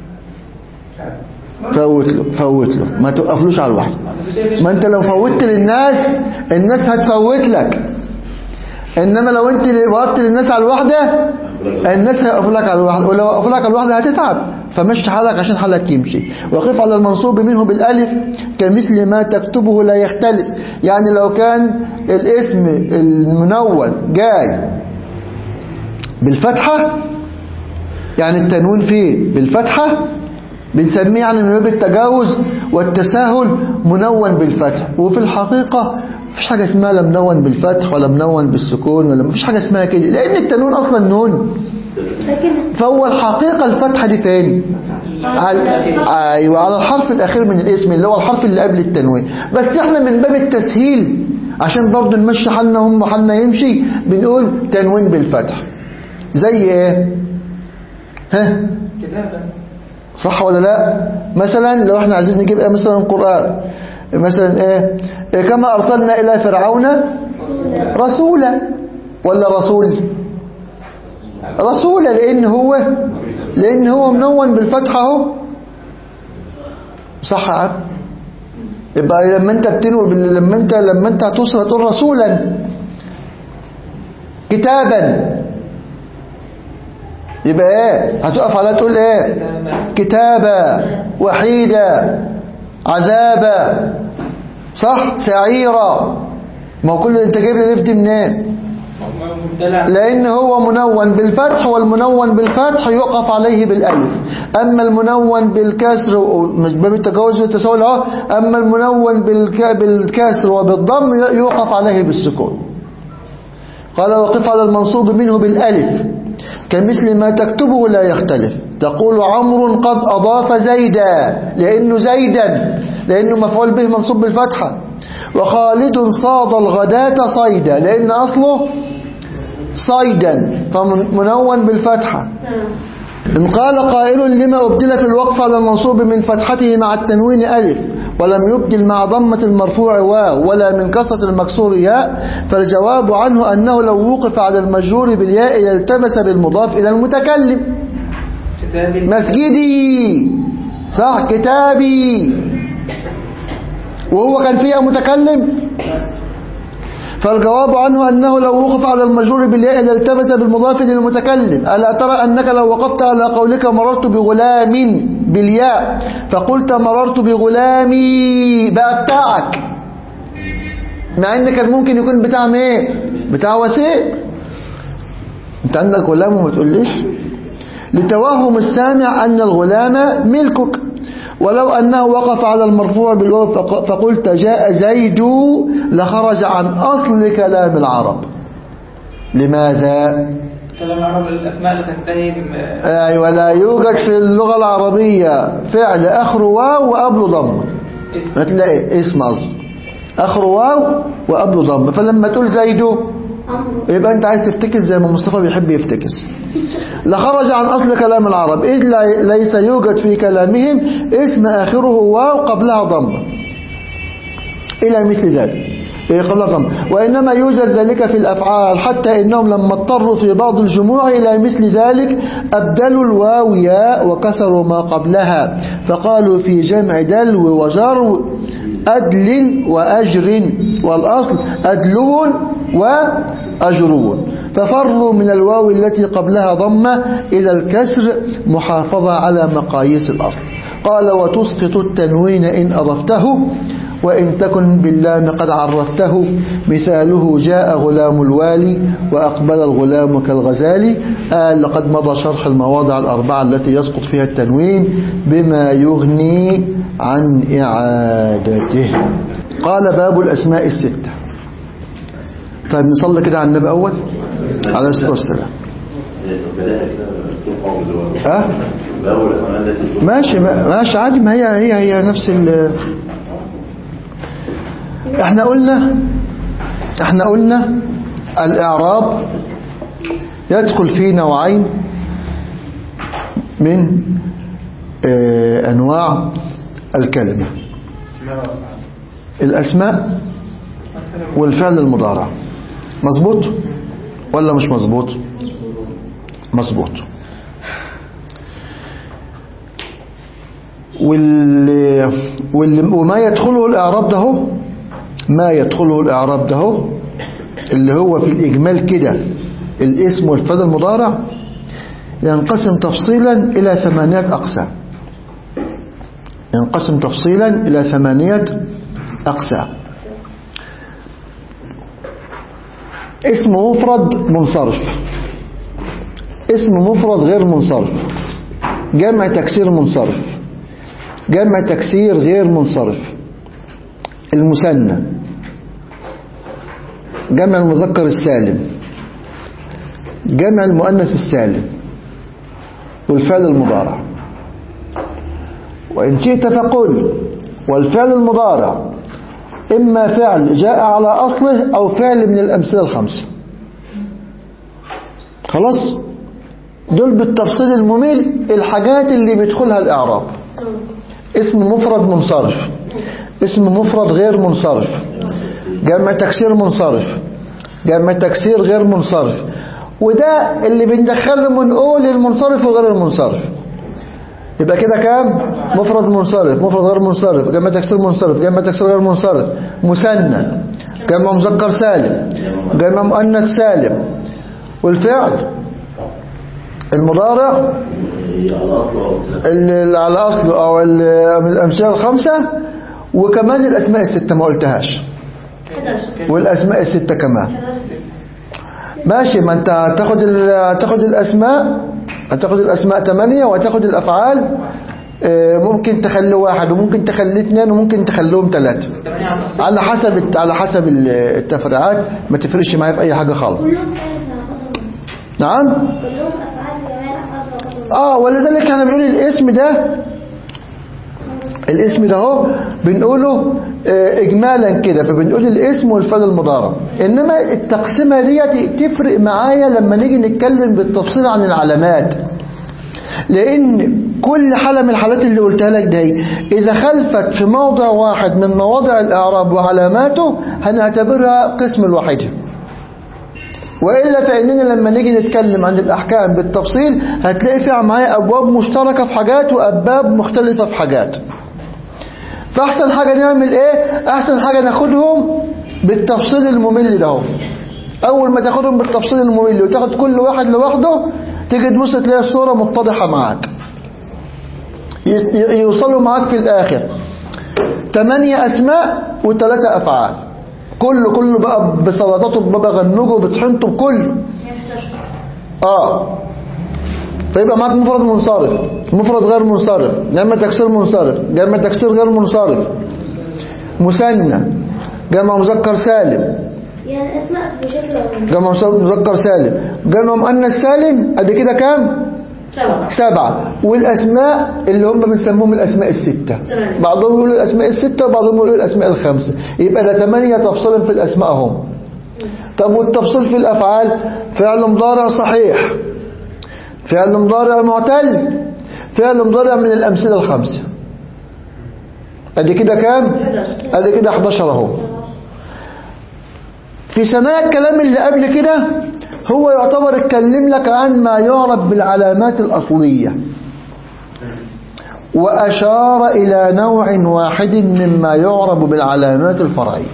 فوت له فوت له ما توقفلوش على الواحد ما انت لو فوتت للناس الناس هتفوت لك انما لو انت وقفت للناس على الواحده الناس هيقفوا لك على الواحده ولو وقفوا لك على الواحده هتتعب فمشي حالك عشان حالك يمشي وقف على المنصوب منه بالالف كمثل ما تكتبه لا يختلف يعني لو كان الاسم المنون جاي بالفتحه يعني التنوين فيه بالفتحة بنسميه يعني من باب التجاوز والتساهل منون بالفتح وفي الحقيقة مفيش حاجة اسمها لا منون بالفتح ولا منون بالسكون ولا مفيش حاجة اسمها كده لأن التنوين أصلا نون لكن فهو الحقيقة الفتحة دي فين على أيوة على الحرف الأخير من الاسم اللي هو الحرف اللي قبل التنوين بس احنا من باب التسهيل عشان برضه نمشي حالنا هم حالنا يمشي بنقول تنوين بالفتح زي ايه ها كتابة صح ولا لا مثلا لو احنا عايزين نجيب ايه مثلا قرآن مثلا ايه, إيه كما ارسلنا الى فرعون رسولا ولا رسول رسولا لان هو لان هو منون بالفتحة اهو صح يا عم يبقى لما انت بتنوي بال- لما انت لما انت هتوصل هتقول رسولا كتابا يبقى ايه هتقف عليها تقول ايه كتابا وحيدا عذابا صح سعيرا ما هو كل اللي انت جايب لي الالف دي منين مبتلع لان هو منون بالفتح والمنون بالفتح يوقف عليه بالالف اما المنون بالكسر و- مش باب التجاوز والتساهل اهو اما المنون بالك- بالكسر وبالضم يوقف عليه بالسكون قال وقف على المنصوب منه بالالف كمثل ما تكتبه لا يختلف تقول عمرو قد أضاف زيدا لأنه زيدا لأنه مفعول به منصوب بالفتحة وخالد صاد الغداة صيدا لأن أصله صيدا فمنون بالفتحة إن قال قائل لما أبدل في الوقف على المنصوب من فتحته مع التنوين ألف ولم يبدل مع ضمة المرفوع واو ولا من كسرة المكسور ياء فالجواب عنه أنه لو وقف على المجرور بالياء يلتبس بالمضاف إلى المتكلم كتابي مسجدي صح كتابي وهو كان فيها متكلم فالجواب عنه أنه لو وقف على المجرور بالياء لالتبس بالمضاف للمتكلم ألا ترى أنك لو وقفت على قولك مررت بغلام بالياء فقلت مررت بغلامي بقى بتاعك مع ان كان ممكن يكون بتاع ايه بتاع وسيء انت عندك غلام وما تقوليش لتوهم السامع أن الغلام ملكك ولو أنه وقف على المرفوع بالواو فق- فقلت جاء زيد لخرج عن أصل كلام العرب لماذا؟ كلام العرب الأسماء اللي تنتهي بم- أيوة لا يوجد في اللغة العربية فعل آخر واو وقبله ضم اسم هتلاقي اسم قصدي آخر واو وقبله ضم فلما تقول زيد عمرو يبقى انت عايز تفتكس زي ما مصطفى بيحب يفتكس لخرج عن أصل كلام العرب إذ لا- ليس يوجد في كلامهم اسم آخره واو قبلها ضمة إلى مثل ذلك إيه قبل الضم وإنما يوجد ذلك في الأفعال حتى إنهم لما اضطروا في بعض الجموع إلى مثل ذلك أبدلوا الواو ياء وكسروا ما قبلها فقالوا في جمع دلو وجر أدل وأجر والأصل أدلون وأجرون ففروا من الواو التي قبلها ضمة إلى الكسر محافظة على مقاييس الأصل قال وتسقط التنوين إن أضفته وإن تكن باللام قد عرفته مثاله جاء غلام الوالي وأقبل الغلام كالغزال آل لقد مضى شرح المواضع الأربعة التي يسقط فيها التنوين بما يغني عن إعادته قال باب الأسماء الستة طيب نصلي كده على النبي أول عليه الصلاة والسلام بداية كده تقع بالواو ها باب الأسماء التي ماشي ما- ماشي عادي ما هي هي هي نفس ال احنا قلنا احنا قلنا الإعراب يدخل فيه نوعين من اه أنواع الكلمة الأسماء والفعل المضارع مظبوط ولا مش مظبوط مظبوط واللي واللي وما يدخله الإعراب ده هو ما يدخله الإعراب ده هو اللي هو في الإجمال كده الاسم والفعل المضارع ينقسم تفصيلا إلى ثمانية أقسام ينقسم تفصيلا إلى ثمانية أقسام اسم مفرد منصرف اسم مفرد غير منصرف جمع تكسير منصرف جمع تكسير غير منصرف المثنى جمع المذكر السالم جمع المؤنث السالم والفعل المضارع وإن شئت فقل والفعل المضارع إما فعل جاء على أصله أو فعل من الأمثلة الخمسة خلاص دول بالتفصيل الممل الحاجات اللي بيدخلها الإعراب اسم مفرد منصرف اسم مفرد غير منصرف جمع تكسير منصرف جمع تكسير غير منصرف وده اللي بندخله ونقول المنصرف وغير المنصرف يبقى كده كام مفرد منصرف مفرد غير منصرف جمع تكسير منصرف جمع تكسير غير منصرف مثنى جمع مذكر سالم جمع مؤنث سالم والفعل المضارع على أصله اللي على أصله أو ال- من الأمثلة الخمسة وكمان الأسماء الستة ما قلتهاش والأسماء الستة كمان ماشي ما أنت هتاخد ال- هتاخد الأسماء هتاخد الأسماء ثمانية وهتاخد الأفعال آه، ممكن تخلي واحد وممكن تخلي اثنين وممكن تخليهم ثلاثة الثمانية على التفصيل على حسب الت- على حسب ال- التفريعات ما تفرقش معايا في أي حاجة خالص كلهم فعل فقط نعم كلهم أفعال جميع الأفعال فقط اه ولذلك احنا بنقول الاسم ده الاسم ده هو بنقوله آه، اجمالا كده فبنقول الاسم والفعل المضارع انما التقسيمه ديت تفرق معايا لما نيجي نتكلم بالتفصيل عن العلامات لان كل حالة من الحالات اللي قلتها لك دي اذا خلفت في موضع واحد من مواضع الاعراب وعلاماته هنعتبرها قسم لوحدها وإلا فإننا لما نيجي نتكلم عن الأحكام بالتفصيل هتلاقي فيها معايا أبواب مشتركة في حاجات وأبواب مختلفة في حاجات فأحسن حاجة نعمل إيه؟ أحسن حاجة ناخدهم بالتفصيل الممل ده أول ما تاخدهم بالتفصيل الممل وتاخد كل واحد لوحده تيجي تبص تلاقي الصورة متضحة معاك ي- ي- يوصلوا معاك في الآخر ثمانية أسماء وثلاثة أفعال كله كله بقى بسلطاته ببابا غنوجه بطحنته بكله اه فيبقى معاك مفرد منصرف مفرد غير منصرف جمع تكسير منصرف جمع تكسير غير منصرف مثنى جمع مذكر سالم يعني الأسماء بشكل عمومي جمع مذكر سالم جمع مؤنث سالم ادي كده كام سبعة سبعة والأسماء اللي هم بنسموهم الأسماء الستة تمام. بعضهم يقولوا الأسماء الستة وبعضهم يقولوا الأسماء الخمسة يبقى ده ثمانية تفصيل في الأسماء هم طب والتفصيل في الأفعال فعل مضارع صحيح فعل مضارع معتل فعل مضارع من الأمثلة الخمسة ادي كده كام ادي كده 11 اهو في سماع الكلام اللي قبل كده هو يعتبر اتكلم لك عن ما يعرف بالعلامات الأصلية وأشار إلى نوع واحد مما يعرف بالعلامات الفرعية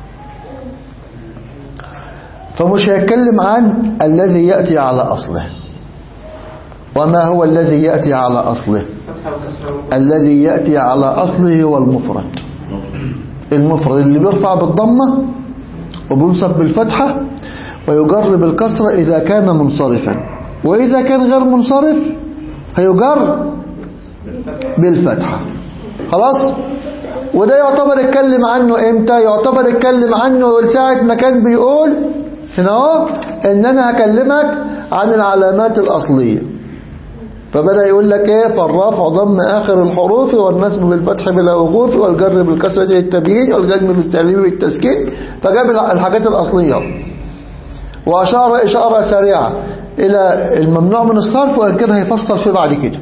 فمش هيتكلم عن الذي يأتي على أصله وما هو الذي يأتي على أصله فتحة وكسرة الذي يأتي على أصله هو المفرد المفرد اللي بيرفع بالضمة وبينصب بالفتحة ويجر بالكسرة إذا كان منصرفا وإذا كان غير منصرف هيجر بالفتحة خلاص وده يعتبر اتكلم عنه امتى يعتبر اتكلم عنه ساعة ما كان بيقول هنا اهو ان انا هكلمك عن العلامات الاصلية فبدأ يقول لك ايه فالرفع ضم اخر الحروف والنسب بالفتح بلا وقوف والجر بالكسرة للتبيين والجزم بالتعليم بالتسكين فجاب الحاجات الاصلية واشار اشارة سريعة الى الممنوع من الصرف وان كده هيفصل فيه بعد كده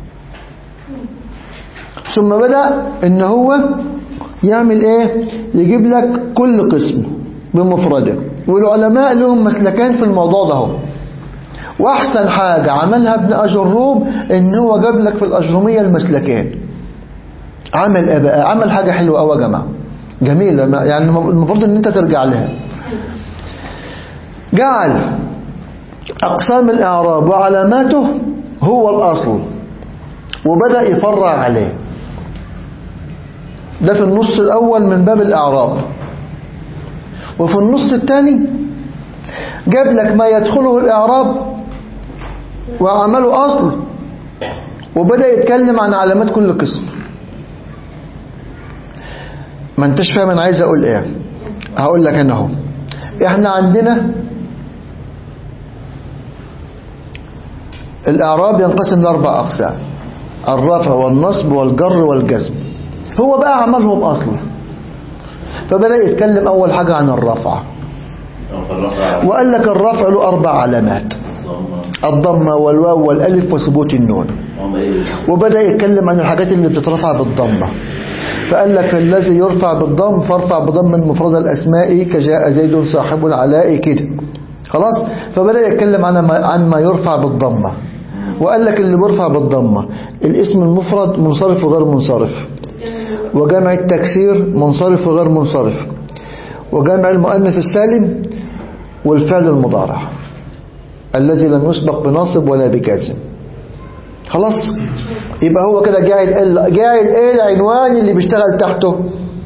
ثم بدأ ان هو يعمل ايه يجيب لك كل قسم بمفرده والعلماء لهم مسلكان في الموضوع ده هو. واحسن حاجة عملها ابن اجروم ان هو جاب لك في الاجرومية المسلكين عمل ايه بقى عمل حاجة حلوة قوي يا جماعة جميلة ما- يعني المفروض ان انت ترجع لها جعل اقسام الاعراب وعلاماته هو الاصل وبدأ يفرع عليه ده في النص الأول من باب الإعراب وفي النص الثاني جاب لك ما يدخله الإعراب وعمله أصل وبدأ يتكلم عن علامات كل قسم ما انتش فاهم انا عايز اقول ايه هقول لك انا اهو احنا عندنا الاعراب ينقسم لاربع اقسام الرفع والنصب والجر والجزم هو بقى عملهم اصلا فبدأ يتكلم اول حاجة عن الرفع فالرفع وقال لك الرفع له اربع علامات ضم الضمة والواو والالف وثبوت النون وضم ايه وبدأ يتكلم عن الحاجات اللي بتترفع بالضمة فقال لك الذي يرفع بالضم فارفع بضم مفرد الأسماء كجاء زيد صاحب العلاء كده خلاص فبدأ يتكلم عن ما, عن ما يرفع بالضمة وقال لك اللي بيرفع بالضمة الاسم المفرد منصرف وغير منصرف وجمع التكسير منصرف وغير منصرف وجمع المؤنث السالم والفعل المضارع الذي لم يسبق بناصب ولا بجازم خلاص يبقى هو كده جاعل ال- جاعل ايه العنوان اللي بيشتغل تحته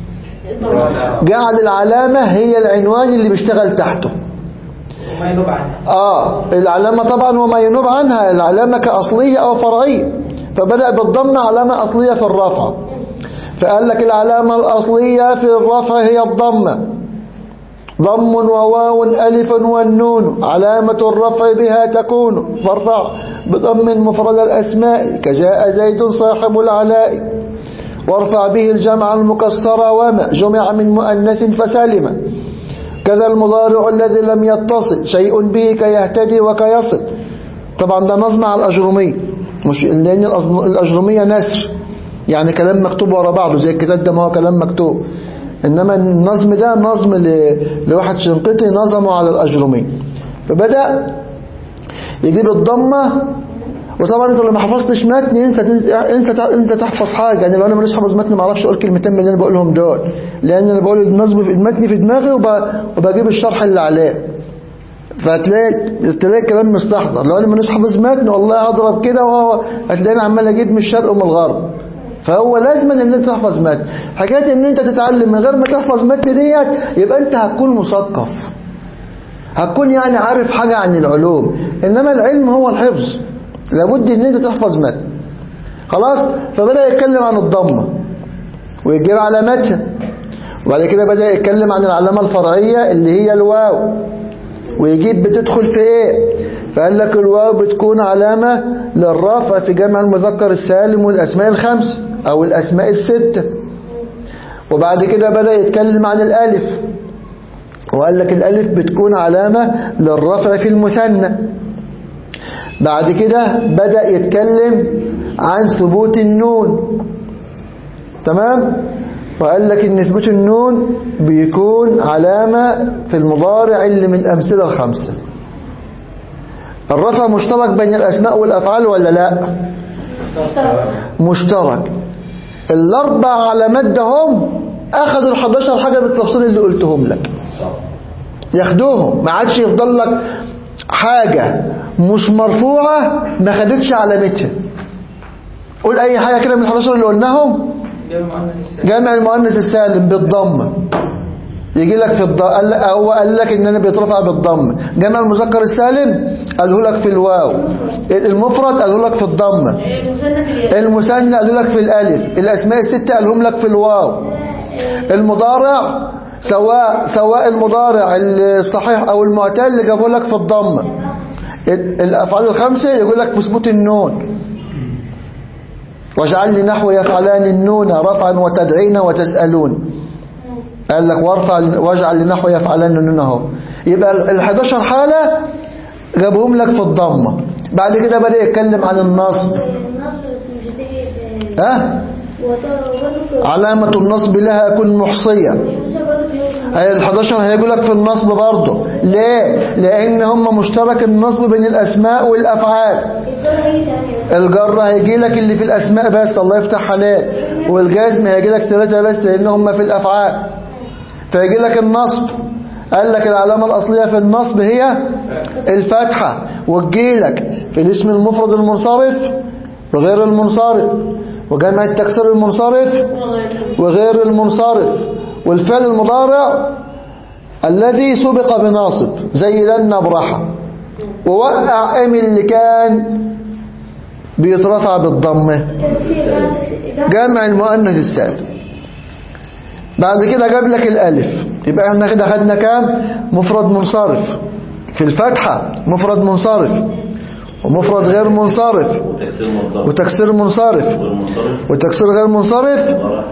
جعل العلامة هي العنوان اللي بيشتغل تحته وما ينوب عنها اه العلامة طبعا وما ينوب عنها العلامة كأصلية أو فرعية فبدأ بالضم علامة أصلية في الرفع فقال لك العلامة الأصلية في الرفع هي الضمة ضم وواو ألف والنون علامة الرفع بها تكون فارفع بضم مفرد الأسماء كجاء زيد صاحب العلاء وارفع به الجمع المكسر وما جمع من مؤنث فسلم كذا المضارع الذي لم يتصل شيء به كيهتدي وكيصل طبعا ده نظم على الأجرمية مش لأن الأز- الأجرمية نسر يعني كلام مكتوب ورا بعضه زي الكتاب ده ما هو كلام مكتوب إنما النظم ده نظم ل- لواحد شنقيطي نظمه على الأجرمية فبدأ يجيب الضمة وطبعا انت لو ما حفظتش متن انسى انسى انسى تحفظ حاجه يعني لو انا ماليش حافظ متن ما اعرفش اقول كلمتين من اللي انا بقولهم دول لان انا بقول النصب في المتن في دماغي وب- وبجيب الشرح اللي عليه فهتلاقي تلاقي الكلام مستحضر لو انا ماليش حافظ متن والله هضرب كده وهو هتلاقيني عمال اجيب من الشرق ومن الغرب فهو لازم ان انت تحفظ متن حكايه ان انت تتعلم من غير ما تحفظ متن ديت يبقى انت هتكون مثقف هتكون يعني عارف حاجة عن العلوم إنما العلم هو الحفظ لابد ان انت تحفظ متن خلاص فبدأ يتكلم عن الضمة ويجيب علاماتها وبعد كده بدأ يتكلم عن العلامة الفرعية اللي هي الواو ويجيب بتدخل في ايه فقال لك الواو بتكون علامة للرفع في جمع المذكر السالم والأسماء الخمس أو الأسماء الستة وبعد كده بدأ يتكلم عن الألف وقال لك الألف بتكون علامة للرفع في المثنى بعد كده بدأ يتكلم عن ثبوت النون تمام وقال لك ان ثبوت النون بيكون علامة في المضارع اللي من الأمثلة الخمسة الرفع مشترك بين الأسماء والأفعال ولا لا مشترك الأربع علامات ده هم أخذوا ال 11 حاجة بالتفصيل اللي قلتهم لك ياخدوهم ما عادش يفضل لك حاجة مش مرفوعة ما خدتش علامتها قول أي حاجة كده من ال 11 اللي قلناهم جاي مؤنث السالم جامع المؤنث السالم بالضمة يجي لك في الض... قال هو قال لك ان انا بيترفع بالضمه جمع المذكر السالم قاله لك في الواو المفرد قاله لك في الضمه المثنى في الياء المثنى قاله لك في الالف الاسماء السته قالهم لك في الواو المضارع سواء سواء المضارع الصحيح او المعتل اللي جابه لك في الضمه ال- الافعال الخمسه يقول لك في ثبوت النون واجعل لي نحو يفعلان النون رفعا وتدعين وتسالون قال لك وارفع واجعل لنحو يفعلن النون اهو يبقى ال 11 حاله جابهم لك في الضمه بعد كده بدا يتكلم عن النصب النصر السمجتي ها وبرضه علامه النصب لها كن محصيه هي ال 11 هيجوا لك في النصب برضه ليه لان هم مشترك النصب بين الاسماء والافعال الجر هيجي لك اللي في الاسماء بس الله يفتح عليك والجزم هيجي لك ثلاثه بس لان هم في الافعال فيجي لك النصب قال لك العلامه الاصليه في النصب هي الفتحه وتجي لك في الاسم المفرد المنصرف وغير المنصرف وجمع التكسير المنصرف وغير المنصرف والفعل المضارع الذي سبق بناصب زي لن نبرح ووقع ام اللي كان بيترفع بالضمه جمع المؤنث السالم بعد كده جاب لك الالف يبقى احنا كده خدنا كام مفرد منصرف في الفتحه مفرد منصرف ومفرد غير منصرف وتكسير منصرف وتكسير منصرف والمنصرف وتكسير غير منصرف مضارع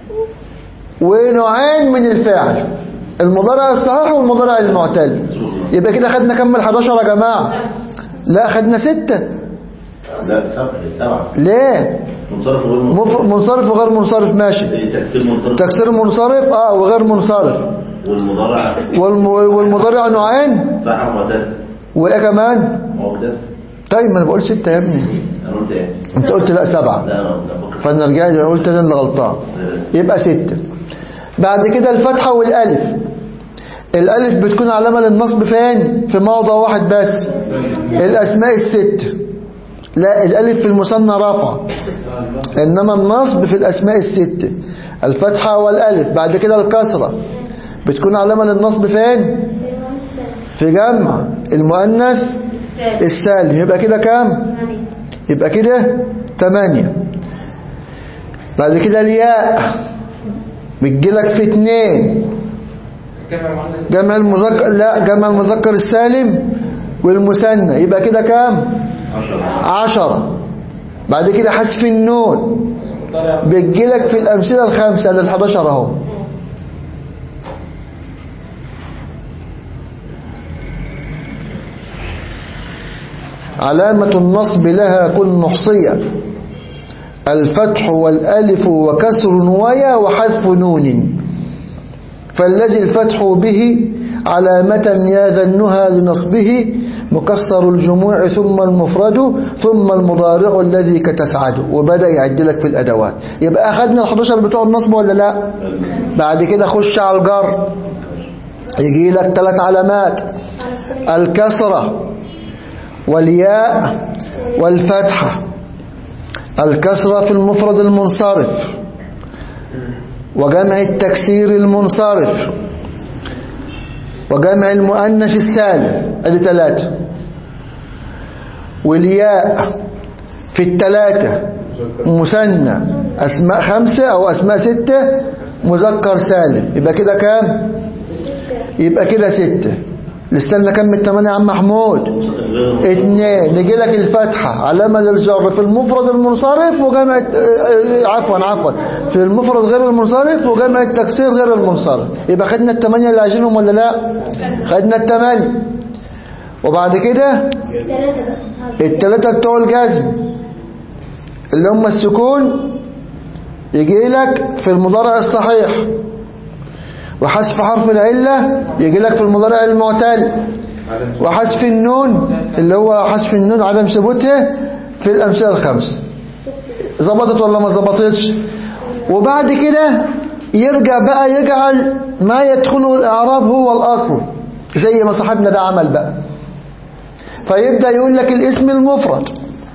ونوعين من الفعل المضارع الصحيح والمضارع المعتل يبقى كده خدنا كم ال 11 يا جماعه لا خدنا ستة لا سبعة سبعة ليه منصرف وغير منصرف مف- منصرف وغير منصرف ماشي تكسير منصرف تكسير منصرف اه وغير منصرف والمضارع والم... والمضارع نوعين صح معتدل وايه كمان معتدل طيب ما انا بقول ستة يا ابني انا قلت ايه؟ انت قلت لا سبعة لا انا لا فكر فانا رجعت قلت انا اللي غلطان يبقى ستة بعد كده الفتحة والالف الالف بتكون علامة للنصب فين في موضع واحد بس الاسماء الست لا الالف في المثنى رفع انما النصب في الاسماء الست الفتحة والالف بعد كده الكسرة بتكون علامة للنصب فين في جمع المؤنث السالم يبقى كده كام يبقى كده تمانية بعد كده الياء بتجيلك في اتنين جمع المؤنث جمع المذكر لا جمع المذكر السالم والمثنى يبقى كده كام عشرة بعد كده حذف النون المضارع بتجيلك في الأمثلة الخمسة لل 11 اهو علامة النصب لها كن محصية الفتح والألف وكسر ويا وحذف نون فالذي الفتح به علامة ياذنها لنصبه مكسر الجموع ثم المفرد ثم المضارع الذي كتسعد وبدأ يعد لك في الأدوات يبقى أخذنا ال11 بتوع النصب ولا لا بعد كده خش على الجر يجي لك ثلاث علامات الكسرة والياء والفتحة الكسرة في المفرد المنصرف وجمع التكسير المنصرف وجمع المؤنث السالم ادي ثلاثة والياء في الثلاثة مثنى أسماء خمسة أو أسماء ستة مذكر سالم يبقى كده كام يبقى كده ستة لسنا كم الثمانية يا عم محمود اتنين نجي لك الفتحة علامة للجر في المفرد المنصرف وجمع الت- اه، اه، عفوا عفوا في المفرد غير المنصرف وجمع التكسير غير المنصرف يبقى خدنا الثمانية اللي عايزينهم ولا لا خدنا الثمانية وبعد كده ثلاثة بقى الثلاثة بتوع الجزم اللي هم السكون يجي لك في المضارع الصحيح وحذف حرف العلة يجي لك في المضارع المعتل وحذف النون اللي هو حذف النون عدم ثبوتها في الأمثلة الخمس ظبطت ولا ما ظبطتش وبعد كده يرجع بقى يجعل ما يدخله الإعراب هو الأصل زي ما صاحبنا ده عمل بقى فيبدأ يقول لك الاسم المفرد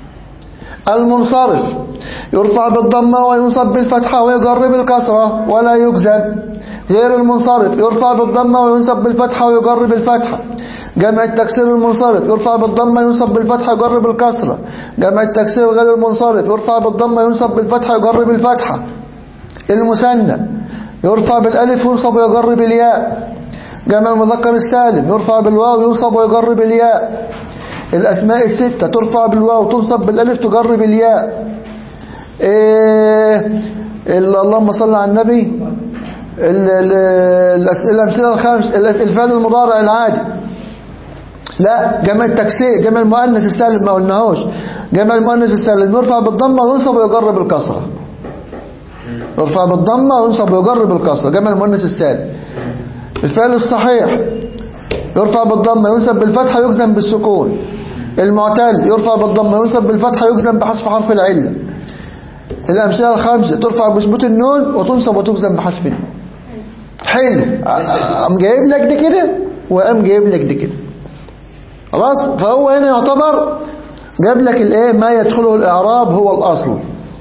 المنصرف يرفع بالضمة وينصب بالفتحة ويجر بالكسرة ولا يجزم غير المنصرف يرفع بالضمة وينصب بالفتحة ويجر بالفتحة جمع التكسير المنصرف يرفع بالضمة ينصب بالفتحة يجر بالكسرة جمع التكسير غير المنصرف يرفع بالضمة ينصب بالفتحة يجر بالفتحة المثنى يرفع بالالف ينصب ويجر بالياء جمع المذكر السالم يرفع بالواو ينصب ويجر بالياء الأسماء الستة ترفع بالواو تنصب بالالف تجر بالياء إيه ال- اللهم صل على النبي ال- ال- الأس- الأمثلة الخمس ال- الفعل المضارع العادي لا جمع التكسير جمع المؤنث السالم ما قلناهوش جمع المؤنث السالم يرفع بالضمة وينصب ويجر بالكسرة يرفع بالضمة وينصب ويجر بالكسرة جمع المؤنث السالم الفعل الصحيح يرفع بالضمة ينصب بالفتحة يجزم بالسكون المعتل يرفع بالضمة ينصب بالفتحة يجزم بحذف حرف العلة الأمثلة الخمسة ترفع بثبوت النون وتنصب وتجزم بحذف النون حلو قام جايب لك دي كده وقام جايب لك دي كده خلاص فهو هنا يعتبر جاب لك الايه ما يدخله الاعراب هو الاصل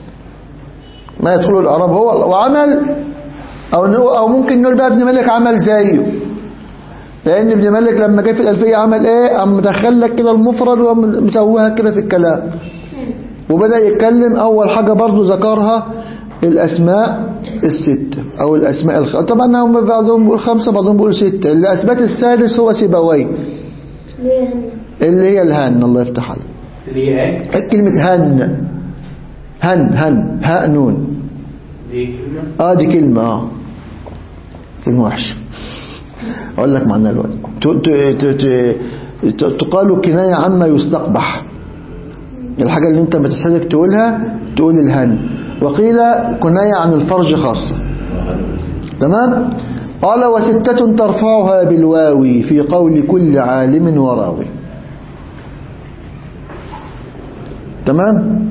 ما يدخله الاعراب هو وعمل او نقول- او ممكن نقول بقى ابن مالك عمل زيه لان ابن مالك لما جه في الالفيه عمل ايه قام مدخل لك كده المفرد ومتوهها كده في الكلام وبدأ يتكلم أول حاجة برضو ذكرها الأسماء الستة أو الأسماء الخ... طبعا هم بعضهم بيقول خمسة بعضهم بيقول ستة اللي أثبت السادس هو سيبويه ليه هنا اللي هي الهن الله يفتح عليك اللي هي ايه؟ كلمة هن هن هن هاء نون دي كلمة اه دي كلمة اه كلمة وحشة اقول لك معناها الوقت ت- ت- ت- ت- تقال كناية عما يستقبح الحاجة اللي انت بتحتاج تقولها تقول الهن وقيل كناية عن الفرج خاصة تمام قال وستة ترفعها بالواو في قول كل عالم وراوي تمام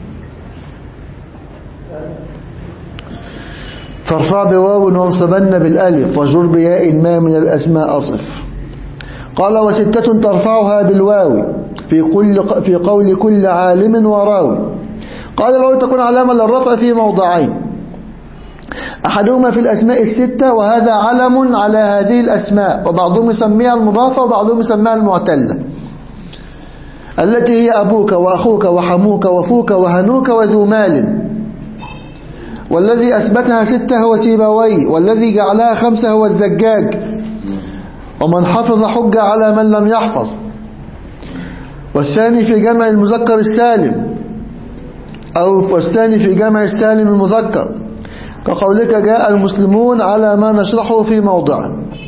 فارفع بواو وانصبن بالالف وجر بياء ما من الاسماء اصف قال وستة ترفعها بالواو في كل في قول كل عالم وراوي قال لو تكون علامة للرفع في موضعين أحدهما في الأسماء الستة وهذا علم على هذه الأسماء وبعضهم يسميها المضافة وبعضهم يسميها المعتلة التي هي أبوك وأخوك وحموك وفوك وهنوك وذو مال والذي أثبتها ستة هو سيبوي والذي جعلها خمسة هو الزجاج ومن حفظ حج على من لم يحفظ والثاني في جمع المذكر السالم أو والثاني في جمع السالم المذكر كقولك جاء المسلمون على ما نشرحه في موضع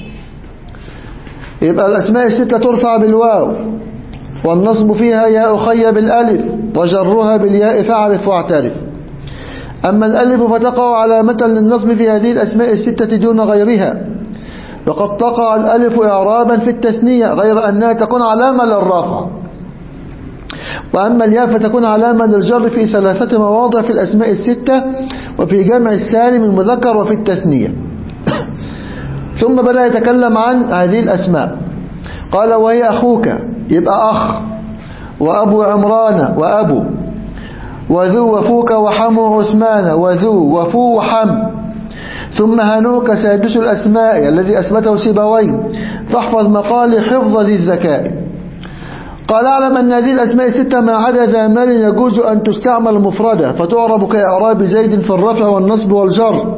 يبقى الأسماء الستة ترفع بالواو والنصب فيها يا أخي بالألف وجرها بالياء فاعرف واعترف أما الألف فتقع علامة للنصب في هذه الأسماء الستة دون غيرها وقد تقع الألف إعرابا في التثنية غير أنها تكون علامة للرافع وأما الياء فتكون علامة للجر في ثلاثة مواضع في الأسماء الستة وفي جمع السالم المذكر وفي التثنية ثم بدأ يتكلم عن هذه الأسماء قال وهي أخوك يبقى أخ وأبو عمران وأبو وذو وفوك وحمو عثمان وذو وفو وحم ثم هنوك سادس الأسماء الذي أثبته سيبوي فاحفظ مقال حفظ ذي الذكاء قال اعلم أن هذه الأسماء الستة ما عدا ذا مال يجوز أن تستعمل مفردة فتعرب كإعراب زيد في الرفع والنصب والجر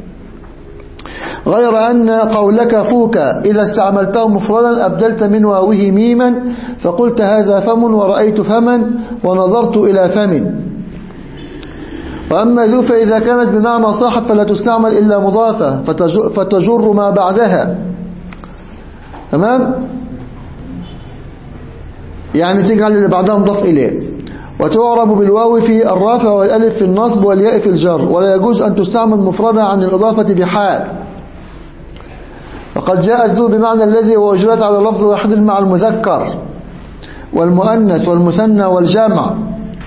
غير أن قولك فوك إذا استعملته مفردا أبدلت من واوه ميما فقلت هذا فم ورأيت فما ونظرت إلى فم وأما ذو فإذا كانت بمعنى صاحب فلا تستعمل إلا مضافة فتجر, فتجر ما بعدها تمام يعني تجعل اللي بعدها مضاف إليه وتعرب بالواو في الرافع والالف في النصب والياء في الجر ولا يجوز أن تستعمل مفردة عن الإضافة بحال وقد جاء الذو بمعنى الذي هو وجدت على لفظ واحد مع المذكر والمؤنث والمثنى والجمع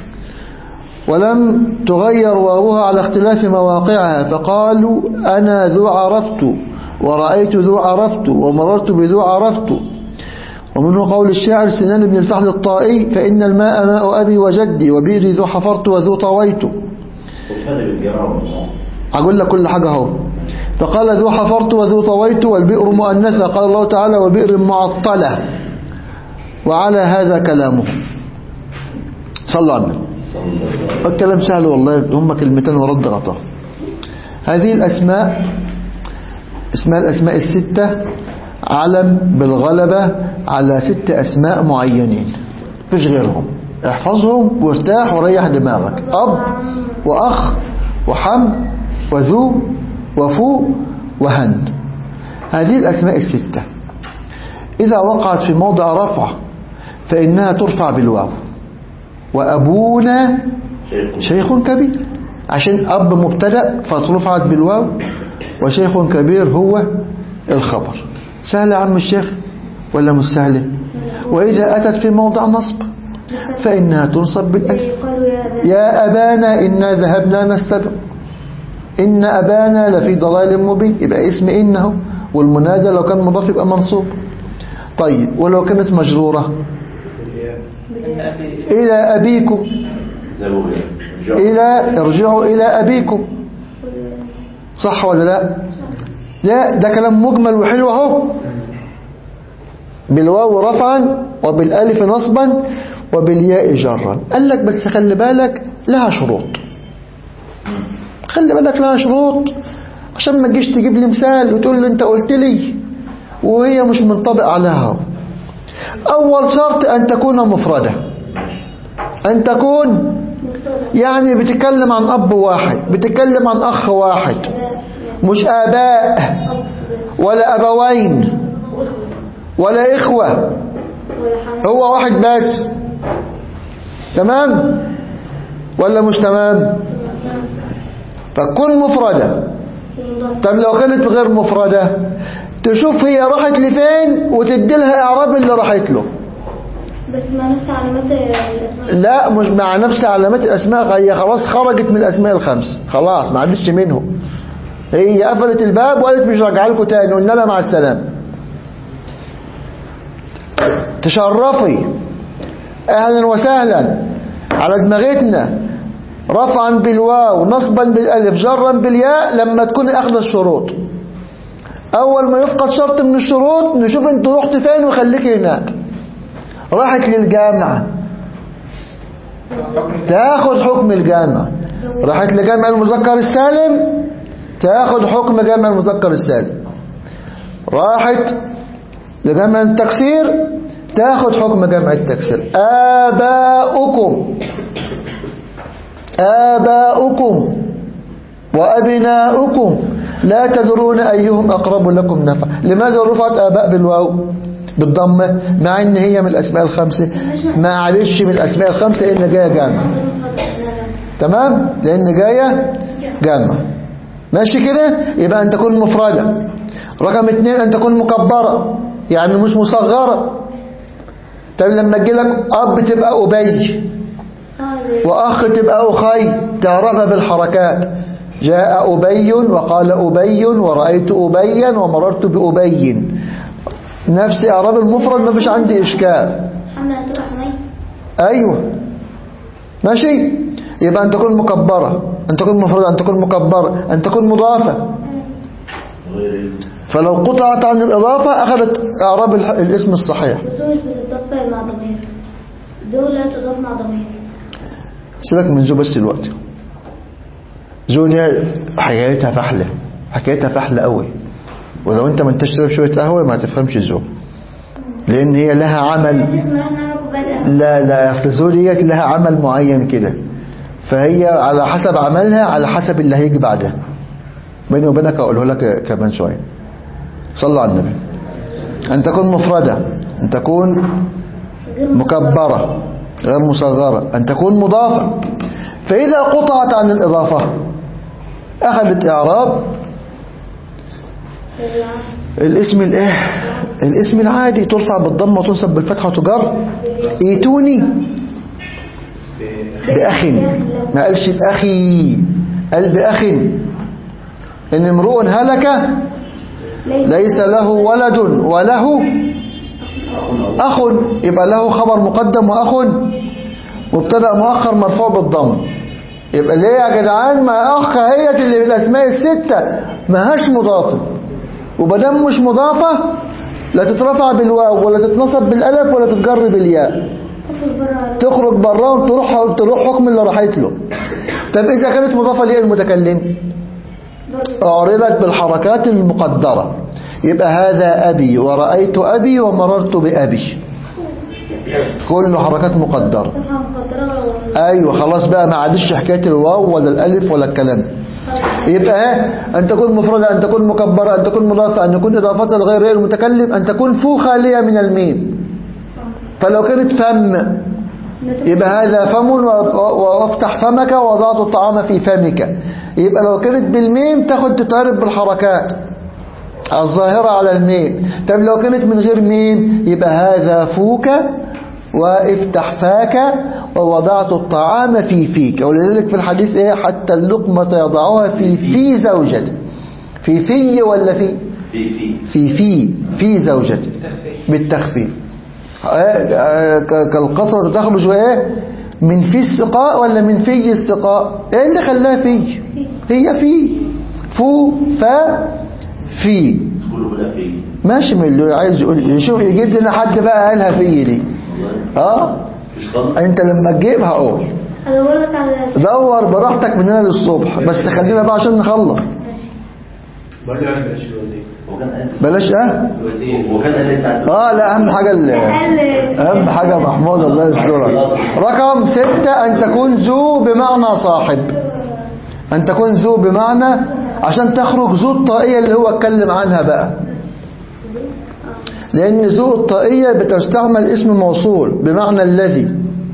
ولم تغير واوها على اختلاف مواقعها فقالوا أنا ذو عرفت ورأيت ذو عرفت ومررت بذو عرفت ومنه قول الشاعر سنان بن الفحل الطائي فإن الماء ماء أبي وجدي وبئري ذو حفرت وذو طويت والفرق بالجراء والنصب أقول لك كل حاجة اهو فقال ذو حفرت وذو طويت والبئر مؤنثة قال الله تعالى وبئر معطلة وعلى هذا كلامه صلى على النبي الكلام سهل والله هم كلمتين ورد غطاه هذه الأسماء اسمها الأسماء الستة علم بالغلبة على ست أسماء معينين مفيش غيرهم احفظهم وارتاح وريح دماغك أب وأخ وحم وذو وفو وهن هذه الأسماء الستة إذا وقعت في موضع رفع فإنها ترفع بالواو وأبونا شيخ شيخ كبير عشان أب مبتدأ فترفعت بالواو وشيخ كبير هو الخبر سهل يا عم الشيخ ولا مش سهلة وإذا أتت في موضع نصب فإنها تنصب بالألف قالوا يا ذا يا أبانا إنا ذهبنا نستبق إن أبانا لفي ضلال مبين يبقى اسم إنه والمنادى لو كان مضاف يبقى منصوب طيب ولو كانت مجرورة إن أبي إلى أبيكم ذهبوا إلى إلى ارجعوا إلى أبيكم صح ولا لا لا ده كلام مجمل وحلو اهو بالواو رفعا وبالالف نصبا وبالياء جرا قال لك بس خلي بالك لها شروط خلي بالك لها شروط عشان ما تجيش تجيب لي مثال وتقول لي انت قلت لي وهي مش منطبق عليها اول شرط ان تكون مفردة ان تكون يعني بتتكلم عن اب واحد بتتكلم عن اخ واحد مش اباء ولا ابوين ولا اخوة هو واحد بس تمام ولا مش تمام فتكون مفردة طب لو كانت غير مفردة تشوف هي راحت لفين وتدي لها اعراب اللي راحت له بس ما نفس علامات الأسماء لا مش مع نفس علامات الاسماء هي خلاص خرجت من الاسماء الخمس خلاص ما عادش منهم هي قفلت الباب وقالت مش راجعه لكم تاني قلنا لها مع السلامه تشرفي اهلا وسهلا على دماغتنا رفعا بالواو نصبا بالالف جرا بالياء لما تكون اخذ الشروط اول ما يفقد شرط من الشروط نشوف انت رحت فين وخليك هناك راحت للجامعه تاخد حكم الجامعه راحت لجامع المذكر السالم تاخد حكم جامع المذكر السالم راحت لجمع التكسير تاخد حكم جمع التكسير آباؤكم آباؤكم وأبناؤكم لا تدرون أيهم أقرب لكم نفع لماذا رفعت آباء بالواو بالضمة مع ان هي من الأسماء الخمسة ما عليش من الأسماء الخمسة لأن جاية جامع تمام لأن جاية جامع ماشي كده يبقى أن تكون مفردة رقم اتنين أن تكون مكبرة يعني مش مصغرة طب لما تجي لك أب تبقى أبي وأخ تبقى أخي تعرفها بالحركات جاء أبي وقال أبي ورأيت أبيا ومررت بأبي نفس إعراب المفرد ما فيش عندي إشكال حملة تبقى حمية أيوة ماشي يبقى أن تكون مكبرة أن تكون مفردة أن تكون مكبرة أن تكون مضافة غير فلو قطعت عن الإضافة أخذت إعراب الح- الاسم الصحيح بس هو مش بتضاف مع ضمير دول لا تضاف مع ضمير سيبك من زو بس دلوقتي زو دي حكايتها فحلة حكايتها فحلة قوي ولو انت ما انتش تشرب شوية قهوة ما تفهمش زو لان هي لها عمل أساس ما احنا نعمل كوباية قهوة. لا لا اصل زو ديت لها عمل معين كده فهي على حسب عملها على حسب اللي هيجي بعدها بيني وبينك اقوله لك كمان شوية صلوا على النبي ان تكون مفردة ان تكون غير مكبرة غير مصغرة أن تكون مضافة فإذا قطعت عن الإضافة أخذت إعراب الاسم الايه الاسم العادي ترفع بالضمه وتنصب بالفتحه وتجر ايتوني باخ ما قالش باخي قال باخ ان امرؤ هلك ليس له ولد وله اخ يبقى له خبر مقدم واخ مبتدا مؤخر مرفوع بالضم يبقى ليه يا جدعان ما اخ هي اللي بالاسماء السته ما هاش مضافه وبدام مش مضافة لا تترفع بالواو ولا تتنصب بالالف ولا تتجر بالياء تخرج براه وتروح تروح حكم اللي راحت له طب اذا كانت مضافة ليه المتكلم اعربت بالحركات المقدرة يبقى هذا ابي ورأيت ابي ومررت بابي كله حركات مقدرة ايوه خلاص بقى ما عادش حكاية الواو ولا الالف ولا الكلام يبقى ها أن تكون مفردة أن تكون مكبرة أن تكون مضافة أن يكون إضافة لغير غير المتكلم أن تكون فو خالية من الميم فلو كانت فم يبقى هذا فم وافتح فمك ووضعت الطعام في فمك يبقى لو كانت بالميم تاخد تتعرف بالحركات الظاهرة على الميم طب لو كانت من غير ميم يبقى هذا فوك وافتح فاك ووضعت الطعام في فيك ولذلك في الحديث ايه حتى اللقمة يضعها في في زوجته في في ولا في في في في في في زوجته بالتخفيف كالقطرة تخرج ايه من في السقاء ولا من في السقاء ايه اللي خلاها في هي في فو فا في كله بلا في ماشي من اللي عايز يقول يشوف يجيب لنا حد بقى قالها في دي اه مش غلط انت لما تجيبها قول ادور لك على دور براحتك من هنا للصبح بس خلينا بقى عشان نخلص برضه يعني بلاش الوزير وكان قال بلاش اه الوزير وكان قال انت عارف اه لا اهم حاجه ال- اهم حاجه محمود الله يسترك رقم ستة ان تكون ذو بمعنى صاحب ان تكون ذو بمعنى عشان تخرج ذو الطائيه اللي هو اتكلم عنها بقى لان ذو الطائيه بتستعمل اسم موصول بمعنى الذي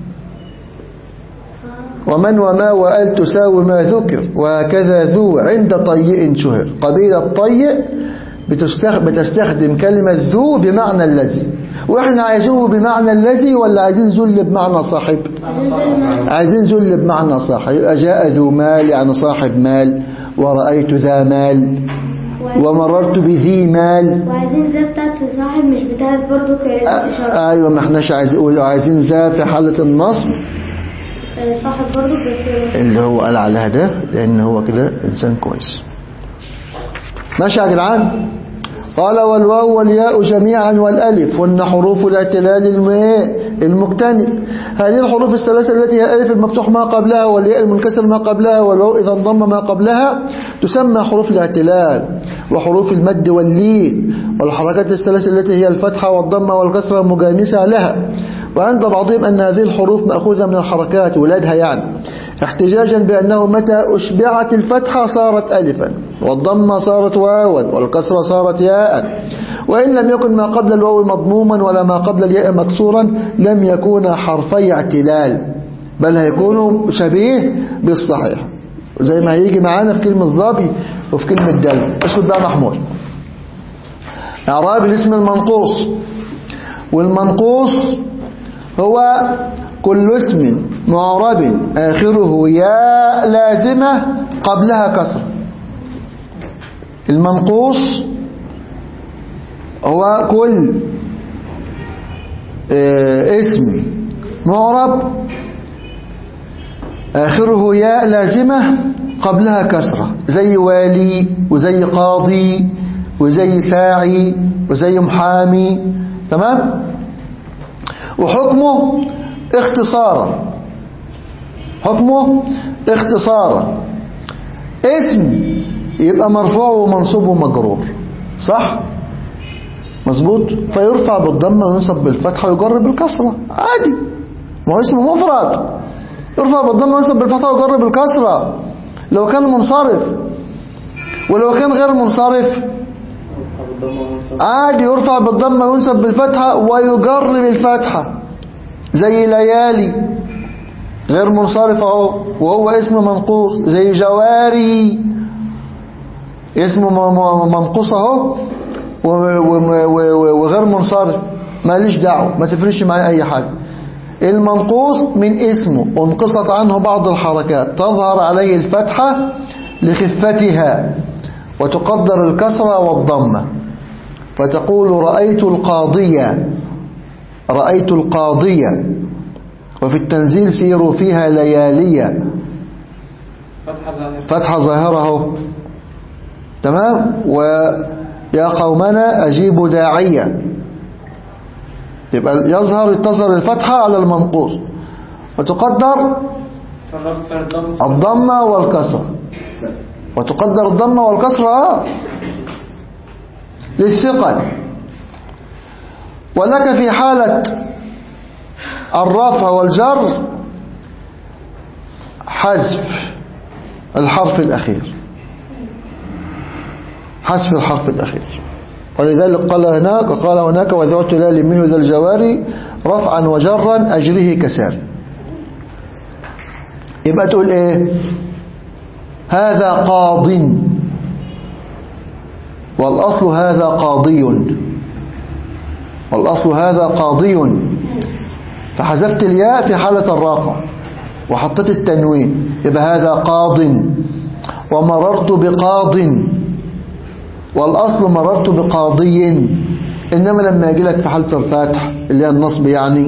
ومن وما وآل تساوي ما ذكر وهكذا ذو عند طيء شهر قبيلة طيء بتستخ- بتستخدم كلمة ذو بمعنى الذي واحنا عايزينه بمعنى الذي ولا عايزين ذل بمعنى صاحب عايزين ذل بمعنى صاحب يبقى جاء ذو مال يعني صاحب مال ورأيت ذا مال ومررت بذي مال وعايزين ذات بتاعت صاحب مش بتاعت برضو آه، ايوه ما احناش عايزين عايزين ذا في حالة النصب صاحب برضو بس اللي هو قال عليها ده لان هو كده انسان كويس ماشي يا جدعان قال والواو والياء جميعا والالف وان حروف الاعتلال الم- المكتنب هذه الحروف الثلاثه التي هي الالف المفتوح ما قبلها والياء المنكسر ما قبلها والواو اذا انضم ما قبلها تسمى حروف الاعتلال وحروف المد واللين والحركات الثلاثه التي هي الفتحه والضمه والكسره المجانسه لها وعند بعضهم أن هذه الحروف مأخوذة من الحركات ولادها يعني احتجاجا بأنه متى أشبعت الفتحة صارت ألفا والضمة صارت واوا والكسرة صارت ياء وإن لم يكن ما قبل الواو مضموما ولا ما قبل الياء مكسورا لم يكون حرفي اعتلال بل هيكونوا شبيه بالصحيح زي ما هيجي معانا في كلمة ظابي وفي كلمة دل اسكت بقى محمود إعراب الاسم المنقوص والمنقوص هو كل اسم معرب آخره ياء لازمة قبلها كسر المنقوص هو كل آه، اسم معرب آخره ياء لازمة قبلها كسرة زي والي وزي قاضي وزي ساعي وزي محامي تمام وحكمه اختصارا حكمه اختصارا اسم يبقى مرفوع ومنصوب ومجرور صح مظبوط فيرفع بالضمه وينصب بالفتحه ويجر بالكسره عادي ما هو اسمه مفرد يرفع بالضمه وينصب بالفتحه ويجر بالكسره لو كان منصرف ولو كان غير منصرف عادي يرفع بالضمه وينصب بالفتحه ويجر بالفتحه زي ليالي غير منصرف اهو وهو اسم منقوص زي جواري اسم م- م- منقوص اهو و- و- و- وغير منصرف ماليش دعوه ما تفرقش معايا اي حاجه المنقوص من اسمه انقصت عنه بعض الحركات تظهر عليه الفتحة لخفتها وتقدر الكسرة والضمة فتقول رأيت القاضية رأيت القاضية وفي التنزيل سيروا فيها ليالية فتحة ظاهرة فتحة ظاهره تمام ويا قومنا أجيبوا داعية يبقى يظهر تظهر الفتحة على المنقوص وتقدر فالرب فالضم الضمة والكسرة وتقدر الضمة والكسرة آه. للثقل ولك في حالة الرفع والجر حذف الحرف الأخير حذف الحرف الأخير ولذلك قال هناك قال هناك وذعت لال منه ذا الجواري رفعا وجرا أجره كسار يبقى تقول ايه هذا قاض والأصل هذا قاضي والأصل هذا قاضي فحذفت الياء في حالة الرافع وحطيت التنوين يبقى هذا قاض ومررت بقاض والأصل مررت بقاضي إنما لما يجي لك في حالة الفاتح اللي هي النصب يعني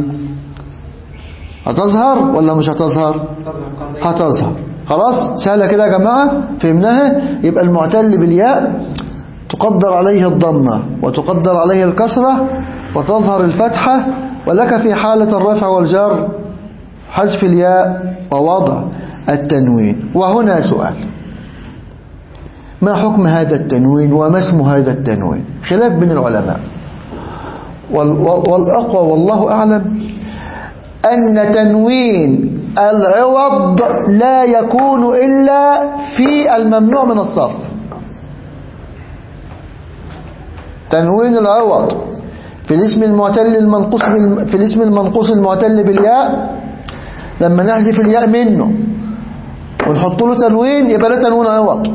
هتظهر ولا مش هتظهر تظهر قضية هتظهر خلاص سهلة كده يا جماعة فهمناها يبقى المعتل بالياء تقدر عليه الضمة وتقدر عليه الكسرة وتظهر الفتحة ولك في حالة الرفع والجر حذف الياء ووضع التنوين وهنا سؤال ما حكم هذا التنوين وما اسم هذا التنوين خلاف بين العلماء وال- والأقوى والله أعلم أن تنوين العوض لا يكون إلا في الممنوع من الصرف تنوين العوض في الاسم المعتل المنقوص بال- في الاسم المنقوص المعتل بالياء لما نحذف الياء منه ونحط له تنوين يبقى ده تنوين عوض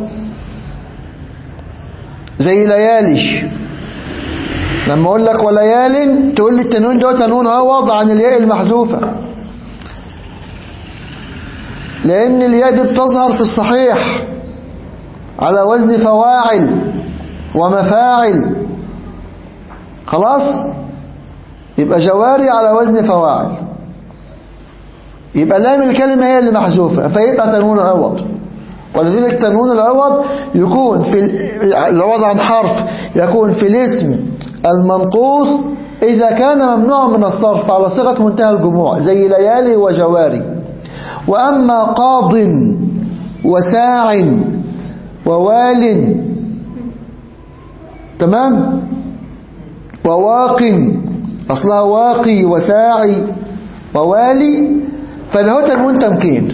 زي ليالش لما اقول لك وليال تقول لي التنوين ده تنوين عوض عن الياء المحذوفه لان الياء دي بتظهر في الصحيح على وزن فواعل ومفاعل خلاص يبقى جواري على وزن فواعل يبقى لام الكلمة هي اللي محذوفة فيبقى تنوين عوض ولذلك تنوين العوض يكون في ال- العوض عن حرف يكون في الاسم المنقوص إذا كان ممنوع من الصرف على صيغة منتهى الجموع زي ليالي وجواري وأما قاض وساع ووال تمام وواق أصلها واقي وساعي ووالي فله تنوين تمكين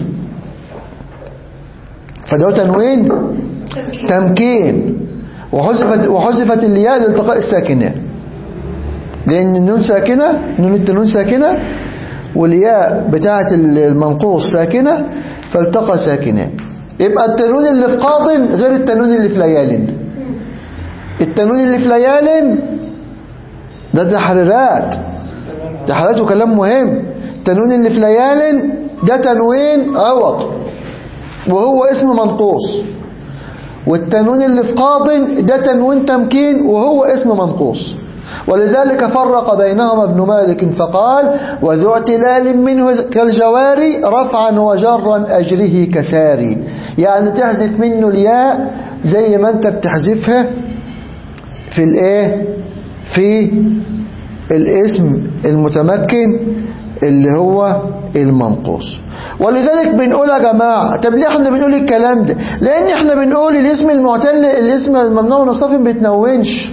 فله تنوين تمكين وحذفت وحذفت الياء لالتقاء الساكنات لأن النون ساكنة نون التنون ساكنة والياء بتاعة المنقوص ساكنة فالتقى ساكنان يبقى التنوين اللي في قاض غير التنوين اللي في ليال التنوين اللي في ليال ده تحريرات تحريرات وكلام مهم التنوين اللي في ليال ده تنوين عوض وهو اسم منقوص والتنوين اللي في قاض ده تنوين تمكين وهو اسم منقوص ولذلك فرق بينهما ابن مالك فقال وذو اعتلال منه كالجواري رفعا وجرا أجره كساري يعني تحذف منه الياء زي ما انت بتحذفها في الايه في الاسم المتمكن اللي هو المنقوص ولذلك بنقول يا جماعة طب ليه احنا بنقول الكلام ده لان احنا بنقول الاسم المعتل الاسم الممنوع من الصرف ما بيتنونش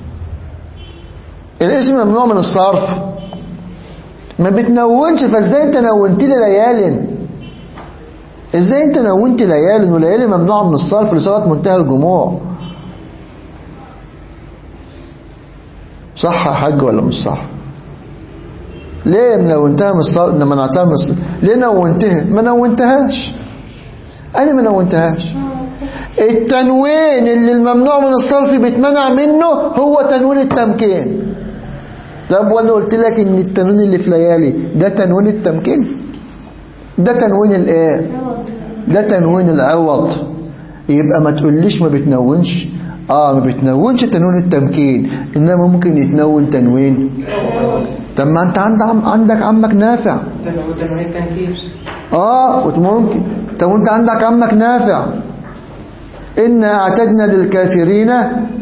الاسم ممنوع من الصرف ما بتنونش فازاي انت نونت لي ليال ازاي انت نونت ليال وليالي ممنوعه من الصرف لصيغه منتهى الجموع صح يا حاج ولا مش صح ليه نونتها من الصرف لما منعتها من الصرف ليه نونتها ما نونتهاش انا ما نونتهاش التنوين اللي الممنوع من الصرف بيتمنع منه هو تنوين التمكين طب وانا قلت لك ان التنوين اللي في ليالي ده تنوين التمكين ده تنوين الايه ده تنوين العوض يبقى ما تقوليش ما بتنونش اه ما بتنونش تنوين التمكين انما ممكن يتنون تنوين طب ما انت عند عم عندك عمك نافع تنوين تنوين التنكير اه ممكن طب وانت عندك عمك نافع إنا اعتدنا للكافرين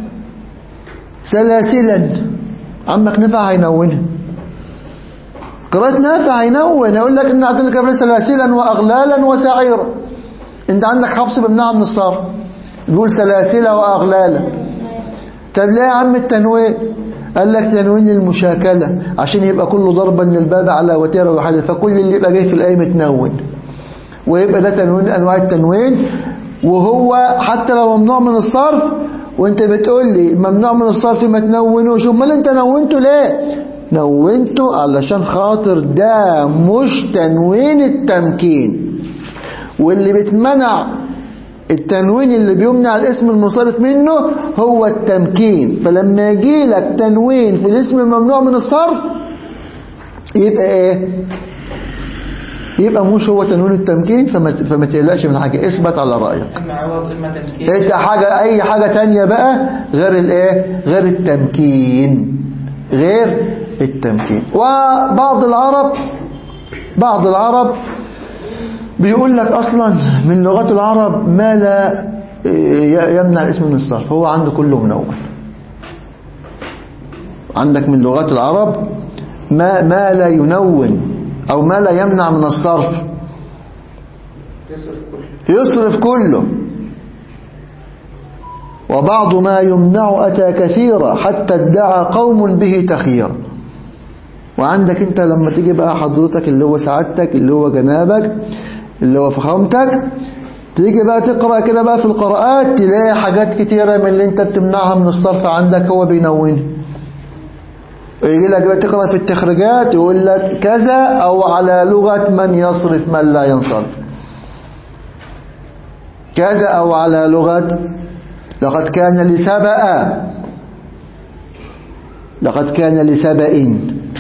سلاسلا عمك نافع هينونها قراءة نافع هينون يقول لك إن اعتدنا للكافرين سلاسلا وأغلالا وسعيرا انت عندك حفص بمنع من الصرف يقول سلاسل وأغلالا طب ليه يا عم التنوين قال لك تنوين للمشاكلة عشان يبقى كله ضربا للباب على وتيرة وحدث فكل اللي يبقى جاي في الآية متنون ويبقى ده تنوين أنواع التنوين وهو حتى لو ممنوع من الصرف وانت بتقول لي ممنوع من الصرف ما تنونوش امال انت نونته ليه نونته علشان خاطر ده مش تنوين التمكين واللي بتمنع التنوين اللي بيمنع الاسم المنصرف منه هو التمكين فلما يجي لك تنوين في الاسم الممنوع من الصرف يبقى ايه يبقى مش هو تنوين التمكين فما فما تقلقش من حاجه اثبت على رايك اما عوض اما تنكير انت حاجه اي حاجه تانية بقى غير الايه غير التمكين غير التمكين وبعض العرب بعض العرب بيقول لك اصلا من لغات العرب ما لا يمنع الاسم من الصرف هو عنده كله منون عندك من لغات العرب ما ما لا ينون او ما لا يمنع من الصرف يصرف كله يصرف كله وبعض ما يمنع أتى كثيرا حتى ادعى قوم به تخييرا وعندك انت لما تيجي بقى حضرتك اللي هو سعادتك اللي هو جنابك اللي هو فخامتك تيجي بقى تقرأ كده بقى في القراءات تلاقي حاجات كتيرة من اللي انت بتمنعها من الصرف عندك هو بينونها يجي لك بقى تقرأ في التخرجات يقول لك كذا أو على لغة من يصرف من لا ينصرف كذا أو على لغة لقد كان لسبأ لقد كان لسبأ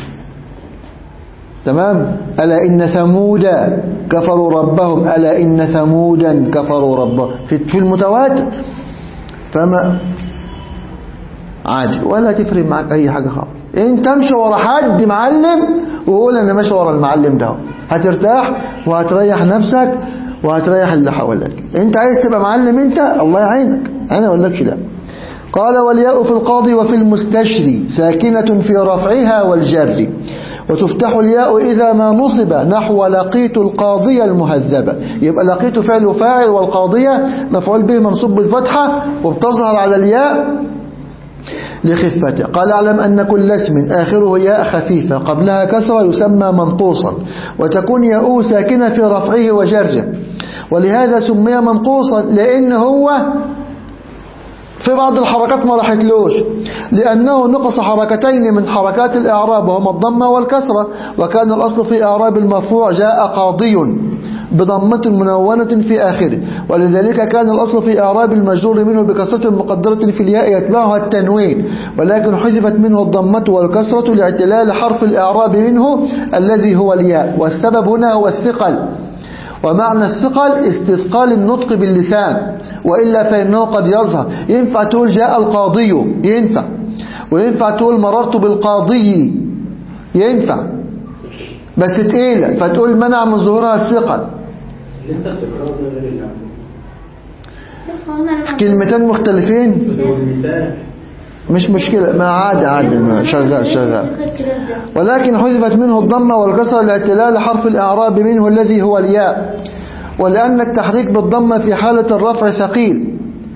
تمام ألا إن ثمود كفروا ربهم ألا إن ثمودا كفروا ربهم في في المتواتر فما عادي ولا تفرق معك أي حاجة خالص انت امشي ورا حد معلم وقول انا ماشي ورا المعلم ده هترتاح وهتريح نفسك وهتريح اللي حواليك انت عايز تبقى معلم انت الله يعينك انا اقول لكش لا قال والياء في القاضي وفي المستشري ساكنة في رفعها والجر وتفتح الياء إذا ما نصب نحو لقيت القاضية المهذبة يبقى لقيت فعل فاعل والقاضية مفعول به منصوب بالفتحة وبتظهر على الياء لخفته قال اعلم أن كل اسم آخره ياء خفيفة قبلها كسرة يسمى منقوصا وتكون ياء ساكنة في رفعه وجره ولهذا سمي منقوصا لأن هو في بعض الحركات ما راحتلوش لأنه نقص حركتين من حركات الإعراب وهما الضمة والكسرة وكان الأصل في إعراب المرفوع جاء قاضي بضمة منونة في آخره ولذلك كان الأصل في إعراب المجرور منه بكسرة مقدرة في الياء يتبعها التنوين ولكن حذفت منه الضمة والكسرة لاعتلال حرف الإعراب منه الذي هو الياء والسبب هنا هو الثقل ومعنى الثقل استثقال النطق باللسان وإلا فإنه قد يظهر ينفع تقول جاء القاضي ينفع وينفع تقول مررت بالقاضي ينفع بس تقيلة فتقول منع من ظهورها الثقل اللي انت بتقراه ده غير اللي عندك كلمتين مختلفين والمثال مش مشكلة ما عادي عادي ما شغال شغال ولكن حذفت منه الضمة والكسرة لاعتلال حرف الإعراب منه الذي هو الياء ولأن التحريك بالضمة في حالة الرفع ثقيل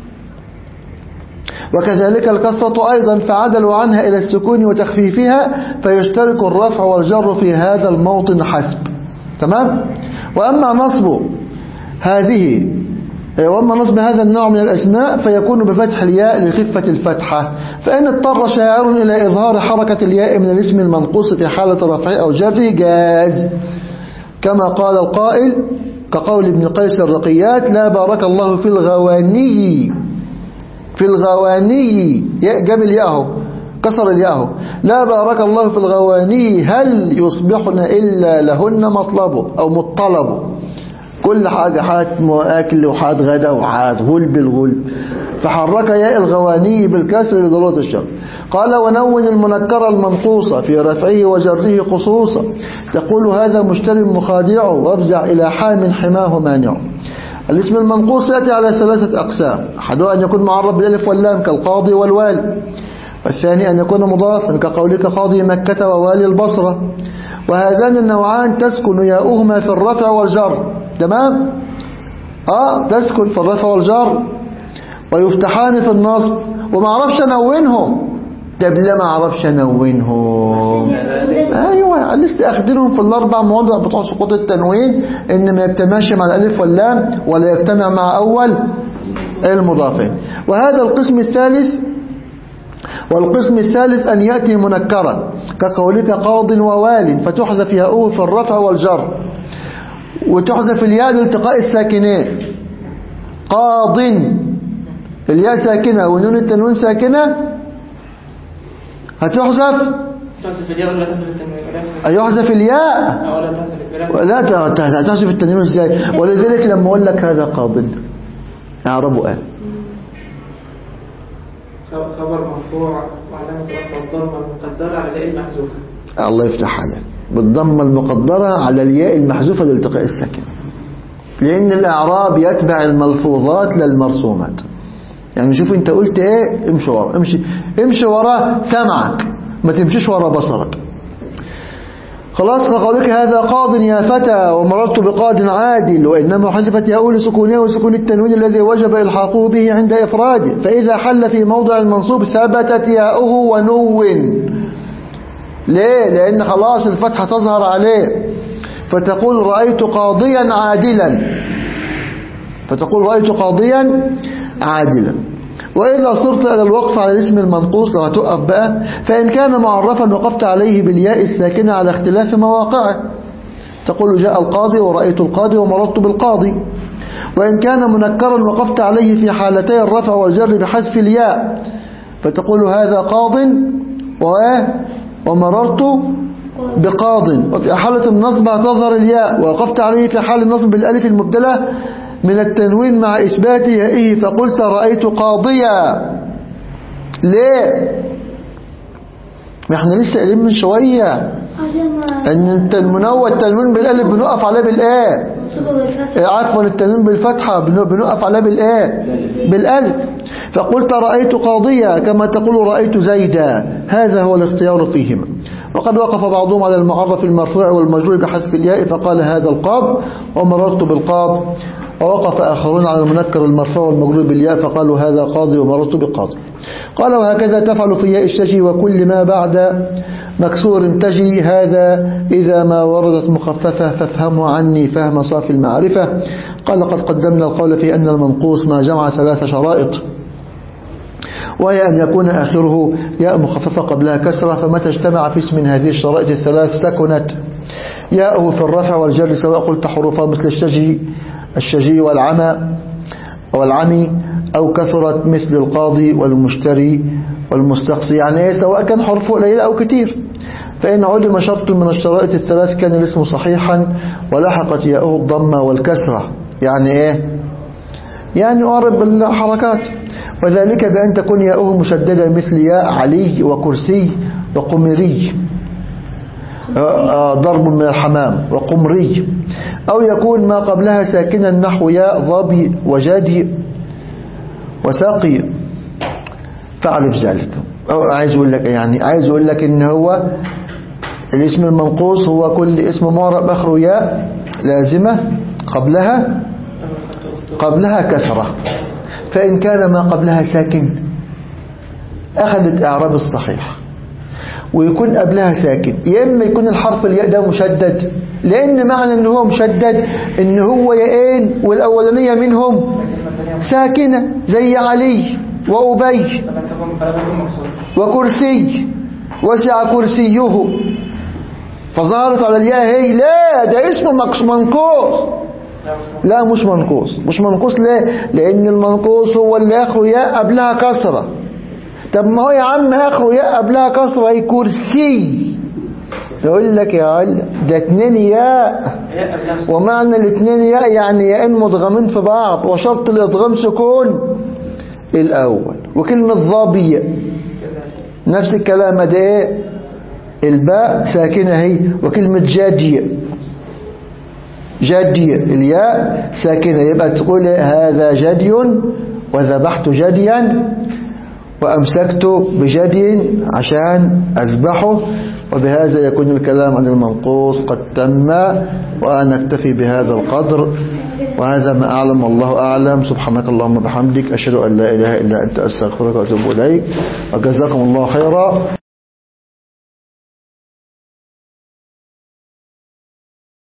وكذلك الكسرة أيضا فعدلوا عنها إلى السكون وتخفيفها فيشترك الرفع والجر في هذا الموطن حسب تمام وأما نصب هذه وأما نصب هذا النوع من الأسماء فيكون بفتح الياء لخفة الفتحة فإن اضطر شاعر إلى إظهار حركة الياء من الاسم المنقوص في حالة رفعه أو جره جاز كما قال القائل كقول ابن قيس الرقيات لا بارك الله في الغواني في الغواني ياء جاب الياء كسر الياء لا بارك الله في الغواني هل يصبحن إلا لهن مطلبه أو مطلبه كل حاجة حاجة أكل وحاجة غدا وحاجة غلب الغلب فحرك ياء الغواني بالكسر لضرورة الشر قال ونون المنكر المنقوصة في رفعه وجره خصوصا تقول هذا مشتري مخادع وابزع إلى حام حماه مانع الاسم المنقوص يأتي على ثلاثة أقسام أحدها أن يكون معرب بالالف واللام كالقاضي والوالي والثاني أن يكون مضافا كقولك قاضي مكة ووالي البصرة وهذان النوعان تسكن ياؤهما في الرفع والجر تمام اه تسكن في الرفع والجر ويفتحان في النصب وما اعرفش انونهم طب لا ما اعرفش انونهم ايوه لسه اخدينهم في الاربع مواضع بتوع سقوط التنوين ان ما يجتمعش مع الالف واللام ولا يجتمع مع اول المضافين وهذا القسم الثالث والقسم الثالث أن يأتي منكرا كقولك قاض ووال فتحذف ياؤه في الرفع والجر وتحذف الياء لالتقاء الساكنين قاض الياء ساكنة ونون التنوين ساكنة هتحذف تحذف الياء ولا تحذف التنوين ولا تحذف- هيحذف الياء أو لا تحذف ولا تحذف- لا ت- هتحذف التنوين ازاي ولذلك لما اقول لك هذا قاض اعربه ايه خبر مرفوع وعلامة رفع الضمة المقدرة على الياء المحذوفة الله يفتح عليك بالضمة المقدرة على الياء المحذوفة لالتقاء الساكن لأن الإعراب يتبع الملفوظات للمرسومات يعني شوف انت قلت ايه امشي ورا امشي امشي ورا سمعك ما تمشيش ورا بصرك خلاص فقولك هذا قاض يا فتى ومررت بقاض عادل وإنما حذفت ياء لسكونها وسكون التنوين الذي وجب إلحاقه به عند إفراده فإذا حل في موضع المنصوب ثبتت ياؤه ونون ليه لأن خلاص الفتحة تظهر عليه فتقول رأيت قاضيا عادلا فتقول رأيت قاضيا عادلا وإذا صرت إلى الوقف على الاسم المنقوص لو هتقف بقى فإن كان معرفا وقفت عليه بالياء الساكنة على اختلاف مواقعه تقول جاء القاضي ورأيت القاضي ومررت بالقاضي وإن كان منكرا وقفت عليه في حالتي الرفع والجر بحذف الياء فتقول هذا قاض وإيه ومررت بقاض وفي حالة النصب هتظهر الياء ووقفت عليه في حال النصب بالألف المبدلة من التنوين مع إثبات يائه فقلت رأيت قاضيا ليه احنا لسه قايلين من شوية عشان ان انت المنوى التنوين بالالف بنقف عليه بالايه إيه، عفوا التنوين بالفتحة بن- بنقف عليه بالايه بالالف فقلت رأيت قاضية كما تقول رأيت زيدا هذا هو الاختيار فيهما وقد وقف بعضهم على المعرف المرفوع والمجرور بحذف الياء فقال هذا القاض ومررت بالقاض ووقف آخرون على المنكر المرفوع والمجرور بالياء فقالوا هذا قاضي ومررت بقاضي قال وهكذا تفعل في ياء الشجي وكل ما بعد مكسور تجي هذا إذا ما وردت مخففة فافهمه عني فهم صافي المعرفة قال قد قدمنا القول في أن المنقوص ما جمع ثلاث شرائط وهي أن يكون آخره ياء مخففة قبلها كسرة فمتى اجتمع في اسم من هذه الشرائط الثلاث سكنت ياءه في الرفع والجر سواء قلت حروفا مثل الشجي الشجي والعمى والعمي أو كثرت مثل القاضي والمشتري والمستقصي يعني إيه سواء كان حرفه قليل أو كتير فإن علم شرط من الشرائط الثلاث كان الاسم صحيحا ولحقت ياءه الضمة والكسرة يعني إيه يعني أقرب بالحركات وذلك بأن تكون ياؤه مشددة مثل ياء علي وكرسي وقمري آه، آه، ضرب من الحمام وقمري أو يكون ما قبلها ساكنا نحو ياء ظبي وجدي وساقي فاعرف ذلك أو عايز أقول لك يعني عايز أقول لك إن هو الاسم المنقوص هو كل اسم معرب آخره ياء لازمة قبلها قبلها كسرة فإن كان ما قبلها ساكن أخذت إعراب الصحيح ويكون قبلها ساكن يا إما يكون الحرف الياء ده مشدد لأن معنى إن هو مشدد إن هو ياءين والأولانية منهم الثانية ساكنة زي علي وأبي فلم تكن فلم تكن مكسورة وكرسي وسع كرسيه فظهرت على الياء هي لا ده اسمه مكس- منقوص لا مش لا مش منقوص مش منقوص ليه لان المنقوص هو اللي اخره ياء قبلها كسره طب ما هو يا عم اخره ياء قبلها كسره هي كرسي يقول لك يا عل ده اتنين ياء هي قبلها ومعنى الاتنين ياء يعني ياءين مدغمين في بعض وشرط الادغام سكون الاول وكلمه ظابيه كذلك نفس الكلام ده ايه الباء ساكنة هي وكلمة جادية جادية الياء ساكنة يبقى تقول هذا جدي وذبحت جديا وأمسكت بجدي عشان أذبحه وبهذا يكون الكلام عن المنقوص قد تم وأنا أكتفي بهذا القدر وهذا ما أعلم والله أعلم سبحانك اللهم بحمدك أشهد أن لا إله إلا أنت أستغفرك وأتوب إليك وجزاكم الله خيرا